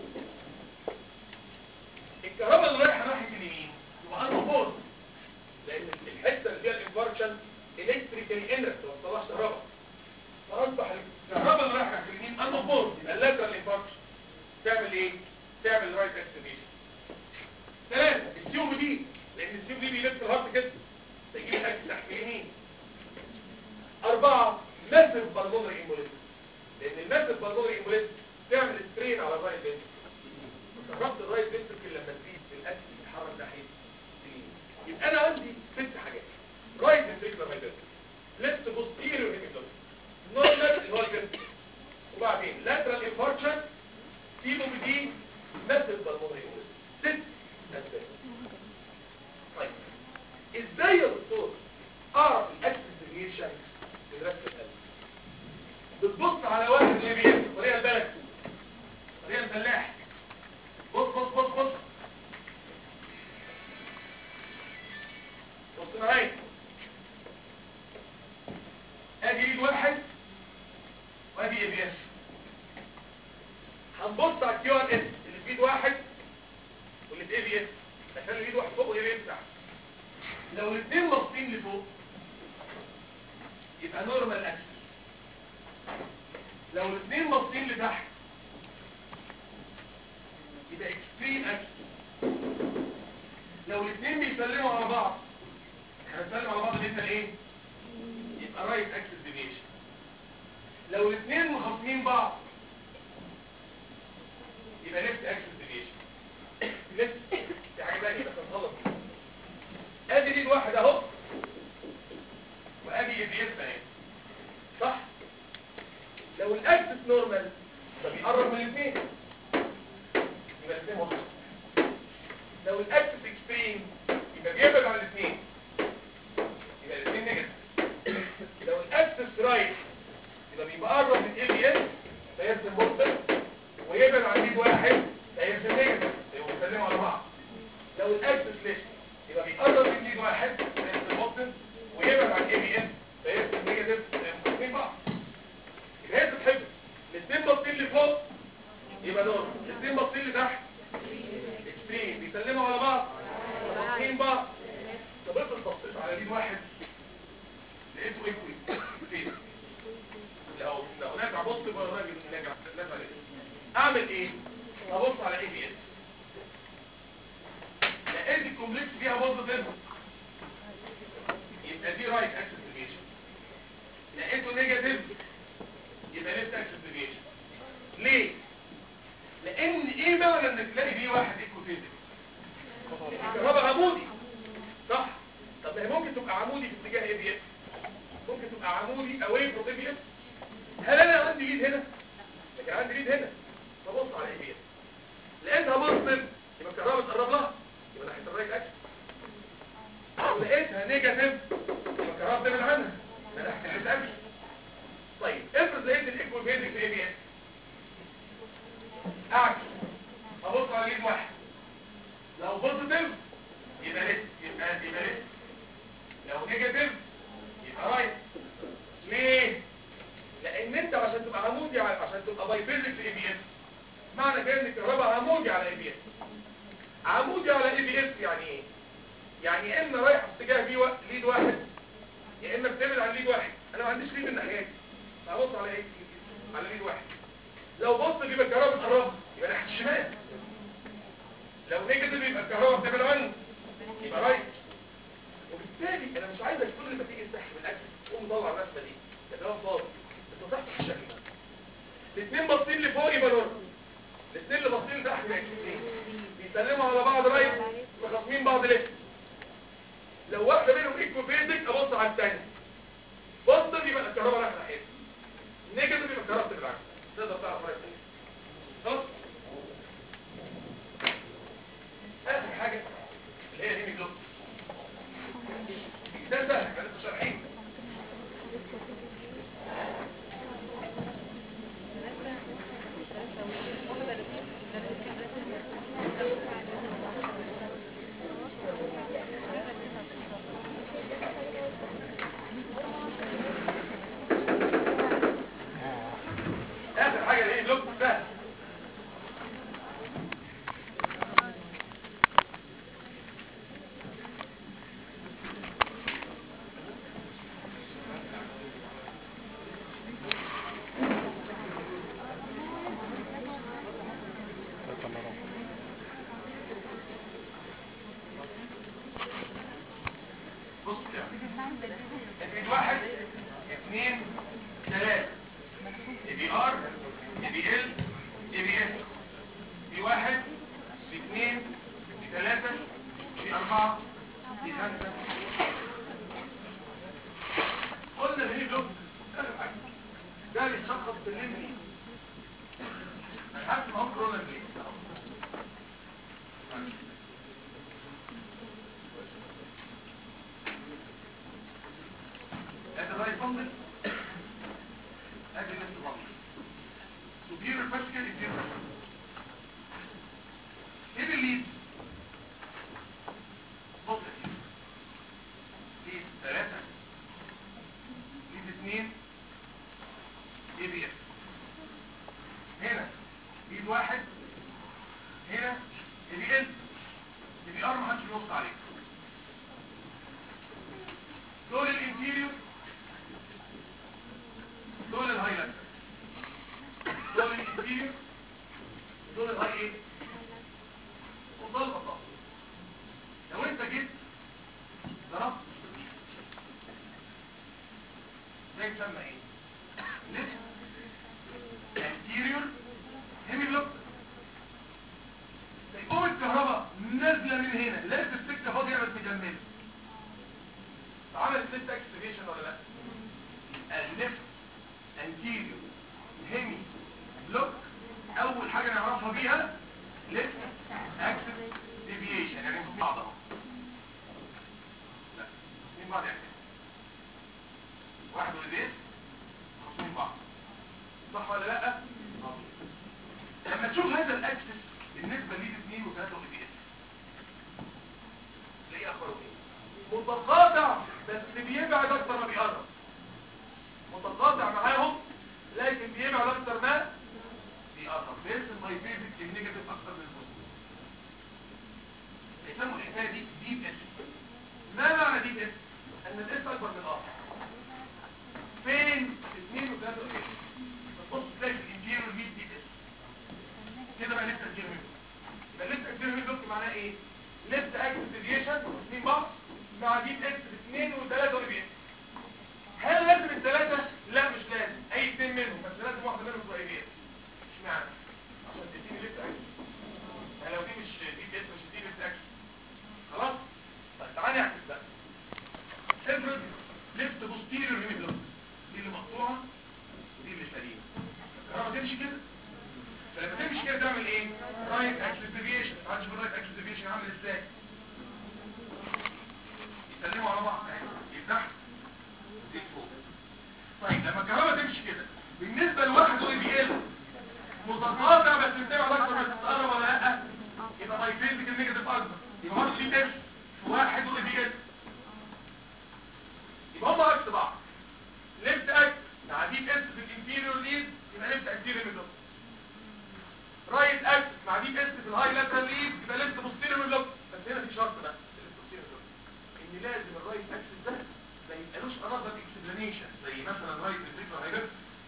الكهرباء اللي رايحه ناحيه اليمين يبقى عنده بوز لان الحته اللي فيها الانفاركشن الكتريكال انرت ما وصلهاش كهرباء فاصبح الكهرباء اللي رايحه في اليمين انه بوز يبقى اللاترال انفاركشن تعمل ايه تعمل رايت اكسبيشن ثلاثة السيوم دي لان السيوم دي بيلف الهارت كده تجيب الاكس تحت اليمين أربعة ماسف بالمونري امبوليزم لان الماسف بالمونري امبوليزم تعمل سترين على الرايت فنتركل كهربت الرايت فنتركل لما تزيد في الاكس يتحرك ناحية اليمين يبقى انا عندي ست حاجات رايت فنتركل هايبرتي ليفت بوستيريور هيميدوس نورمال اللي هو الجنس وبعدين لاترال انفاركشن سيبو بدي ماسف بالمونري امبوليزم ست اسباب طيب ازاي يا دكتور اعرف الاكسس ديفيشن في رأس القلب بتبص على واحد اللي بيمشي طريقه البلد طريقه الفلاح بص بص بص بص بص معايا ادي ايد واحد وادي اي بي اس هنبص على الكيو ار اس اللي في ايد واحد واللي في اي بي اس عشان اللي في ايد واحد فوق والاي بي اس تحت لو الاثنين باصين لفوق يبقى نورمال اكسس لو الاثنين باصين لتحت يبقى اكستريم اكسس لو الاثنين بيسلموا على بعض احنا بنسلم على بعض جدا ايه يبقى رايت اكسس ديفيشن لو الاثنين مخاصمين بعض يبقى ليفت اكسس ديفيشن ليفت دي حاجه بقى كده تنطلق ادي ايد واحد اهو وادي اي بي اس اهي لو الاكسس نورمال فبيقرب من الاثنين يبقى الاثنين واضح لو الاكسس اكستريم يبقى بيبعد عن الاثنين يبقى الاثنين نيجاتيف لو الاكسس رايت يبقى بيقرب من اي بي اس فيرسم بوزيتيف ويبعد عن ليد واحد فيرسم نيجاتيف يبقوا بيسلموا على بعض لو الاكسس ليفت يبقى بيقرب من ليد واحد فيرسم بوزيتيف ويبعد عن اي بي اس فيرسم نيجاتيف يبقوا الاثنين بعض يبقى هي بتتحفظ الاثنين باصين لفوق يبقى نورمال الاثنين باصين لتحت اكستريم بيسلموا على بعض باصين بعض طب افرض بصيت على ليد واحد لقيته ايكوي فين لو لو نافع بص يبقى الراجل نافع نافع ليه اعمل ايه ابص على اي بي اس لقيت الكومبلكس فيها بوزيتيف يبقى دي رايت اكسس ديفيشن لقيته نيجاتيف يبقى ليفت اكسس ديفيشن ليه لان ايه معنى انك تلاقي بيه واحد ايكوفيزيك الكهرباء عمودي صح طب ما هي ممكن تبقى عمودي في اتجاه اي بي اس ممكن تبقى عمودي اواي فروم اي بي اس هل انا عندي ليد هنا لكن عندي ليد هنا فبص على اي بي اس لقيتها بوزيتيف يبقى الكهرباء تقرب لها يبقى ناحيه الرايت اكسس لو لقيتها نيجاتيف يبقى الكهرباء تبعد عنها يبقى ناحيه الليفت اكسس طيب افرض لقيت الايكوفيزيك في اي بي اس اعكس ابص على ليد واحد لو بوزيتيف يبقى ليفت يبقى يبقى ليفت لو نيجاتيف يبقى رايت ليه لان انت عشان تبقى عمودي على عشان تبقى بايفيزيك في اي بي اس معنى كده ان الكهرباء عمودي على اي بي اس عمودي على اي بي اس يعني ايه يعني يا اما رايح في اتجاه بي وا- ليد واحد يا اما بتبعد عن ليد واحد انا ما عنديش ليد من ناحيتي هبص على ايه على ليد واحد لو بص يبقى الكهرباء بتقرب يبقى ناحيه الشمال لو نيجاتيف يبقى الكهرباء بتبعد عنه يبقى رايت وبالتالي انا مش عايزك كل ما تيجي تسحب الاكل تقوم مطلع الرسمه دي ده كلام فاضي انت تحت الشكل ده الاثنين باصين لفوق يبقى نور الاثنين اللي باصين لتحت يبقى اكسسين بيسلموا على بعض رايت وخاصمين بعض ليفت لو واحده منهم ايكو فيزيك ابص على الثانيه بص يبقى الكهرباء رايحه ناحيتها نيجاتيف يبقى الكهرباء بالعكس تقدر تعرف رايح فين خلاص اخر حاجه اللي هي هيمي جلوس ده سهل احنا لسه شارحين اخر حاجه اللي هي جلوس سهل بص كده افرض واحد اثنين ثلاثة اي بي ار اي بي ال اي بي اس في واحد في اثنين في ثلاثة في أربعة في خمسة قلنا اللي هي بلوك ده بيتشخص بالليمبي حتى ما هو كورونا بليك ادي الرايت بندل ادي الليفت بندل superior fascicle inferior fascicle ايه الليد بص يا سيدي ليد ثلاثة ليد اثنين اي بي اس هنا ليد واحد هنا اي بي اس اي بي ار محدش بيبص عليه دول الانتيريور دول الهايلايت دول الانتيريور دول الهاي ايه وصل البطاقة لو انت جيت ضربت ده يسمى ايه ليفت anterior هيميلوك تقوم الكهرباء نازله من هنا لقيت السكه فاضيه بس مجمده عملت ليفت اكسبيشن ولا لا الليفت anterior هيمي بلوك اول حاجه نعرفها بيها ليفت اكسس ديفيشن يعني مش بعض اهو لا مين بعض يعني واحد ولدين خصمين بعض صح ولا لا لما تشوف هذا الاكسس بالنسبه ليه اثنين وثلاثه ودي اس تلاقيه اخباره ايه متقاطع بس بيبعد اكتر ما بيقرب متقاطع معاهم لكن بيبعد اكتر ما بيقرب بيرسم هايبيريك النيجاتيف اكتر من البوزيتيف يسموا الحكايه دي ديب اس ما معنى ديب اس ان الاس اكبر من الار فين اثنين وثلاثه ودي بص تلاقي الانتيريور ميد ديب اس كده بقى لسه كتير منه يبقى لسه كتير منه معناه ايه لسه اكسس ديفيشن اثنين بعض مع ديب اس اثنين وثلاثه ودي اس هل لازم الثلاثة؟ لا مش لازم اي اثنين منهم بس لازم واحدة منهم تبقى ايديات اشمعنى؟ عشان تديني ليفت اكس يعني لو دي مش دي اس مش دي ليفت اكس خلاص؟ طيب تعالى نعكس بقى افرض ليفت بوستيريور هيمي بلوك دي اللي مقطوعة ودي اللي سليمة الكهرباء تمشي كده فلما تمشي كده تعمل ايه؟ رايت اكسس ديفيشن عارف الرايت اكسس ديفيشن عامل ازاي؟ يسلموا على بعض يفتحوا دي فوق طيب لما الكهرباء تمشي كده بالنسبة لواحد او بي ال متقاطع بس بتبقى اكتر بس تقرب ولا لا يبقى باي فيزيك النيجاتيف اكبر يبقى برضه في تيست في واحد او بي ال يبقى هم عكس بعض ليفت اكس مع ديب اس في الانتيريور ليد يبقى ليفت انتيريور ميدل رايت اكس مع ديب اس في الهاي لاترال ليد يبقى ليفت بوستيريور ميدل بس هنا في شرط بقى ليفت بوستيريور ميدل ان لازم الرايت اكسس ده ما يبقالوش انظر اكسبلانيشن زي مثلا رايت فينتريكولار هايبرتروفي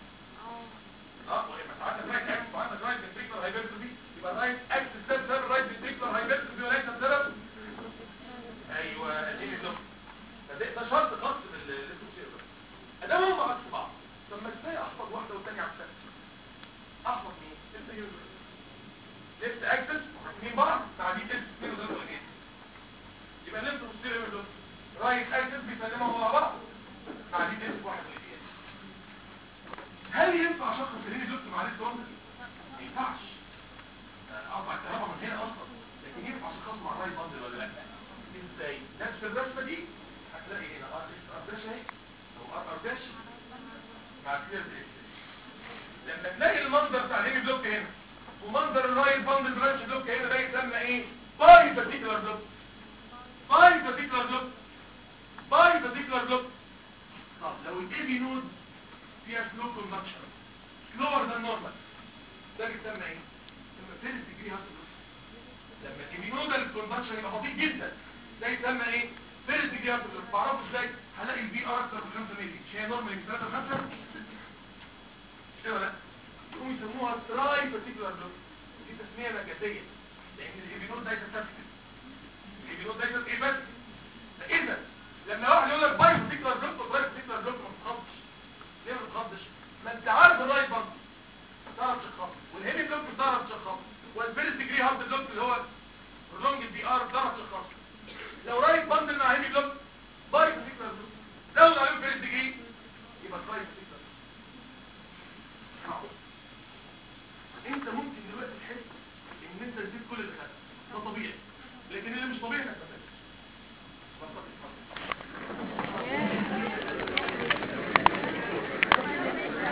اه ولما ساعات الرايت اكس وعندك رايت فينتريكولار هايبرتروفي يبقى الرايت اكسس ده بسبب الرايت فينتريكولار هايبرتروفي وليس بسبب ايوه اديني بالظبط فده ده شرط خاص بالليفت ادام هم عكس بعض طب ما ازاي احفظ واحده والثانيه عكسها احفظ مين ليفت اكسس مين بعض مع دي اس مين وده يبقى ليفت بوستيريور رايت اكسس بيسلموا مع بعض مع دي اس واحد والاثنين هل ينفع شخص الهيمي دوت مع ليفت وندر ما ينفعش اقطع الكهرباء من هنا اصلا لكن ينفع شخص مع الرايت وندر ولا لا ازاي نفس الرسمه دي هتلاقي هنا ار ار داش اهي او ار ار داش مع كلير بيس لما تلاقي المنظر بتاع الهيمي بلوك هنا ومنظر الرايت باندل برانش بلوك هنا ده يسمى ايه باي بارتيكولار بلوك باي بارتيكولار بلوك باي بارتيكولار بلوك طب لو الاي بي نود فيها سلو كوندكشن سلور ذان نورمال ده يسمى ايه لما فيرست ديجري هاست لما الاي بي نود الكوندكشن يبقى بطيء جدا ده يسمى ايه فيرست ديجري هاست بعرفه ازاي هلاقي البي ار اكتر من 5 مللي مش هي نورمال من 3 ل 5 كده ولا لا يقوموا يسموها تراي بارتيكولار بلوك دي تسميه مجازيه لان الاي بي نود ده يتسفل الاي بي نود ده يتسفل ايه بس اذا لما واحد يقول لك باي بارتيكولار بلوك وباي بارتيكولار بلوك ما تتخضش ليه ما تتخضش ما انت عارف الرايت بلوك تعرف تشخص والهيمي بلوك بتعرف تشخص والفيرست ديجري هارد بلوك اللي هو prolonged بي ار بتعرف تشخص لو رايت باندل مع هيمي بلوك